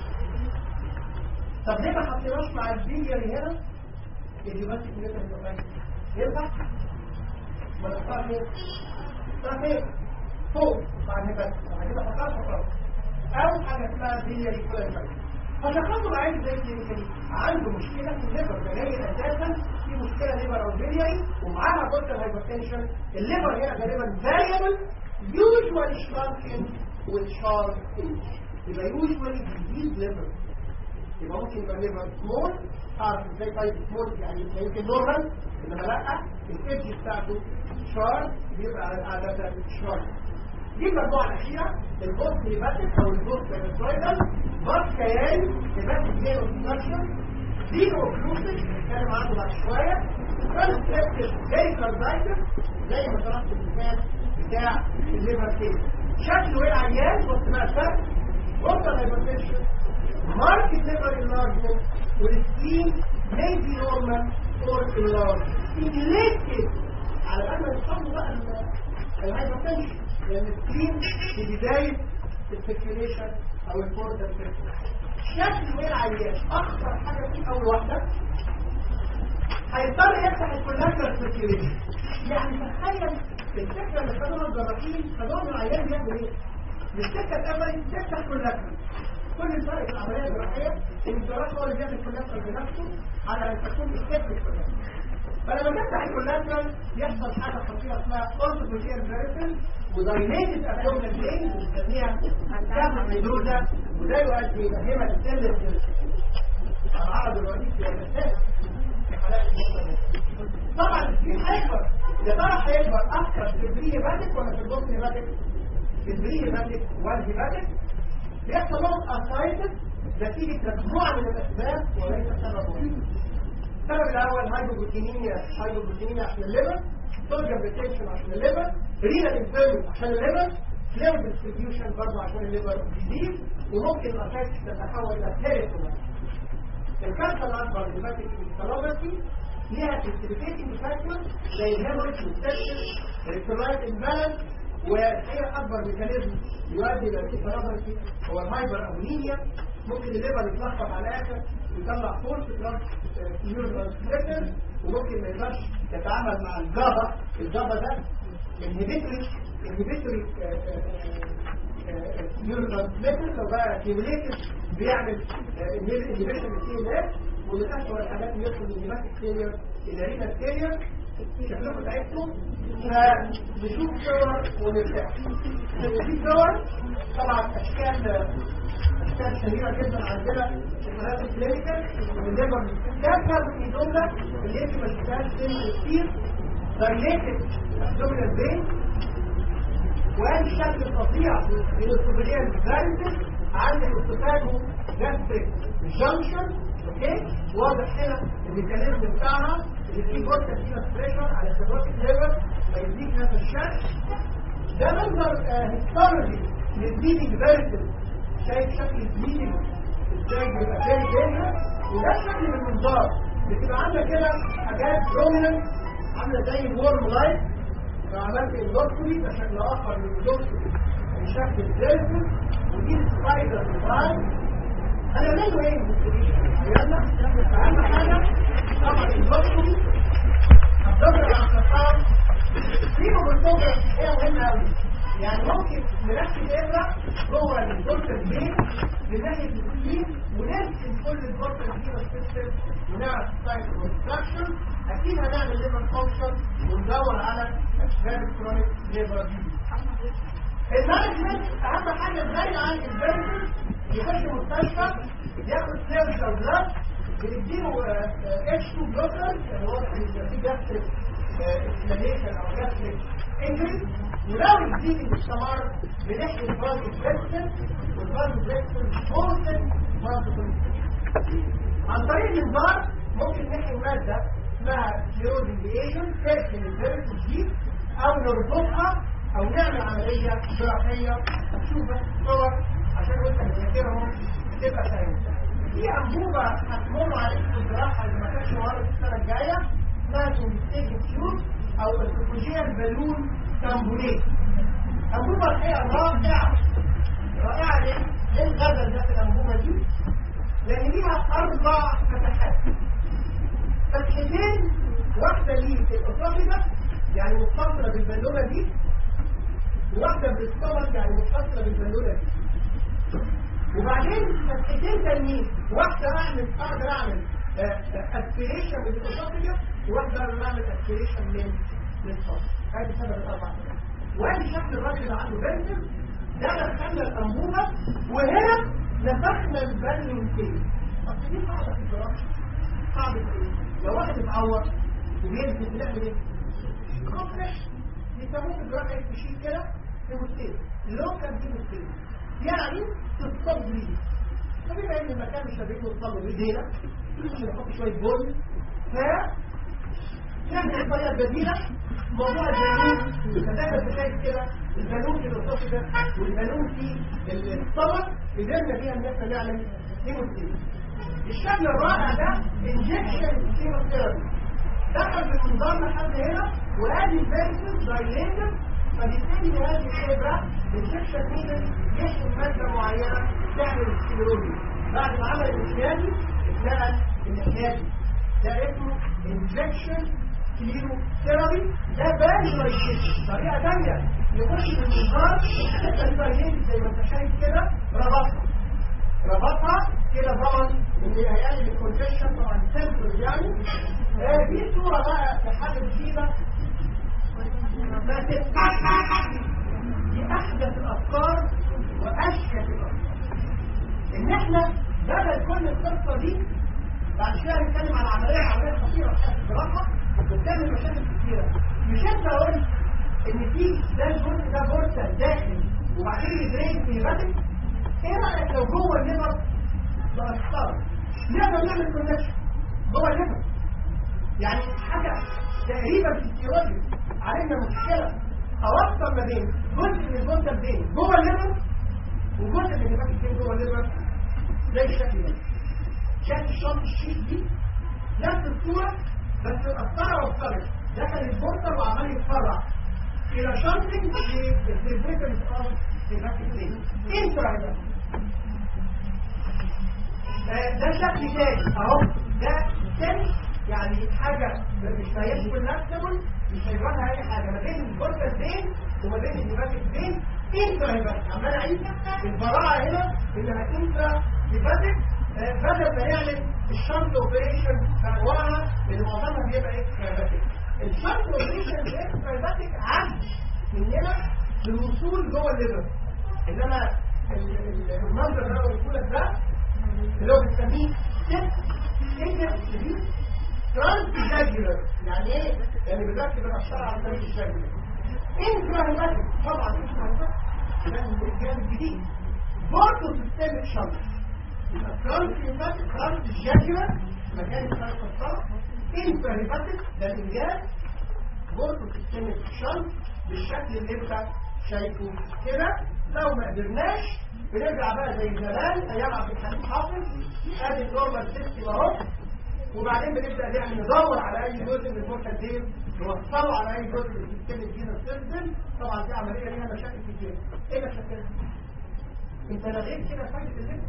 طب ليه ما حطيناش مع البيلياري هنا الهيباتيك بيلياري ينفع؟ ما نختار ايه؟ نختار ايه؟ فوق مع الهيباتيك بعد كده حطها فقط او حاجه اسمها بيلياري كوينفايت فتخطر عين زي كده عنده مشكله في الليفر ده جاي اساسا في مشكله ليفر او بيلياري ومعاها بوتل هايبرتنشن الليفر هنا غالبا فاريبل يوجوالي شرانكن والشارب يبقى يوجوالي ديزيز ليفر يبقى ممكن يبقى ليفر سمول تعرف ازاي طيب سمول يعني يمكن نورمال انما لا الايدج بتاعته شارب بيبقى عاده شارب دي المجموعه الاخيره البوست هيباتيك او البوست هيباتيكال بس كيان هيباتيك جين اوبستراكشن دي اوكلوسيف هنتكلم عنه بعد شويه كونستريكتيف زي كاردايتس زي ما شرحت المثال بتاع الليفر كيس شكله ايه عيان بص بقى الفرق بص الهايبرتنشن ماركت ليفر انلارجمنت والسكين may be normal or enlarged stimulated على الأقل يتحطوا بقى الهايبرتنشن لأن السكين في بداية السيركيوليشن أو البورتال شكل ايه العيان أخطر حاجة فيه أول واحدة هيضطر يفتح الكولاتر سيركيوليشن يعني تخيل الفكرة اللي خدوها الجراحين خدوها من العيان بيعمل ايه؟ السكة اتقبلت تفتح كولاتر كل الفرق في العمليه الجراحيه ان الجراح هو اللي بيعمل كولاترال بنفسه على ان تكون استثبت كولاترال فلما تفتح الكولاترال يحصل حاجه خطيره اسمها اورثوبيكيال فيرسل ودايليتد ابدومينال بين بنسميها كافه ميدوزا وده يؤدي الى هيماتيسيلس العرض الرئيسي والاساس في حالات طبعا السكين هيكبر يا ترى هيكبر اكثر في البري هيباتيك ولا في البوست هيباتيك؟ في البري هيباتيك والهيباتيك بيحصل لهم ارثرايتس نتيجة مجموعة من الأسباب وليس سبب واحد. السبب الأول هايبوبروتينيميا هايبوبروتينيميا عشان الليفر صوديوم ريتنشن عشان الليفر رينال انفيرمنت عشان الليفر فلويد ديستريبيوشن برضه عشان الليفر ديزيز وممكن الأسايتس تتحول إلى ثيريتوما الكارثة الأكبر للباتيك انسلوباسي ليها كونستريكيتنج فاكتور زي الهيموريج والسكشن الكترولايت امبالانس والحقيقة أكبر ميكانيزم يؤدي إلى الكترولايت هو الهايبر أمونيميا ممكن الليفر يتلخبط على الآخر ويطلع فورس دراج ترانسميتر وممكن ما يقدرش يتعامل مع الجابا الجابا ده الهيبيتري الهيبيتري نيوروترانسميتر لو بقى كيميليتد بيعمل انهبيشن للسي ان اس ومن اسوء الحاجات اللي يدخل النيماتيك فيلير الى رينا فيلير شكلكم تعبتوا فنشوف صور ونرجع في صور طبعا اشكال اشكال شهيره جدا عندنا في الحالات الكلينيكال والليفر كانسر من دول اللي انت ما شفتهاش كتير دايليتد ابدومينال بين وادي الشكل الفظيع للاستوبريال فالفز عند الاستفاده جاستريك جانكشن اوكي واضح هنا الميكانيزم بتاعها اللي فيه بورتا فينا بريشر على السيروتيك ليفر فيديك نفس الشكل ده منظر هيستولوجي للبليدنج فالفز شايف شكل البليدنج ازاي بيبقى فيري دينجرس وده الشكل من المنظار بتبقى عامله كده حاجات بروميننت عامله زي الورم لايت فعملت اندوسكوبي ده شكل اخر من الاندوسكوبي بشكل الزلزل ودي السبايدر ديزاين انا منه ايه يلا اهم حاجه طبعا الاندوسكوبي هتدور على الخطاب فيهم الفوجة هي مهمة قوي يعني ممكن نركز ابره جوه البورتال البيت من ناحيه السكين ونرسم كل البورتال البيت سيستم ونعرف سايت كونستراكشن اكيد هنعمل ليفر فانكشن وندور على اسباب الكرونيك ليفر ديزيز المانجمنت اهم حاجه ازاي عن البيرسون يخش مستشفى ياخد سيرش او بلاد بنديله اتش 2 بلوكر اللي هو في جاستريك انفلاميشن او جاستريك انجري ولو الدين استمر بنحكي الفاز البريكسن والفاز البريكسن فورسن فاز عن طريق الانذار ممكن نحكي ماده اسمها سيروزنج ايجنت تركن الفيروس دي او نربطها او نعمل عمليه جراحيه هتشوف بس الصور عشان وانت بتذاكرهم تبقى فاهم في انبوبه هتمر عليك في الجراحه اللي ما كانتش وارد السنه الجايه اسمها سومستيك تيوب او الكوكوجيال بالون تامبوليت انبوبه الحقيقه رائعه رائعه ليه؟ ايه الغزل ده في الانبوبه دي؟ لان ليها اربع فتحات فتحتين واحده ليه في الاسوفيجا يعني متصله بالبالونه دي وواحده بالاستمك يعني متصله بالبالونه دي وبعدين فتحتين تانيين واحده اعمل اقدر اعمل اسبيريشن من الاسوفيجا وواحده اقدر اعمل اسبيريشن من من الصدر هذه سبب الاربع وادي شكل الراجل اللي عنده بنزل ده دخلنا الانبوبه وهنا نفخنا البالونتين اصل دي صعبه في الجراحه صعب ايه لو واحد اتعور وبينزل بنعمل ايه كومبريشن يسموه في الجراحه التشيل كده هيموستيز لوكال هيموستيز يعني تصطاد ليه فبما ان المكان مش هبيت نوصله بايدينا عشان نحط شويه بن ف نعمل الطريقه البديله موضوع البالون فدايما شايف كده البالون في الرصاص ده والبالون في الطبق قدرنا بيها ان احنا نعمل هيموستيز الشكل الرائع ده انجكشن كيموثيرابي دخل في المنظار لحد هنا وادي الفيرسز دايليتد فبالتالي هذه الابره الانجكشن ممكن يحكم ماده معينه تعمل السكليروزي بعد ما عمل الانحيازي اتنقل الانحيازي ده اسمه انجكشن كيموثيرابي ده فاليولايزيشن طريقه ثانيه يخش في المنظار الحته الدايليتد زي ما انت شايف كده ربطها ربطها كده ضمن ان هيقلل الكونجكشن طبعا سنسور يعني آه دي صوره بقى لحاجه جديده ما تتحقق دي احدث الافكار واشكل الافكار ان احنا بدل كل القصه دي بعد شويه هنتكلم عن عمليه عمليه خطيره في الجراحه وبتعمل مشاكل كتيره مش انت قلت ان في ده الجزء ده بورتال داخل وبعدين يدرين في راتب ايه رايك لو جوه الليفر بأسطار نقدر نعمل كونكشن جوه الليفر يعني حاجه تقريبا في السيولوجي علينا مشكله اوصل ما بين جزء من الجزء بين جوه الليفر وجزء من اللي فين جوه الليفر زي الشكل ده شكل الشنط الشيك دي نفس الصوره بس القسطره وصلت دخل البورتر وعمال يتفرع الى شنطنج للفيبريتر اوف الفاكتين انترا ده شكل تاني اهو ده تاني يعني حاجة مش هيبقى كولابسبل مش هيجرالها اي حاجة ما بين البورتال فين وما بين النيفاتيك فين انترا هيباتيك عمال اعيد البراعة هنا انها انترا هيباتيك آه، بدل ما نعمل الشنط اوبريشن بانواعها اللي معظمها بيبقى اكسترا هيباتيك الشنط اوبريشن الاكسترا هيباتيك عد مننا للوصول جوه الليفر انما ال- ال- المنظر اللي انا قلته لك ده اللي هو بنسميه ست انجل دي ترانسجاجولار يعني ايه؟ يعني بنركب الاشعار على طريق الجاجولار انتراهيباتيك طبعا انتراهيباتيك ده الجانب الجديد برضه سيستم الشمس ترانسجاجولار ترانسجاجولار مكان الخلق الصرف انتراهيباتيك ده الانجاز برضه سيستم الشمس بالشكل اللي انت شايفه كده لو ما قدرناش بنرجع بقى زي زمان ايام عبد الحليم حافظ ادي النورمال سيستم اهو وبعدين بنبدا نعمل ندور على اي جزء من المورتال ديل نوصله على اي جزء من السيستم الجينا سيستم طبعا دي عمليه ليها مشاكل كتير ايه مشاكلها؟ انت لغيت كده فايده الليفر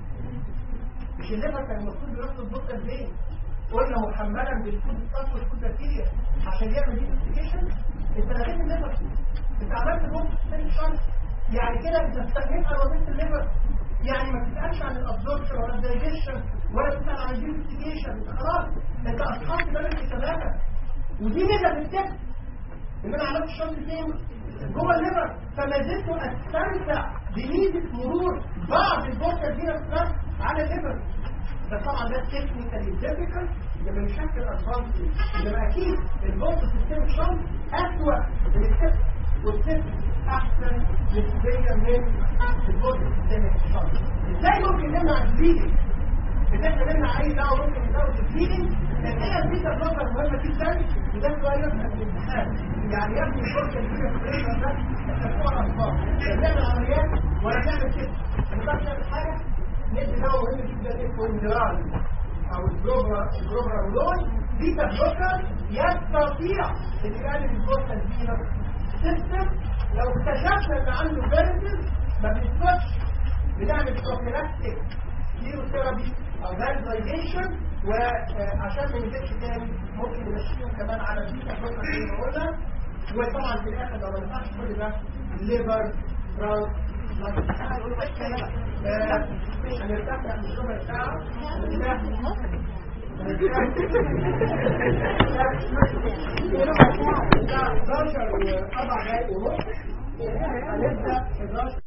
مش الليفر كان المفروض يرصد المورتال ديل قلنا محملا بالكود التصوير كود بكتيريا عشان يعمل دي انفستيجيشن انت لغيت الليفر انت عملت بوم سيستم شانس يعني كده انت استغنيت عن وظيفه الليفر يعني ما تسالش عن الابزوربشن ولا الدايجيشن ولا تسال عن الانفستيجيشن انت خلاص انت اشخاص بالك حساباتك ودي ميزه في السيستم ان انا عملت الشنط فين جوه الليفر فما زلت استمتع بميزه مرور بعض البوكه دي نفسها على الليفر ده طبعا ده تكنيكالي ديفيكالت لما يشكل ادفانس انما اكيد البوكه سيستم الشنط اسوء من السيستم والسيستم احسن نسبيا من البوكه سيستم الشنط ازاي ممكن نمنع البليدنج ان احنا نمنع اي دواء ممكن يزود البليدنج لان هي البيتا بلوكر مهمه جدا وده سؤال يبقى في الامتحان يعني يبني البوكه البيتا بريشر ده تكون اطفال لا تعمل عمليات ولا تعمل كده ما تقدرش تعمل حاجه ندي دواء مهم جدا اسمه اندرال او الجبرا الجبرا رولون بيتا بلوكر يستطيع ان يقلل البوكه البيتا سيستم لو اكتشفنا ان عنده فيرسز ما بنسكتش بنعمل بروفيلاكتيك كيموثيرابي او فاليديشن وعشان ما نجيبش تاني ممكن نمشيهم كمان على البيتا بلوكر زي ما قلنا وطبعا في الاخر لو ما نفعش كل ده الليفر براون هنرتفع من ربع ساعة هنرتاح هنرتاح 11 واربع دقايق ونص هنبدأ 11